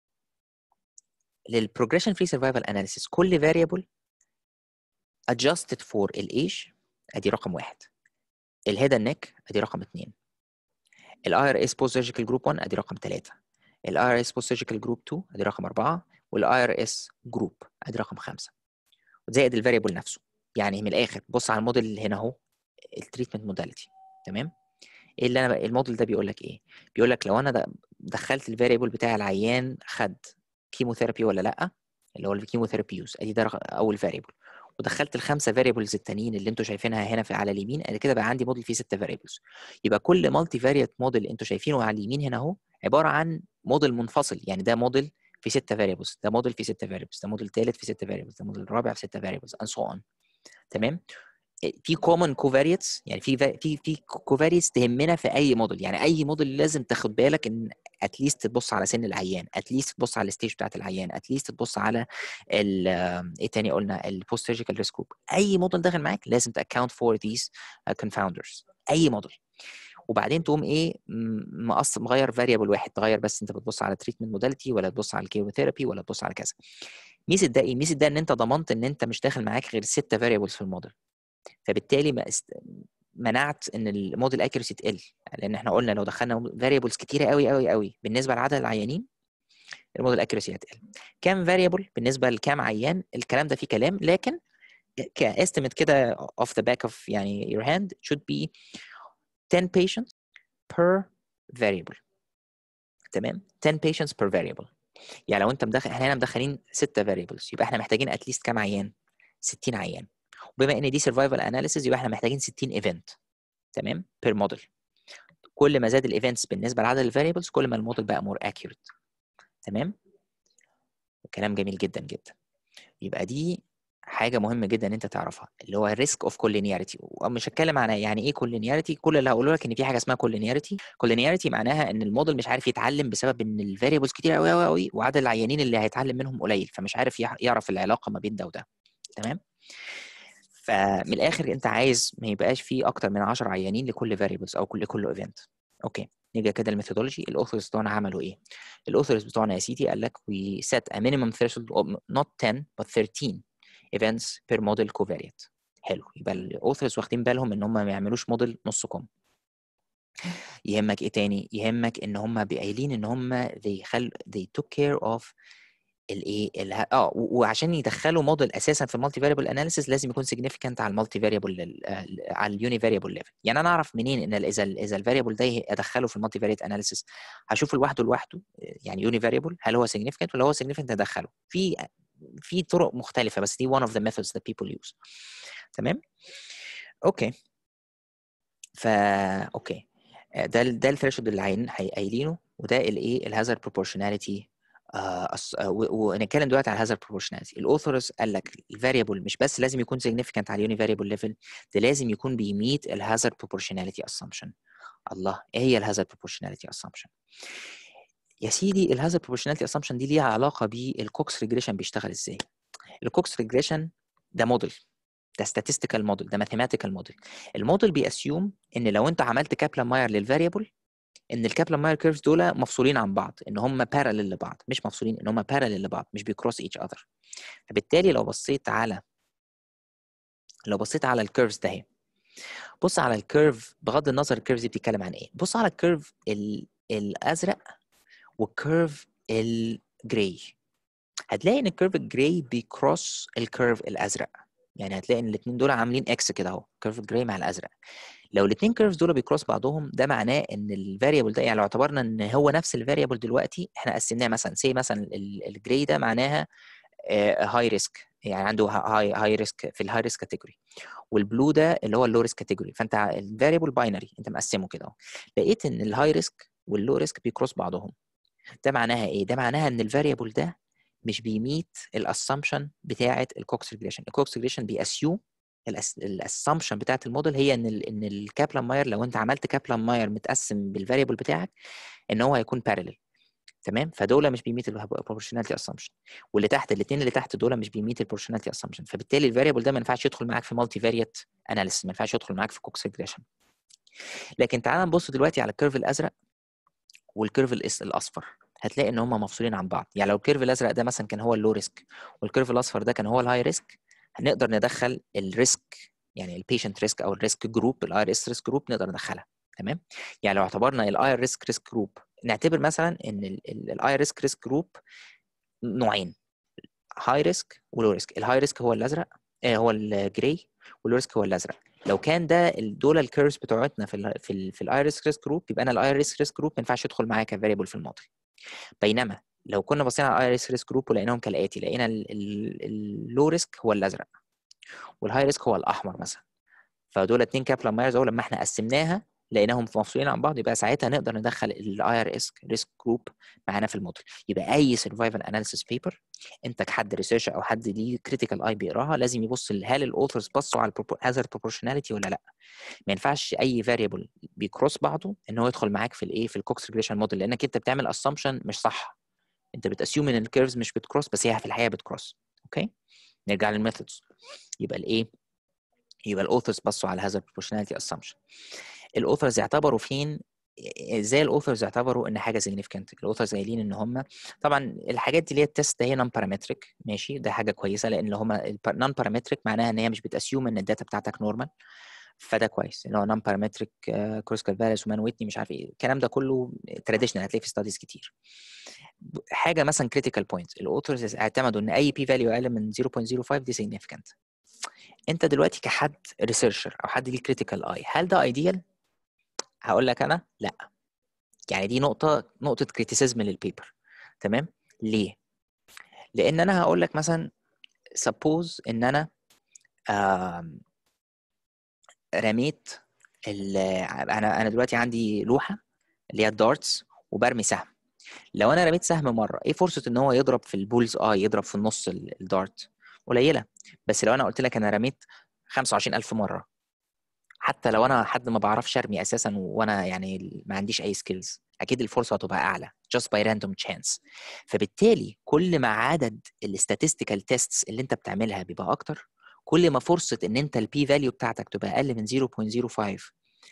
للبروجريشن فري سرفايفل اناليسيس كل فاريبل adjusted for الايج ادي رقم واحد الهيد نيك ادي رقم اثنين الاي ار اس بوست سيرجيكال جروب 1 ادي رقم ثلاثه الاي ار اس بوست سيرجيكال جروب 2 ادي رقم اربعه والاي ار اس جروب ادي رقم خمسه زائد الفاريبل نفسه يعني من الاخر بص على الموديل اللي هنا اهو التريتمنت موداليتي تمام ايه اللي انا الموديل ده بيقول لك ايه بيقول لك لو انا دخلت الفاريبل بتاع العيان خد كيموثيرابي ولا لا اللي هو الكيموثيرابي يوز ادي ده اول فاريبل ودخلت الخمسه فاريبلز التانيين اللي انتوا شايفينها هنا في على اليمين انا كده بقى عندي موديل فيه ست فاريبلز يبقى كل مالتي فاريت موديل انتوا شايفينه على اليمين هنا اهو عباره عن موديل منفصل يعني ده موديل في ستة فاريبلز ده موديل في ستة فاريبلز ده موديل ثالث في ستة فاريبلز ده موديل رابع في ستة فاريبلز and so on تمام في كومن كوفاريتس يعني في في في كوفاريتس تهمنا في اي موديل يعني اي موديل لازم تاخد بالك ان اتليست تبص على سن العيان اتليست تبص على الستيج بتاعت العيان اتليست تبص على ال ايه تاني قلنا البوست سيرجيكال ريسك جروب اي موديل داخل معاك لازم تاكونت فور ذيس كونفاوندرز اي موديل وبعدين تقوم ايه مقص مغير فاريبل واحد تغير بس انت بتبص على تريتمنت موداليتي ولا تبص على الكيموثيرابي ولا تبص على كذا ميزه ده ايه ميزه ده ان انت ضمنت ان انت مش داخل معاك غير ستة فاريبلز في الموديل فبالتالي ما است... منعت ان الموديل اكيرسي تقل لان احنا قلنا لو دخلنا فاريبلز كتيره قوي قوي قوي بالنسبه لعدد العيانين الموديل اكيرسي هتقل كام فاريبل بالنسبه لكام عيان الكلام ده فيه كلام لكن كاستيميت كده off the back of يعني your hand should be 10 patients per variable تمام 10 patients per variable يعني لو انت مدخل احنا هنا مدخلين ستة فاريبلز يبقى احنا محتاجين اتليست كام عيان 60 عيان وبما ان دي سرفايفل اناليسيز يبقى احنا محتاجين 60 ايفنت تمام بير موديل كل ما زاد الايفنتس بالنسبه لعدد الفاريبلز كل ما الموديل بقى مور اكيوريت تمام كلام جميل جدا جدا يبقى دي حاجه مهمه جدا ان انت تعرفها اللي هو الريسك اوف كولينياريتي ومش هتكلم عن يعني ايه كولينياريتي كل اللي هقوله لك ان في حاجه اسمها كولينياريتي كولينياريتي معناها ان الموديل مش عارف يتعلم بسبب ان الفاريبلز كتير قوي قوي قوي وعدد العيانين اللي هيتعلم منهم قليل فمش عارف يعرف العلاقه ما بين ده وده تمام فمن الاخر انت عايز ما يبقاش في اكتر من 10 عيانين لكل فاريبلز او كل كل ايفنت اوكي نيجي كده الميثودولوجي الاوثرز بتوعنا عملوا ايه الاوثرز بتوعنا يا سيدي قال لك we set a minimum threshold of not 10 but 13 events per model covariate حلو يبقى الاوثرز واخدين بالهم ان هم ما يعملوش موديل نص كم يهمك ايه تاني يهمك ان هم قايلين ان هم they خل they took care of الايه اه وعشان يدخلوا موديل اساسا في المالتي فاريبل اناليسيس لازم يكون سيجنيفيكانت على المالتي فاريبل على اليوني فاريبل ليفل يعني انا اعرف منين ان اذا اذا الفاريبل ده ادخله في المالتي فاريبل اناليسيس هشوفه لوحده لوحده يعني يوني فاريبل هل هو سيجنيفيكانت ولا هو سيجنيفيكانت ادخله في في طرق مختلفه بس دي one of the methods that people use تمام اوكي فا اوكي ده ده الثريشولد اللي قايلينه وده الايه الهازارد بروبورشناليتي ونتكلم دلوقتي على هازارد بروبورشناليتي الاوثرز قال لك الفاريبل مش بس لازم يكون significant على اليوني فاريبل ليفل ده لازم يكون بيميت الهازارد بروبورشناليتي اسامبشن الله ايه هي الهازارد بروبورشناليتي اسامبشن يا سيدي الهازارد بروبورشناليتي اسامبشن دي ليها علاقه بالكوكس ريجريشن بيشتغل ازاي الكوكس ريجريشن ده موديل ده statistical موديل ده mathematical موديل الموديل بيأسيوم ان لو انت عملت كابلان ماير للفاريبل ان الكابلان ماير كيرفز دول مفصولين عن بعض ان هم بارالل لبعض مش مفصولين ان هم بارالل لبعض مش بيكروس ايتش اذر فبالتالي لو بصيت على لو بصيت على الكيرفز ده اهي بص على الكيرف بغض النظر الكيرفز دي بتتكلم عن ايه بص على الكيرف الازرق والكيرف الجراي هتلاقي ان الكيرف الجراي بيكروس الكيرف الازرق يعني هتلاقي ان الاثنين دول عاملين اكس كده اهو كيرف الجراي مع الازرق لو الاثنين كيرفز دول بيكروس بعضهم ده معناه ان الفاريبل ده يعني لو اعتبرنا ان هو نفس الفاريبل دلوقتي احنا قسمناه مثلا سي مثلا الجراي ده معناها هاي ريسك يعني عنده هاي هاي ريسك في الهاي ريسك كاتيجوري والبلو ده اللي هو اللو ريسك كاتيجوري فانت الفاريبل باينري انت مقسمه كده اهو لقيت ان الهاي ريسك واللو ريسك بيكروس بعضهم ده معناها ايه ده معناها ان الفاريبل ده مش بيميت الاسامبشن بتاعه الكوكس ريجريشن الكوكس ريجريشن بيأسيوم الاسامبشن بتاعت الموديل هي ان ال ان الكابلان ماير لو انت عملت كابلان ماير متقسم بالفاريبل بتاعك ان هو هيكون بارلل تمام فدول مش بيميت البروبورشناليتي اسامبشن واللي تحت الاثنين اللي تحت دول مش بيميت البروبورشناليتي اسامبشن فبالتالي الفاريبل ده ما ينفعش يدخل معاك في مالتي فاريت اناليسيس ما ينفعش يدخل معاك في كوكس ريجريشن لكن تعال نبص دلوقتي على الكيرف الازرق والكيرف الاصفر هتلاقي ان هم مفصولين عن بعض يعني لو الكيرف الازرق ده مثلا كان هو اللو ريسك والكيرف الاصفر ده كان هو الهاي ريسك هنقدر ندخل الريسك يعني البيشنت ريسك او الريسك جروب الاي اس ريسك جروب نقدر ندخلها تمام يعني لو اعتبرنا الاي ريسك ريسك جروب نعتبر مثلا ان الاي ريسك ريسك جروب نوعين هاي ريسك ولو ريسك الهاي ريسك هو الازرق آه هو الجراي واللو ريسك هو الازرق لو كان ده دول الكيرفز بتوعتنا في ال في ال في الاي ريسك ريسك جروب يبقى انا الاي ريسك ريسك جروب ما ينفعش يدخل معايا كفاريبل في الموديل بينما لو كنا بصينا على الاي ريسك ريسك جروب ولقيناهم كالاتي لقينا اللو ريسك هو الازرق والهاي ريسك هو الاحمر مثلا فدول اتنين كابلان مايرز اهو لما احنا قسمناها لقيناهم مفصولين عن بعض يبقى ساعتها نقدر ندخل الاي ار اس ريسك جروب معانا في الموديل يبقى اي سرفايفل اناليسيس بيبر انت كحد ريسيرشر او حد ليه كريتيكال اي بيقراها لازم يبص هل الاوثرز بصوا على هازارد بروبورشناليتي ولا لا ما ينفعش اي فاريبل بيكروس بعضه ان هو يدخل معاك في الايه في الكوكس ريجريشن موديل لانك انت بتعمل اسامبشن مش صح انت بتاسيوم ان الكيرفز مش بتكروس بس هي في الحقيقه بتكروس اوكي نرجع للميثودز يبقى الايه يبقى الاوثرز بصوا على هذا البروبورشناليتي اسامبشن الاوثرز يعتبروا فين ازاي الاوثرز يعتبروا ان حاجه سيجنيفيكانت الاوثرز قايلين ان هم طبعا الحاجات دي اللي هي التست ده هي نون بارامتريك ماشي ده حاجه كويسه لان هم نون بارامتريك معناها ان هي مش بتاسيوم ان الداتا بتاعتك نورمال فده كويس اللي هو نون بارامتريك كروسكال فاليس ومان ويتني مش عارف ايه الكلام ده كله تراديشنال هتلاقيه في ستاديز كتير حاجه مثلا كريتيكال بوينت الاوثرز اعتمدوا ان اي بي فاليو اقل من 0.05 دي سيجنيفيكانت انت دلوقتي كحد ريسيرشر او حد ليه كريتيكال اي هل ده ايديال هقول لك انا لا يعني دي نقطه نقطه كريتيسيزم للبيبر تمام ليه لان انا هقول لك مثلا suppose ان انا رميت انا انا دلوقتي عندي لوحه اللي هي الدارتس وبرمي سهم لو انا رميت سهم مره ايه فرصه ان هو يضرب في البولز اه يضرب في النص الدارت قليله بس لو انا قلت لك انا رميت 25000 مره حتى لو انا حد ما بعرفش ارمي اساسا وانا يعني ما عنديش اي سكيلز اكيد الفرصه هتبقى اعلى just by random chance فبالتالي كل ما عدد الاستاتستيكال تيستس اللي انت بتعملها بيبقى اكتر كل ما فرصه ان انت البي فاليو بتاعتك تبقى اقل من 0.05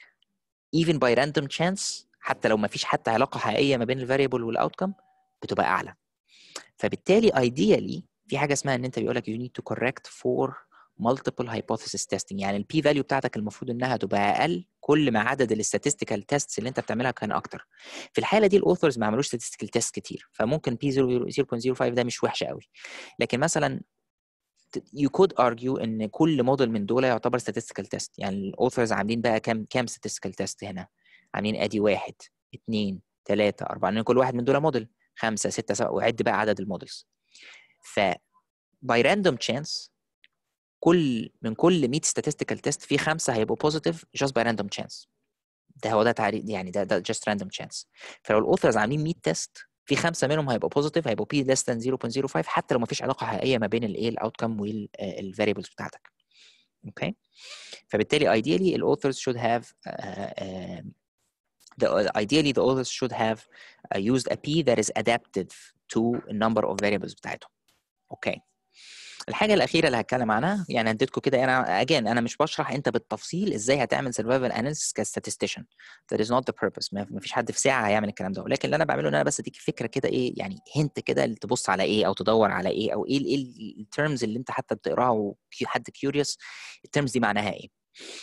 even by random chance حتى لو ما فيش حتى علاقه حقيقيه ما بين الفاريبل والاوتكم بتبقى اعلى فبالتالي ideally في حاجه اسمها ان انت بيقول لك you need to correct for multiple hypothesis testing يعني البي فاليو بتاعتك المفروض انها تبقى اقل كل ما عدد الاستاتستيكال تيستس اللي انت بتعملها كان اكتر في الحاله دي الاوثرز ما عملوش statistical تيست كتير فممكن بي 0.05 ده مش وحش قوي لكن مثلا you could argue ان كل موديل من دول يعتبر statistical test يعني الاوثرز عاملين بقى كام كام statistical test هنا عاملين ادي واحد اثنين ثلاثة أربعة لأن كل واحد من دول موديل خمسة ستة سبعة وعد بقى عدد المودلز ف by random chance كل من كل 100 statistical test في خمسه هيبقوا positive just by random chance ده هو ده تعريف يعني ده ده just random chance فلو الاوثرز عاملين 100 تيست في خمسه منهم هيبقوا بوزيتيف هيبقوا بي less than 0.05 حتى لو ما فيش علاقه حقيقيه ما بين الايه الاوتكم والفاريبلز بتاعتك اوكي فبالتالي ideally the authors should have uh, uh, the, ideally the authors should have uh, used a p that is adaptive to a number of variables بتاعتهم اوكي okay. الحاجه الاخيره اللي هتكلم عنها يعني اديتكم كده انا اجين انا مش بشرح انت بالتفصيل ازاي هتعمل سرفايفل اناليسيس كستاتستيشن that is not the purpose ما فيش حد في ساعه هيعمل الكلام ده ولكن اللي انا بعمله ان انا بس اديك فكره كده ايه يعني هنت كده تبص على ايه او تدور على ايه او ايه ايه الترمز اللي انت حتى بتقراها وحد كيوريوس الترمز دي معناها ايه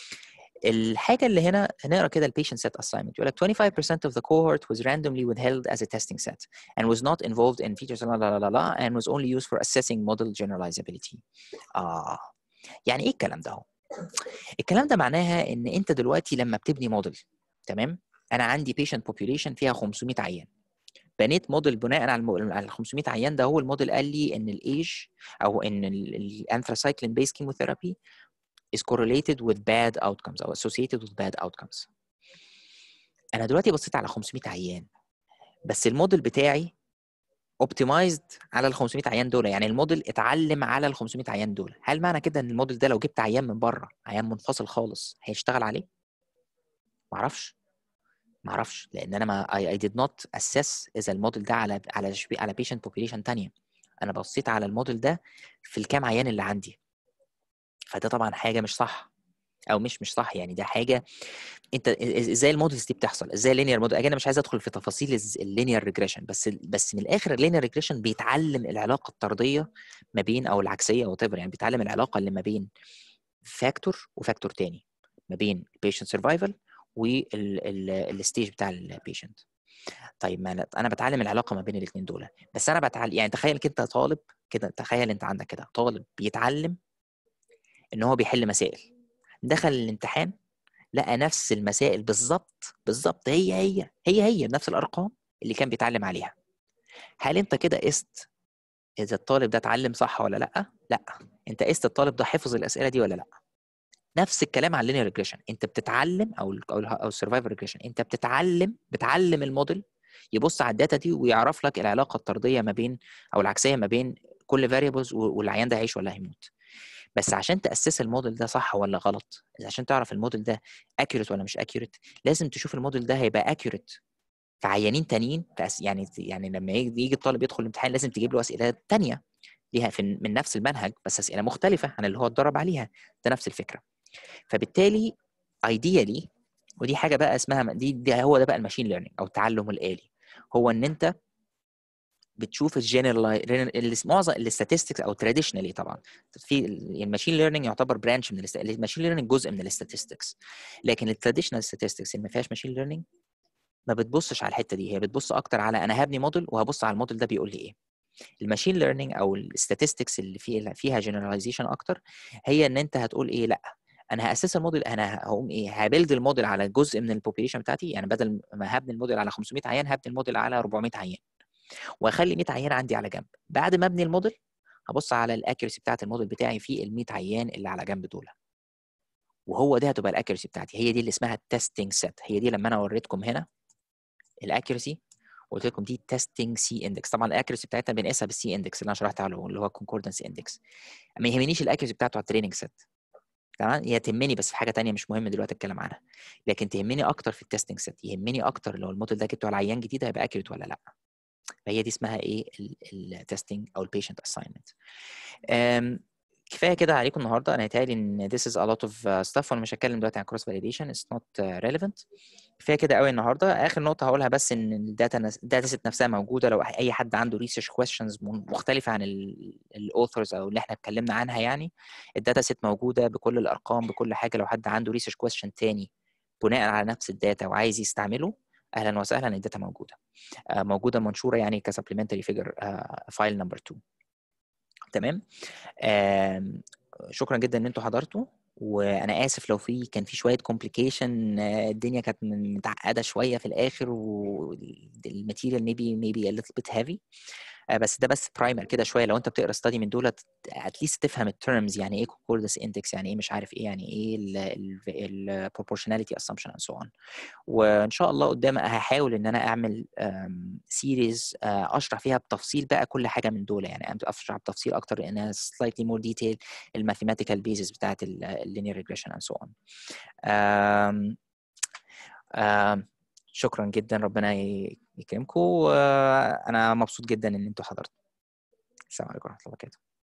الحاجه اللي هنا هنقرا كده البيشنت سيت اساينمنت يقول لك 25% of the cohort was randomly withheld as a testing set and was not involved in features la la la la and was only used for assessing model generalizability اه يعني ايه الكلام ده الكلام ده معناها ان انت دلوقتي لما بتبني موديل تمام انا عندي patient population فيها 500 عيان بنيت موديل بناء على ال 500 عيان ده هو الموديل قال لي ان الايج او ان الانثراسايكلين بيس كيموثيرابي is correlated with bad outcomes او associated with bad outcomes انا دلوقتي بصيت على 500 عيان بس الموديل بتاعي optimized على ال 500 عيان دول يعني الموديل اتعلم على ال 500 عيان دول هل معنى كده ان الموديل ده لو جبت عيان من بره عيان منفصل خالص هيشتغل عليه معرفش معرفش لان انا ما I, I did not assess اذا الموديل ده على على على patient population تانية انا بصيت على الموديل ده في الكام عيان اللي عندي فده طبعا حاجه مش صح او مش مش صح يعني ده حاجه انت ازاي المودلز دي بتحصل ازاي اللينير موديل انا مش عايز ادخل في تفاصيل اللينير ريجريشن بس بس من الاخر اللينير ريجريشن بيتعلم العلاقه الطرديه ما بين او العكسيه او يعني بيتعلم العلاقه اللي ما بين فاكتور وفاكتور تاني ما بين البيشنت سرفايفل والستيج بتاع البيشنت طيب ما انا بتعلم العلاقه ما بين الاثنين دول بس انا بتعلم يعني تخيل انت طالب كده تخيل انت عندك كده طالب بيتعلم ان هو بيحل مسائل دخل الامتحان لقى نفس المسائل بالظبط بالظبط هي هي هي هي بنفس الارقام اللي كان بيتعلم عليها هل انت كده قست اذا الطالب ده اتعلم صح ولا لا لا انت قست الطالب ده حفظ الاسئله دي ولا لا نفس الكلام على اللينير ريجريشن انت بتتعلم او ال او او السرفايفل ريجريشن انت بتتعلم بتعلم الموديل يبص على الداتا دي ويعرف لك العلاقه الطرديه ما بين او العكسيه ما بين كل فاريبلز والعيان ده هيعيش ولا هيموت بس عشان تاسس الموديل ده صح ولا غلط عشان تعرف الموديل ده اكيوريت ولا مش اكيوريت لازم تشوف الموديل ده هيبقى اكيوريت في عيانين تانيين يعني يعني لما يجي الطالب يدخل الامتحان لازم تجيب له اسئله تانية ليها في من نفس المنهج بس اسئله مختلفه عن اللي هو اتدرب عليها ده نفس الفكره فبالتالي ايديالي ودي حاجه بقى اسمها دي, دي هو ده بقى الماشين ليرنينج او التعلم الالي هو ان انت بتشوف الجنرال معظم الاستاتستكس او تراديشنالي طبعا في الماشين ليرنينج يعتبر برانش من الماشين ليرنينج جزء من الاستاتستكس لكن التراديشنال ستاتستكس اللي ما فيهاش ماشين ليرنينج ما بتبصش على الحته دي هي بتبص اكتر على انا هبني موديل وهبص على الموديل ده بيقول لي ايه الماشين ليرنينج او الاستاتستكس اللي فيها فيها جنراليزيشن اكتر هي ان انت هتقول ايه لا انا هاسس الموديل انا هقوم ايه هبيلد الموديل على جزء من البوبيليشن بتاعتي يعني بدل ما هبني الموديل على 500 عيان هبني الموديل على 400 عيان واخلي 100 عيان عندي على جنب بعد ما ابني الموديل هبص على الاكيرسي بتاعت الموديل بتاعي في ال 100 عيان اللي على جنب دول وهو ده هتبقى الاكيرسي بتاعتي هي دي اللي اسمها التستنج سيت هي دي لما انا وريتكم هنا الاكيرسي وقلت لكم دي تيستنج سي اندكس طبعا الاكيرسي بتاعتنا بنقيسها بالسي اندكس اللي انا شرحت له اللي هو كونكوردنس اندكس ما يهمنيش الاكيرسي بتاعته على التريننج سيت تمام هي تهمني بس في حاجه تانية مش مهم دلوقتي اتكلم عنها لكن تهمني اكتر في التستنج سيت يهمني اكتر لو الموديل ده جبته على عيان جديد هيبقى اكيوريت ولا لا فهي دي اسمها ايه التستنج او البيشنت اساينمنت كفايه كده عليكم النهارده انا هيتهيألي ان this is a lot of uh, stuff وانا مش هتكلم دلوقتي عن cross validation it's not uh, relevant كفايه كده قوي النهارده اخر نقطه هقولها بس ان الداتا الداتا سيت نفسها موجوده لو اي حد عنده ريسيرش كويشنز مختلفه عن الاوثرز او اللي احنا اتكلمنا عنها يعني الداتا سيت موجوده بكل الارقام بكل حاجه لو حد عنده ريسيرش كويشن تاني بناء على نفس الداتا وعايز يستعمله اهلا وسهلا الداتا موجوده uh, موجوده منشوره يعني كسبلمنتري فيجر فايل نمبر 2 تمام شكرا جدا ان انتوا حضرتوا وانا اسف لو في كان في شويه كومبليكيشن الدنيا كانت متعقده شويه في الاخر والماتيريال ميبي ميبي a little bit heavy بس ده بس برايمر كده شويه لو انت بتقرا ستادي من دول اتليست تفهم الترمز يعني ايه كوردس اندكس يعني ايه مش عارف ايه يعني ايه البروبورشناليتي اسامبشن اند سو اون وان شاء الله قدام هحاول ان انا اعمل سيريز اشرح فيها بتفصيل بقى كل حاجه من دول يعني اشرح بتفصيل اكتر لانها سلايتلي مور ديتيل الماثيماتيكال بيزز بتاعت اللينير ريجريشن اند سو اون شكرا جدا ربنا يكرمكم وانا مبسوط جدا ان انتوا حضرتوا السلام عليكم ورحمه الله وبركاته